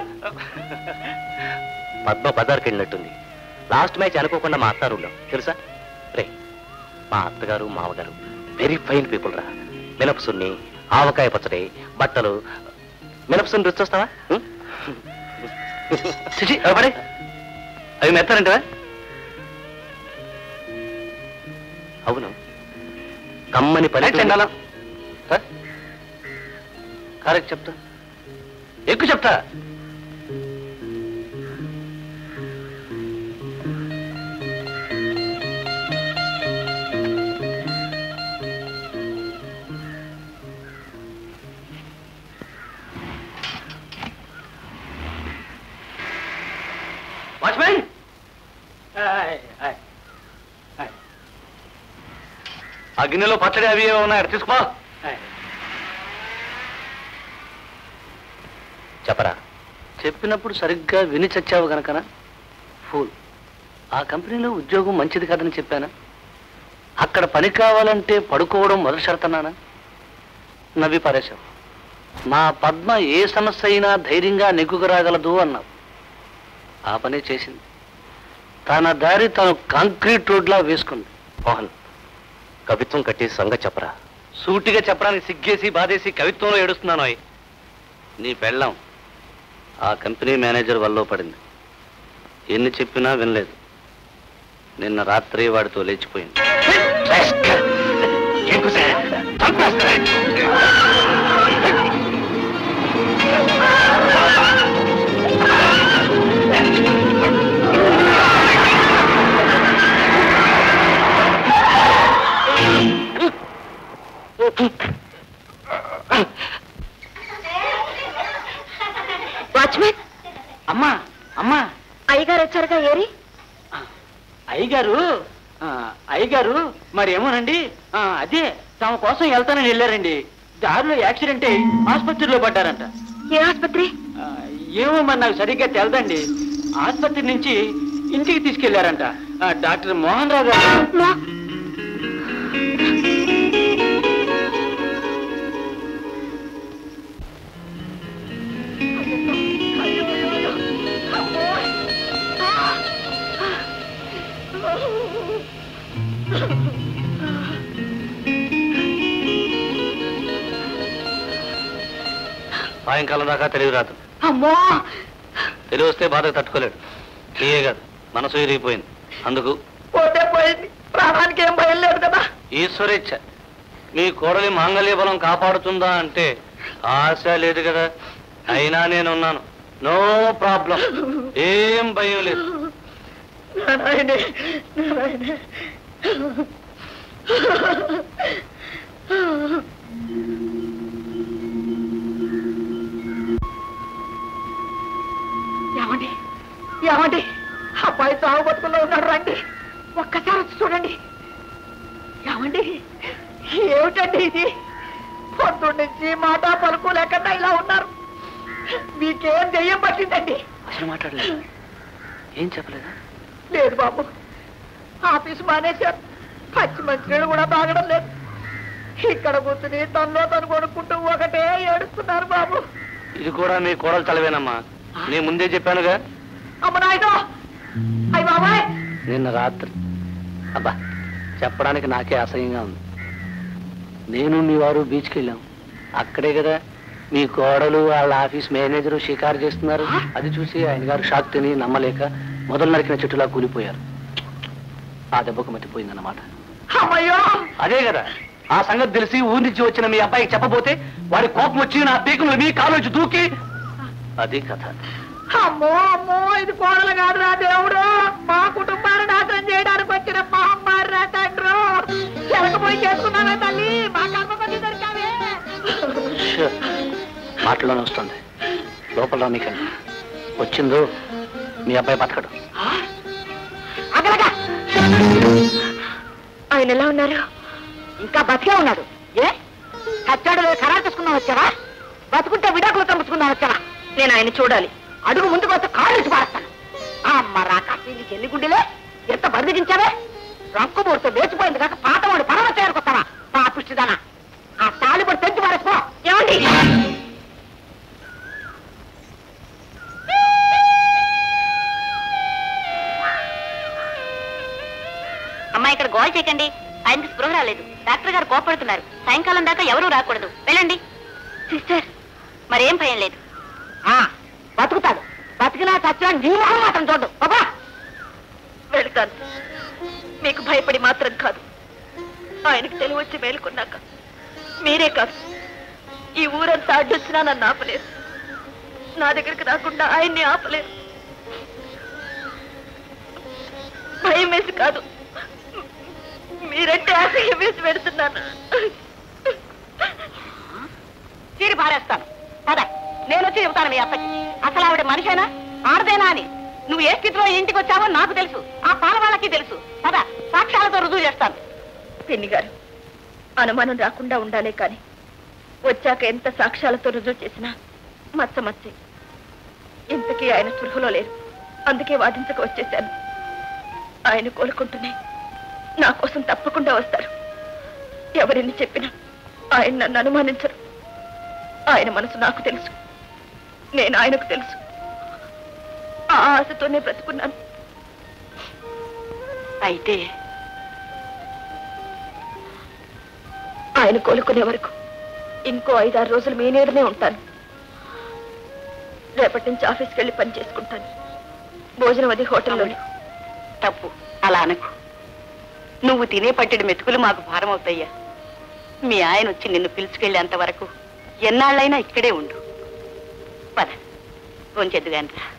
పద్మ బజార్కి వెళ్ళినట్టుంది లాస్ట్ మ్యాచ్ అనుకోకుండా మా అత్తారు ఉన్నాం తెలుసా రే మా అత్తగారు మామగారు వెరీ ఫైన్ పీపుల్ రా మినపసున్ని ఆవకాయ పచ్చడి బట్టలు మినపసున్ని రుచి వస్తావా ఉం? చిచి, అవి పడే అవి మెత్తారంటవా అవును కమ్మని పని చెండాలం కరెక్ట్ చెప్తా ఎక్కువ చెప్తా వాచ్మెన్ ఆ గిన్నెలో పచ్చడి అవి ఏవో ఉన్నాయి తీసుకో చెప్పరా చెప్పినప్పుడు సరిగ్గా విని చచ్చావు గనకనా ఫూల్ ఆ కంపెనీలో ఉద్యోగం మంచిది కాదని చెప్పానా అక్కడ పని కావాలంటే పడుకోవడం మొదటి షరతన్నానా నవ్వి పారేశావు మా పద్మ ఏ సమస్య అయినా ధైర్యంగా నెగ్గుకురాగలదు అన్నావు ఆ పనే చేసింది తన దారి తను కాంక్రీట్ రోడ్లా వేసుకుంది మోహన్ కవిత్వం కట్టి సంగతి చెప్పరా సూటిగా చెప్పడానికి సిగ్గేసి బాధేసి కవిత్వంలో ఏడుస్తున్నాను అయ్ నీ పెళ్ళాం ఆ కంపెనీ మేనేజర్ వల్ల పడింది ఎన్ని చెప్పినా వినలేదు నిన్న రాత్రి వాడితో లేచిపోయింది వాచ్మెన్ అమ్మా అమ్మా అయ్యగారు వచ్చారుగా ఏరి అయ్యగారు ఆ, అయ్యగారు మరేమోనండి ఆ, అదే తమ కోసం వెళ్తానని వెళ్ళారండి దారిలో యాక్సిడెంట్ అయ్యి ఆసుపత్రిలో పడ్డారంట ఏ ఆసుపత్రి ఆ, ఏమో మరి నాకు సరిగ్గా తెలదండి ఆసుపత్రి నుంచి ఇంటికి తీసుకెళ్లారంట ఆ, డాక్టర్ మోహన్ రావు గారు సాయంకాలం దాకా తెలివి రాదు అమ్మో తెలివి వస్తే బాధకు తట్టుకోలేడు నీయే కాదు మనసు విరిగిపోయింది అందుకు పోతే పోయింది ప్రాణానికి ఏం భయం లేదు కదా ఈశ్వరేచ్ఛ మీ కోడలి మాంగళ్య బలం కాపాడుతుందా అంటే ఆశ లేదు కదా అయినా నేనున్నాను నో ప్రాబ్లం ఏం భయం లేదు నారాయణే నారాయణే ఏమండి ఏమండి అబ్బాయి చావు బతుకుల్లో ఉన్నాడు రండి ఒక్కసారి వచ్చి చూడండి ఏమండి ఏమిటండి ఇది పొద్దున్న నుంచి మాట పలుకు లేకుండా ఇలా ఉన్నారు మీకేం దెయ్యం పట్టిందండి అసలు మాట్లాడలేదు ఏం చెప్పలేదా లేదు బాబు ఆఫీస్ మానేశారు పచ్చి మంచినీళ్ళు కూడా తాగడం లేదు ఇక్కడ కూర్చుని తనలో తను కొనుక్కుంటూ ఒకటే ఏడుస్తున్నారు బాబు ఇది కూడా మీ కోడలు తలవేనమ్మా నేను ముందే చెప్పానుగా అమ్మ నాయుడు అయ్యి బాబాయ్ నిన్న రాత్రి అబ్బా చెప్పడానికి నాకే అసహ్యంగా ఉంది నేను మీ వారు బీచ్కి వెళ్ళాం అక్కడే కదా మీ కోడలు వాళ్ళ ఆఫీస్ మేనేజరు షికారు చేస్తున్నారు అది చూసి ఆయన గారు షాక్ తిని నమ్మలేక మొదలు నరికిన చెట్టులా కూలిపోయారు ఆ దెబ్బకు మతిపోయిందన్నమాట అమ్మయ్యో అదే కదా ఆ సంగతి తెలిసి ఊరి నుంచి వచ్చిన మీ అబ్బాయికి చెప్పబోతే వాడి కోపం వచ్చి నా పీకులు మీ కాలోచి దూకి అది కథ అమ్మో అమ్మో ఇది కోడలు కాదురా దేవుడు మా కుటుంబాన్ని నాశనం చేయడానికి వచ్చిన మహమ్మారి రా తండ్రు చెరకపోయి చేసుకున్నావే తల్లి మా కర్మ కొద్ది దొరికావే మాటలోనే వస్తుంది లోపల నీకండి వచ్చిందో మీ అబ్బాయి బతకడు అగలగా ఆయన ఎలా ఉన్నారు ఇంకా బతికే ఉన్నాడు ఏ చచ్చాడు లేదు ఖరారు చేసుకుందాం వచ్చావా బతుకుంటే విడాకులు తమ్ముకుందాం వచ్చావా నేను ఆయన చూడాలి అడుగు ముందుకు వస్తే కాళ్ళు నుంచి పారేస్తాను అమ్మ రాక నీకు ఎన్ని గుండెలే ఎంత బరిదిగించావే రంకు బోర్తో వేచిపోయింది కాక పాతవాడు పరమచ్చారు కొత్తవా పాపిష్టిదానా ఆ తాళిపడి తెంచి పారేసుకో ఏమండి అమ్మా ఇక్కడ గోల్ చేయకండి ఆయనకి స్పృహ రాలేదు డాక్టర్ గారు కోపడుతున్నారు సాయంకాలం దాకా ఎవరూ రాకూడదు వెళ్ళండి సిస్టర్ మరేం భయం లేదు ఆ, బతుకుతాడు బతికినా చచ్చినా నీ మొహం మాత్రం చూడు బాబా వెళ్తాను మీకు భయపడి మాత్రం కాదు ఆయనకు తెలివి వచ్చి మేలుకున్నాక మీరే కాదు ఈ ఊరంతా అడ్డొచ్చినా నన్ను ఆపలేరు నా దగ్గరికి రాకుండా ఆయన్ని ఆపలేరు భయం వేసి కాదు మీరంటే అసహ్యం వేసి పెడుతున్నాను చీరి పారేస్తాను పద నేను వచ్చి చెబుతాను మీ అత్తకి అసలు ఆవిడ మనిషేనా ఆడదేనా అని నువ్వు ఏ స్థితిలో ఈ ఇంటికి వచ్చావో నాకు తెలుసు ఆ పాల వాళ్ళకి తెలుసు పద సాక్ష్యాలతో రుజువు చేస్తాను పిన్ని గారు అనుమానం రాకుండా ఉండాలే కాని వచ్చాక ఎంత సాక్ష్యాలతో రుజువు చేసినా మచ్చ మచ్చే ఇంతకీ ఆయన స్పృహలో లేరు అందుకే వాదించక వచ్చేశాను ఆయన కోలుకుంటూనే నా కోసం తప్పకుండా వస్తారు ఎవరిని చెప్పినా ఆయన నన్ను అనుమానించరు ఆయన మనసు నాకు తెలుసు నేను ఆయనకు తెలుసు ఆ ఆశతోనే బ్రతుకున్నాను అయితే ఆయన కోలుకునే వరకు ఇంకో ఐదారు రోజులు మీ నీడనే ఉంటాను రేపటి నుంచి ఆఫీస్కి వెళ్ళి పని చేసుకుంటాను భోజనం అది హోటల్లోనే తప్పు అలా అనకు నువ్వు తినే పట్టెడు మెతుకులు మాకు భారం అవుతాయ్యా మీ ఆయన వచ్చి నిన్ను పిలుచుకెళ్ళేంత వరకు ఎన్నాళ్ళైనా ఇక్కడే ఉండు పద కొంచెద్దు గాని రా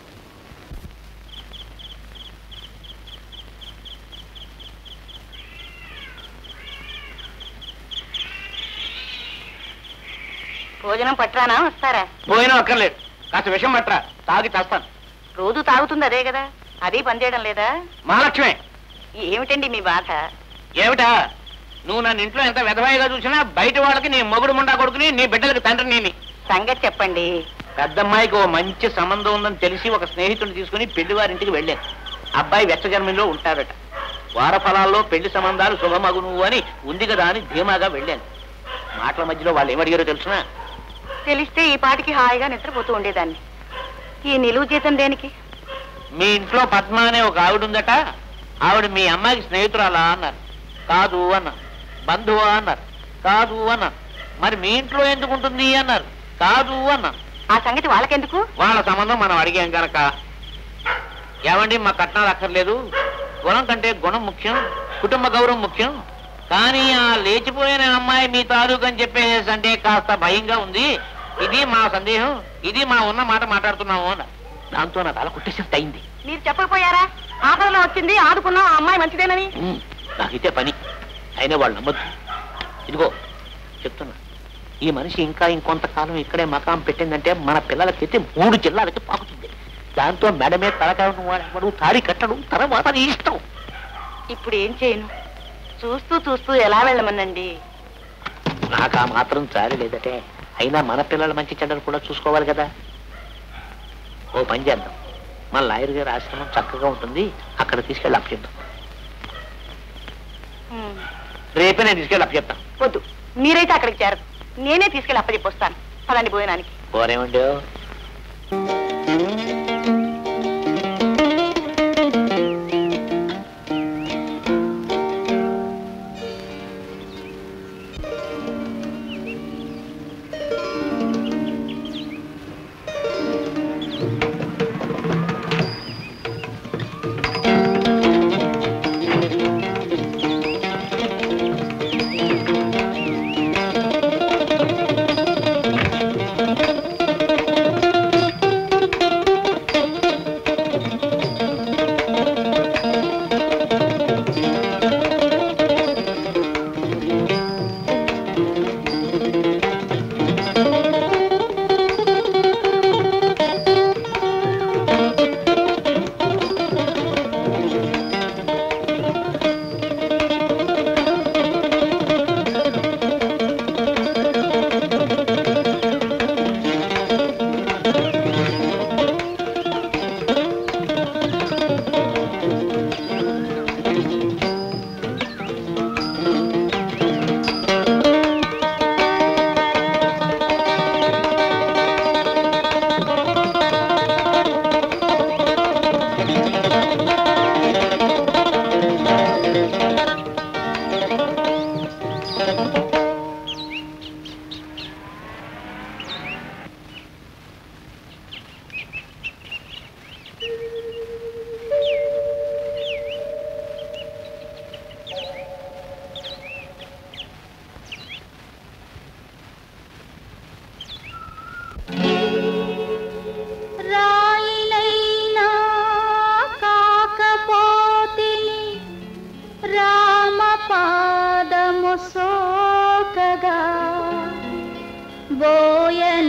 భోజనం పట్టరానా వస్తారా పోయినా అక్కర్లేదు కాస్త విషయం పట్టరా తాగి చేస్తాను రోజు తాగుతుంది అదే కదా అది పనిచేయడం లేదా మహాలక్ష్మే ఏమిటండి మీ బాధ ఏమిటా నువ్వు నన్ను ఇంట్లో ఎంత వెధవాయిగా చూసినా బయట వాళ్ళకి నీ మొగుడు ముండా కొడుకుని నీ బిడ్డలకు తండ్రి నేని సంగతి చెప్పండి పెద్దమ్మాయికి ఓ మంచి సంబంధం ఉందని తెలిసి ఒక స్నేహితుడిని తీసుకుని పెళ్లి వారింటికి వెళ్ళాను అబ్బాయి వెచ్చ జన్మలో ఉంటాడట వారఫలాల్లో పెళ్లి సంబంధాలు శుభమగును అని ఉంది కదా అని ధీమాగా వెళ్ళాను మాటల మధ్యలో వాళ్ళు ఏమడిగారో తెలుసునా తెలిస్తే ఈ పాటికి హాయిగా నిద్రపోతూ ఉండేదాన్ని ఈ నిలువు జీతం దేనికి మీ ఇంట్లో పద్మ అనే ఒక ఆవిడ ఉందట ఆవిడ మీ అమ్మాయికి స్నేహితురాలా అన్నారు కాదు అన్నారు బంధువా అన్నారు కాదు అన్నారు మరి మీ ఇంట్లో ఎందుకు ఉంటుంది అన్నారు కాదు అన్నారు ఆ సంగతి వాళ్ళకెందుకు వాళ్ళ సంబంధం మనం అడిగాం కనుక ఏమండి మా కట్నాలు అక్కర్లేదు గుణం కంటే గుణం ముఖ్యం కుటుంబ గౌరవం ముఖ్యం కానీ ఆ లేచిపోయిన అమ్మాయి మీ తాలూకు అని చెప్పేసి అంటే కాస్త భయంగా ఉంది ఇది మా సందేహం ఇది మా ఉన్న మాట మాట్లాడుతున్నాము అన్న దాంతో నా తల కుట్టేసేది అయింది మీరు చెప్పకపోయారా ఆపదలో వచ్చింది ఆదుకున్నాం ఆ అమ్మాయి మంచిదేనని ఉమ్, నాకైతే పని అయినా వాళ్ళు నమ్మద్దు ఇదిగో చెప్తున్నా ఈ మనిషి ఇంకా ఇంకొంతకాలం ఇక్కడే మకాం పెట్టిందంటే మన పిల్లలకైతే మూడు జిల్లాలకి పాకుతుంది దాంతో మెడమే తలకాయను వాడు తాడి కట్టడం తర్వాత నీ ఇష్టం ఇప్పుడు ఏం చేయను చూస్తూ చూస్తూ ఎలా వెళ్ళమనండి నాకు ఆ మాత్రం చాలి లేదటే అయినా మన పిల్లల మంచి చెడ్డలు కూడా చూసుకోవాలి కదా ఓ పని చేద్దాం మన లాయర్ గారి ఆశ్రమం చక్కగా ఉంటుంది అక్కడ తీసుకెళ్ళి అప్పచెప్తాం రేపే నేను తీసుకెళ్ళి అప్పచెప్తాను వద్దు మీరైతే అక్కడికి చేరదు నేనే తీసుకెళ్ళి అప్పచెప్పొస్తాను పదండి భోజనానికి పోరేమండి ఆ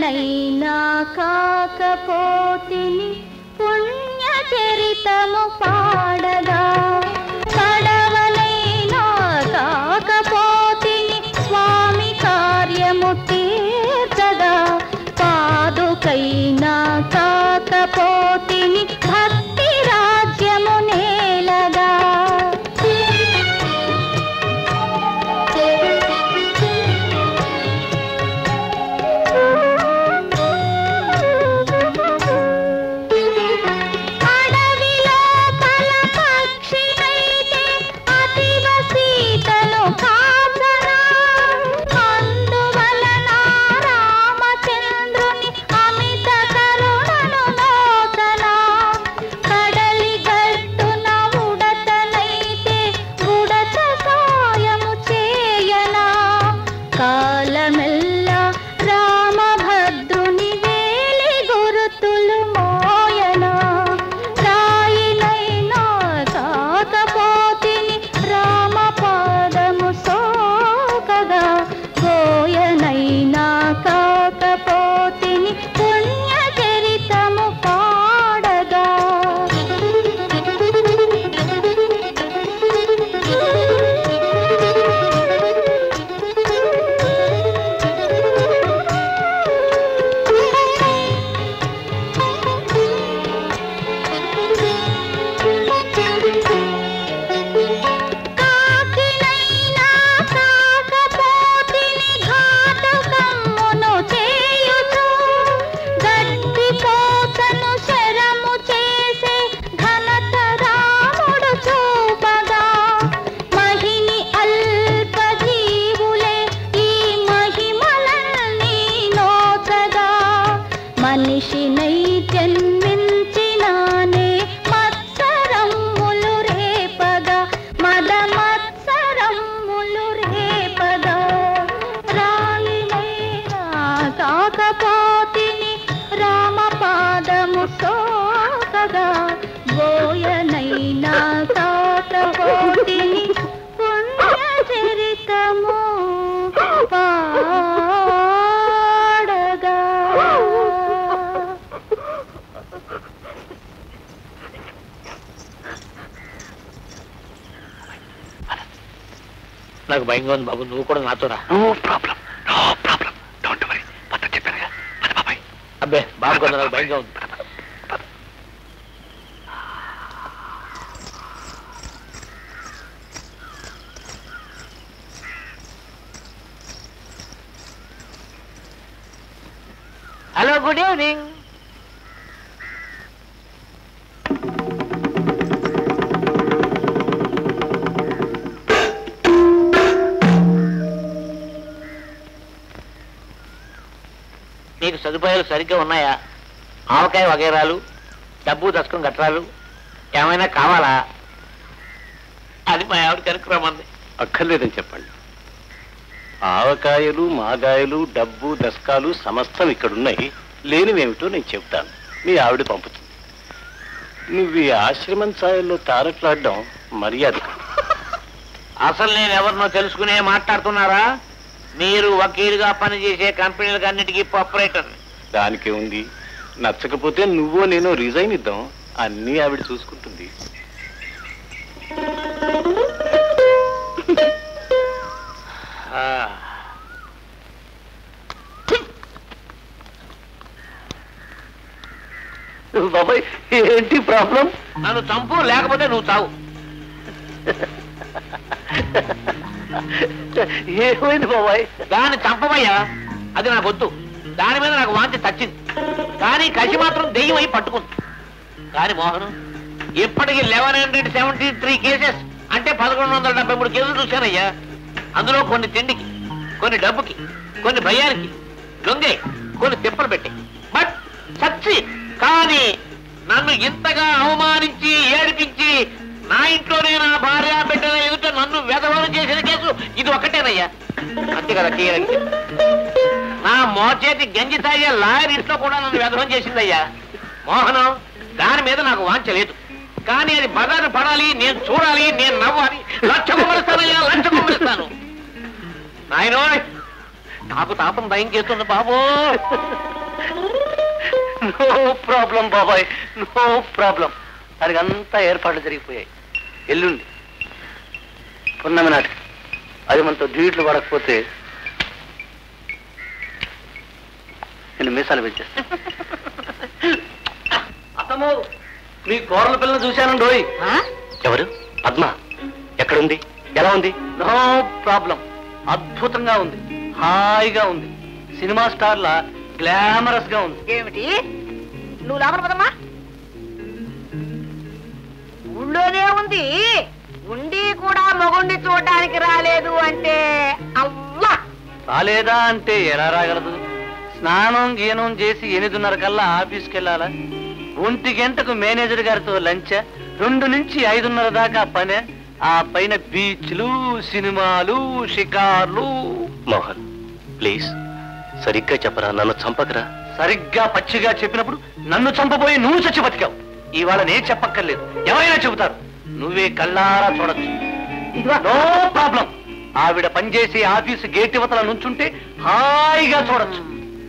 బోయనైనా కాకపోతిని పుణ్య చరితము పాడగా కడవలైనా కాకపోతిని స్వామి కార్యము తీర్చగా పాదుకైనా కాకపోతిని భక్తి రాజ్యము నేలగా అడవిలో పల పక్షినైతే అతివ సీతను కాచనా అందువలన రామచంద్రుని అమిత కరుణను నోచనా కడలి గట్టున ఉడతనైతే ఉడత సాయము చేయనా కాలమెల్లా రామభద్రుని వేలి గురుతులు మోయనా రాయినైనా కాకపోతిని రామ పాదము సోకగా గోయనైనా కాకపోతిని పుణ్య చరితము పాడగా కాకినైనా కాకపోతిని ఘాతుకమ్మును చేయుచు గడ్డి పోతను శరము చేసే ఘనత రాముడు చూపగా మహిని అల్ప జీవులే ఈ మహిమలన్నీ నోచగా మనిషినై జన్మించినానే మత్సరమ్ములు రేపగా మద మత్సరమ్ములు రేపగా రాయినైనా కాకపోతిని రామ పాదము సోకగా బోయనైనా కాకపోతిని పుణ్య చరితము పాడగా నాకు భయంగా ఉంది బాబు నువ్వు కూడా నాతో రా no problem no problem don't worry పద చెప్పానుగా పద బాబాయ్ అబ్బే బాబు కొంత నాకు భయంగా ఉంది హలో గుడ్ ఈవినింగ్ మీకు సదుపాయాలు సరిగ్గా ఉన్నాయా ఆవకాయ వగైరాలు డబ్బు దశకం గట్రాలు ఏమైనా కావాలా అది మా ఆవిడ కనుక్కురామంది అక్కర్లేదని చెప్పండి ఆవకాయలు మాగాయలు డబ్బు దశకాలు సమస్తం ఇక్కడున్నాయి లేనివేమిటో నేను చెప్తాను మీ ఆవిడ పంపుతుంది నువ్వు ఈ ఆశ్రమం ఛాయల్లో తారట్లాడడం మర్యాద కాదు. అసలు నేను ఎవరినో తెలుసుకునే మాట్లాడుతున్నారా మీరు వకీలుగా పనిచేసే కంపెనీలకు అన్నిటికీ ఆపరేటర్ దానికే ఉంది నచ్చకపోతే నువ్వో నేను రిజైన్ ఇద్దాం అన్నీ ఆవిడ చూసుకుంటుంది బాబాయ్ ఏంటి ప్రాబ్లం నన్ను చంపు లేకపోతే నువ్వు చావు ఏమైంది బాబాయ్ దాన్ని చంపవయ్యా అది నాకు వద్దు దాని మీద నాకు వాంతి తచ్చింది కానీ కసి మాత్రం దెయ్యం అయి పట్టుకుంది కానీ మోహన్ ఇప్పటికి eleven hundred seventy three cases అంటే పదకొండు వందల డెబ్బై మూడు కేసులు చూశానయ్యా అందులో కొన్ని తిండికి కొన్ని డబ్బుకి కొన్ని భయానికి దొంగే కొన్ని తిప్పలు పెట్టి బట్ సచ్చి కానీ నన్ను ఇంతగా అవమానించి ఏడిపించి నా ఇంట్లోనే నా భార్య బిడ్డల ఎదుట నన్ను వెధవరం చేసిన కేసు ఇది ఒక్కటేనయ్యా అంతే కదా క్లియర్ నా మోచేతి గంజి తాగే లాయర్ ఇంట్లో కూడా నన్ను వ్యధం చేసిందయ్యా మోహనం దాని మీద నాకు వాంచ లేదు కానీ అది బజారు పడాలి నేను చూడాలి నేను నవ్వాలి లక్ష కుమరిస్తానయ్యా లక్ష కుమరిస్తాను నాయనో నాకు తాపం భయం చేస్తుంది బాబు నో ప్రాబ్లం బాబాయ్ నో ప్రాబ్లం దానికి అంతా ఏర్పాట్లు జరిగిపోయాయి ఎల్లుండి పున్నమి నాటికి అది మనతో డ్యూట్లు పడకపోతే నేను మీసాలు పెంచేస్తా అతము మీ కోడల పిల్లలు చూశాను రోయ్ ఎవరు పద్మ ఎక్కడుంది ఎలా ఉంది నో ప్రాబ్లం అద్భుతంగా ఉంది హాయిగా ఉంది సినిమా స్టార్లా గ్లామరస్ గా ఉంది ఏమిటి నువ్వు లోపల పదమ్మా ఊళ్ళోనే ఉంది ఉండి కూడా మొగుండి చూడడానికి రాలేదు అంటే అవ్వా రాలేదా అంటే ఎలా రాగలదు స్నానం గీనం చేసి ఎనిమిదిన్నర కల్లా ఆఫీస్కి వెళ్ళాలా ఒంటి గంటకు మేనేజర్ గారితో లంచ్ రెండు నుంచి ఐదున్నర దాకా పనే ఆ పైన బీచ్లు సినిమాలు షికార్లు మోహన్ ప్లీజ్ సరిగ్గా చెప్పరా నన్ను చంపకరా సరిగ్గా పచ్చిగా చెప్పినప్పుడు నన్ను చంపబోయి నువ్వు చచ్చి బతికావు ఇవాళ నేను చెప్పక్కర్లేదు ఎవరైనా చెబుతారు నువ్వే కళ్ళారా చూడొచ్చు నో ప్రాబ్లం ఆవిడ పనిచేసే ఆఫీసు గేట్ యువతల నుంచుంటే హాయిగా చూడొచ్చు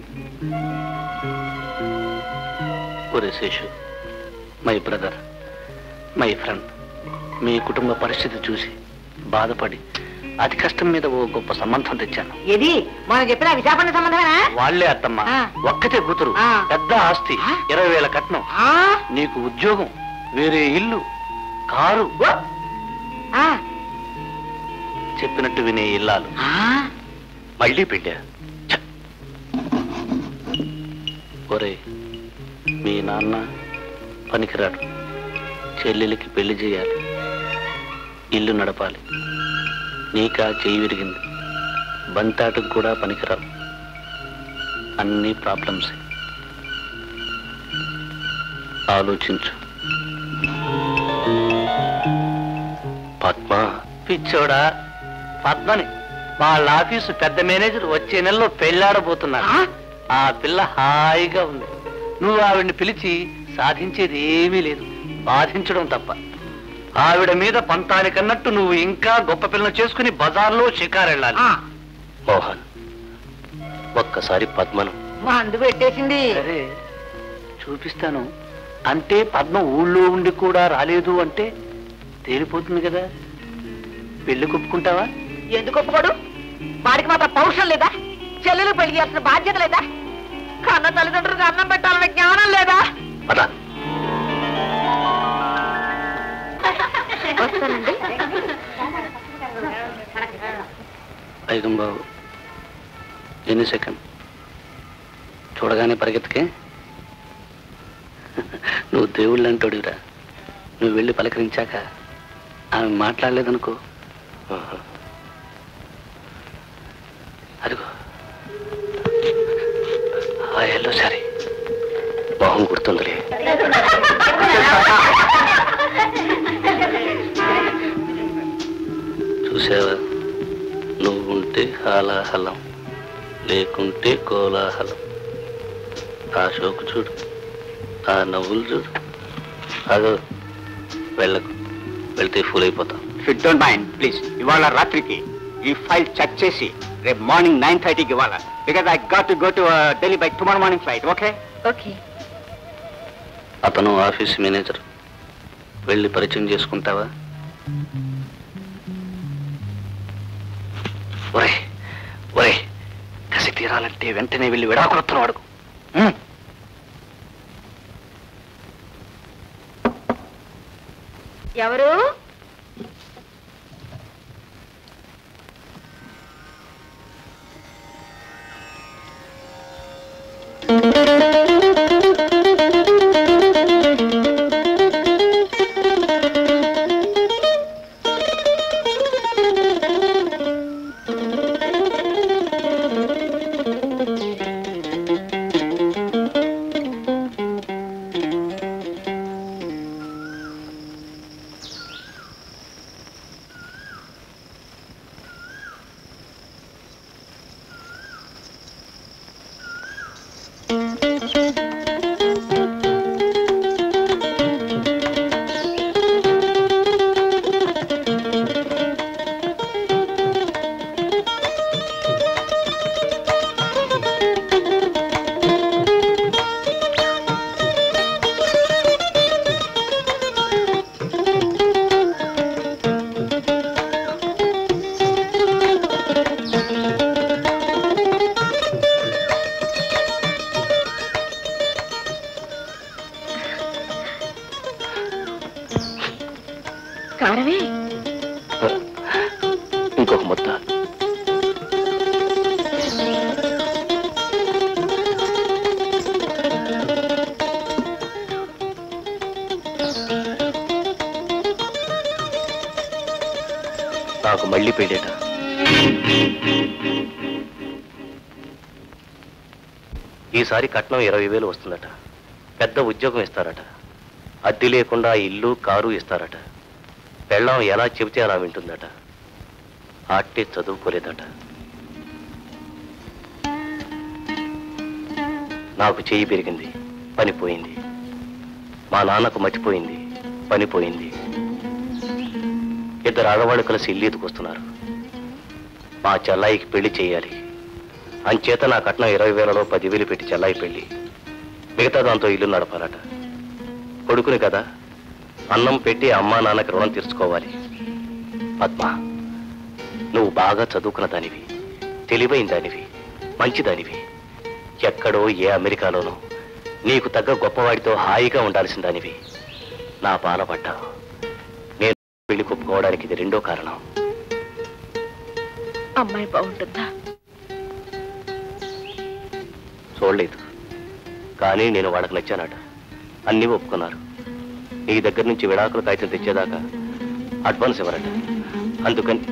ఒరే Seshu my brother my friend మీ కుటుంబ పరిస్థితి చూసి బాధపడి అతి కష్టం మీద ఓ గొప్ప సంబంధం తెచ్చాను ఏది మనం చెప్పిన విశాఖపట్నం సంబంధమేనా వాళ్లే అత్తమ్మ ఆ. ఒక్కతే కూతురు ఆ. పెద్ద ఆస్తి ఇరవై వేల కట్నం ఆ? నీకు ఉద్యోగం వేరే ఇల్లు కారు ఆ, చెప్పినట్టు వినే ఇల్లాలు ఆ, మళ్ళీ పెళ్ళా ఒరే మీ నాన్న పనికిరాడు చెల్లెలికి పెళ్లి చేయాలి ఇల్లు నడపాలి నీకా చెయ్యి విరిగింది బంతాటుకు కూడా పనికిరావు అన్ని ప్రాబ్లమ్స్ ఆలోచించు పద్మ పిచ్చోడా పద్మని వాళ్ళ ఆఫీసు పెద్ద మేనేజర్ వచ్చే నెలలో పెళ్ళాడబోతున్నాడు ఆ పిల్ల హాయిగా ఉంది నువ్వు ఆవిడ్ని పిలిచి సాధించేది ఏమీ లేదు బాధించడం తప్ప ఆవిడ మీద పంతానికన్నట్టు నువ్వు ఇంకా గొప్ప పిల్లను చేసుకుని బజార్లో షికారెళ్ళాలి ఆ. మోహన్ ఒక్కసారి పద్మను మందు పెట్టేసింది సరే చూపిస్తాను అంటే పద్మ ఊళ్ళో ఉండి కూడా రాలేదు అంటే తేలిపోతుంది కదా పెళ్లి కొప్పుకుంటావా ఎందుకు ఒప్పుకోడు వాడికి మాత్రం పౌరుషం లేదా చెల్లెలు పెళ్లి చేయాల్సిన బాధ్యత లేదా కన్న తల్లిదండ్రులకు అన్నం పెట్టాలనే జ్ఞానం లేదా పద వస్తానండి ఐగం బాబు ఎన్ని సెకండ్ చూడగానే పరిగెత్తుకే నువ్వు దేవుళ్ళు అంటాడురా నువ్వు వెళ్ళి పలకరించాక ఆమె మాట్లాడలేదనుకో ఆహా. అదిగో ఆ ఎల్లో సరే మొహం గుర్తుందిలే చూసావా నువ్వు ఉంటే హాలాహలం లేకుంటే కోలాహలం ఆ షోకు చూడు ఆ నవ్వులు చూడు అదో వెళ్ళకు వెళ్తే ఫుల్ అయిపోతాం ఫిట్ డోంట్ మైండ్ ప్లీజ్ ఇవాళ రాత్రికి ఈ ఫైల్ చెక్ చేసి రేపు మార్నింగ్ నైన్ థర్టీకి ఇవ్వాలా because I got to go to Delhi by tomorrow morning flight okay okay అతను ఆఫీస్ మేనేజర్ వెళ్ళి పరిచయం చేసుకుంటావా ఒరే ఒరే కసి తీరాలంటే వెంటనే వెళ్ళి విడాకులొత్తున వాడుకు ఎవరు కారమే ఇంకొక ముద్ద నాకు మళ్ళీ పెళ్ళేట ఈసారి కట్నం ఇరవై వేలు వస్తుందట పెద్ద ఉద్యోగం ఇస్తారట అద్దె లేకుండా ఇల్లు కారు ఇస్తారట పెళ్ళం ఎలా చెబితే అలా వింటుందట ఆట్టే చదువుకోలేదట నాకు చేయి పెరిగింది పని పోయింది మా నాన్నకు మర్చిపోయింది పని పోయింది ఇద్దరు ఆడవాళ్ళు కలిసి ఇల్లు ఎత్తుకొస్తున్నారు మా చెల్లాయికి పెళ్లి చేయాలి అంచేత నా కట్నం ఇరవై వేలలో పదివేలు పెట్టి చెల్లాయి పెళ్లి మిగతా దాంతో ఇల్లు నడపాలట కొడుకుని కదా అన్నం పెట్టి అమ్మా నాన్నకి రుణం తీర్చుకోవాలి పద్మ నువ్వు బాగా చదువుకున్న దానివి తెలివైన దానివి మంచిదానివి ఎక్కడో ఏ అమెరికాలోనో నీకు తగ్గ గొప్పవాడితో హాయిగా ఉండాల్సిన దానివి నా పాలపడ్డావు నేను పెళ్లి కొప్పుకోవడానికి ఇది రెండో కారణం అమ్మాయి బాగుంటుందా చూడలేదు కానీ నేను వాళ్ళకి నచ్చానట అన్నీ ఒప్పుకున్నారు నీ దగ్గర నుంచి విడాకులు కాగితం తెచ్చేదాకా అడ్వాన్స్ ఇవ్వరట అందుకని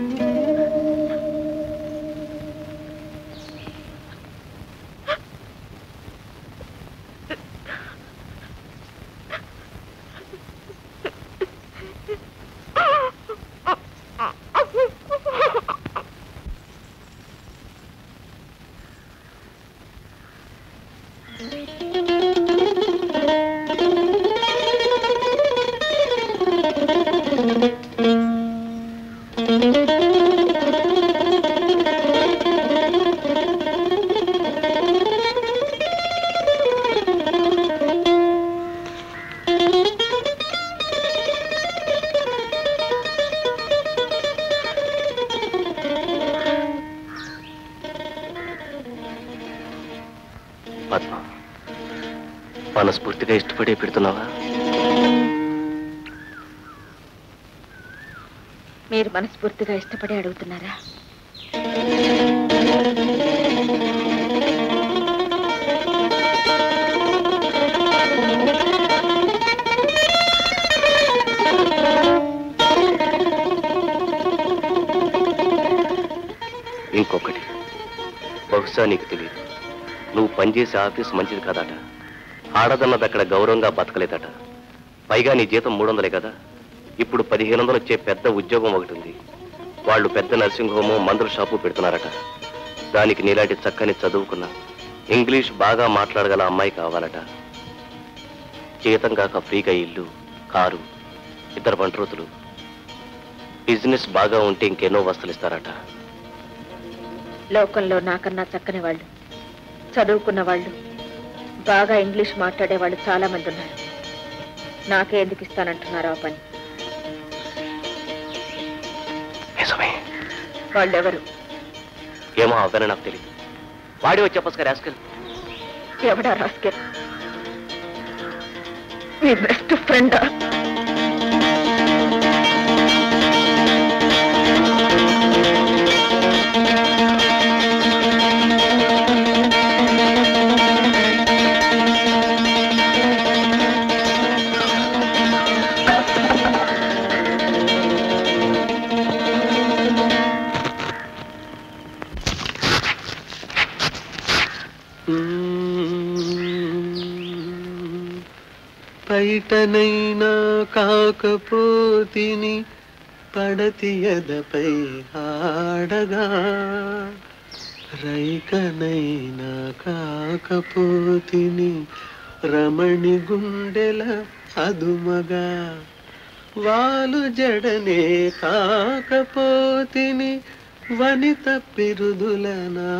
పద్మ మనస్ఫూర్తిగా ఇష్టపడే పెడుతున్నావా మీరు మనస్ఫూర్తిగా ఇష్టపడి అడుగుతున్నారా ఇంకొకటి బహుశా నీకు తెలియదు నువ్వు పనిచేసే ఆఫీస్ మంచిది కాదట ఆడదన్నది అక్కడ గౌరవంగా బతకలేదట పైగా నీ జీతం మూడు వందలే కదా ఇప్పుడు పదిహేను వందలు వచ్చే పెద్ద ఉద్యోగం ఒకటి ఉంది వాళ్ళు పెద్ద నర్సింగ్ హోము మందుల షాపు పెడుతున్నారట దానికి నీలాంటి చక్కని చదువుకున్న ఇంగ్లీష్ బాగా మాట్లాడగల అమ్మాయి కావాలట జీతం కాక ఫ్రీగా ఇల్లు కారు ఇద్దరు వంటరోతులు బిజినెస్ బాగా ఉంటే ఇంకెన్నో వస్తువులు ఇస్తారట లోకంలో నాకన్నా చక్కని వాళ్ళు చదువుకున్న వాళ్ళు బాగా ఇంగ్లీష్ మాట్లాడే వాళ్ళు చాలా మంది ఉన్నారు నాకే ఎందుకు ఇస్తానంటున్నారు ఆ పని నిజమే వాళ్ళెవరు ఏమో అవ్వని నాకు తెలియదు వాడి వచ్చే పుస్తక రాసుకెళ్ళి ఎవడా రాస్కెల్ మీ బెస్ట్ ఫ్రెండా బయటనైనా కాకపోతిని పడతి ఎదపై ఆడగా రైకనైనా కాకపోతిని రమణి గుండెల అదుమగా వాలు జడనే కాకపోతిని వనిత పిరుదులనా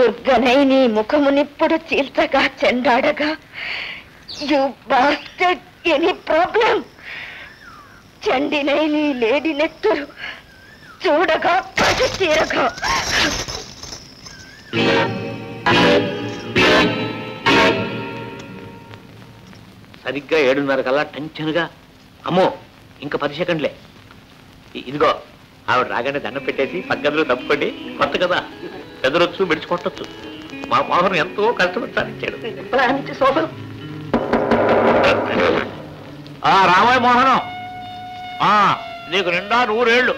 దుర్గనై నీ ముఖమునిప్పుడు చీల్చగా చెండాడగా యు బాస్టెడ్ ఎనీ ప్రాబ్లం చండినై నీ లేడి నెత్తురు చూడగా పసి తీరగా సరిగ్గా ఏడున్నర కల్లా టెన్షన్గా అమ్మో ఇంకా పది సెకండ్లే ఇ- ఇదిగో ఆవిడ రాగానే దండం పెట్టేసి పగ్గదిలో తప్పుకోండి కొత్త కదా బెదరొచ్చు విడిచి కొట్టొచ్చు మా మోహన్ ఎంతో కష్టపడి సాధించాడు ప్రాణించి శోభం ఆ రామయ్య మోహనం ఆ నీకు నిండా నూరేళ్ళు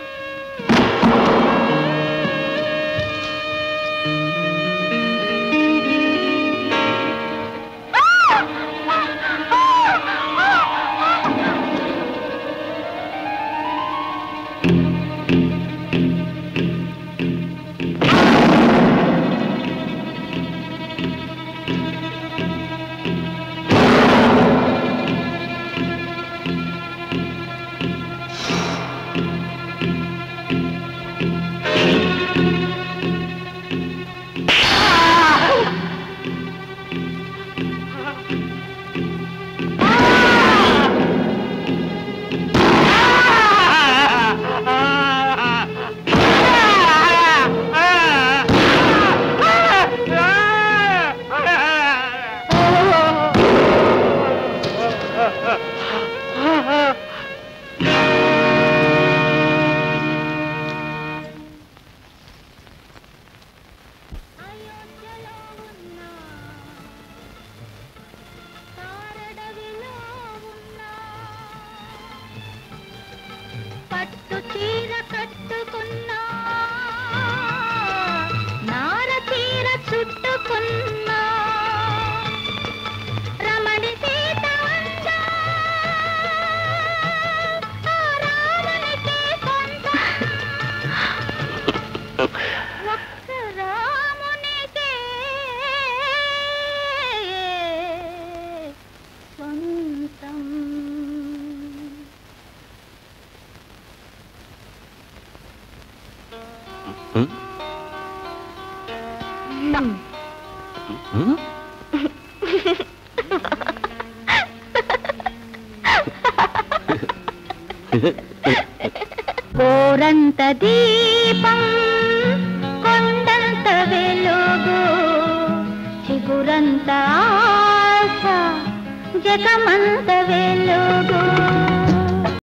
పట్టు చీర కట్టుకున్నా నార చీర చుట్టుకున్నా రమణి సీత అందా, ఆ రామునికి సొంతం. ఒక్క రామునికే సొంతం కోరంత దీపం కొండంత వెలుగు చిగురంత ఆశ జగమంత వెలుగు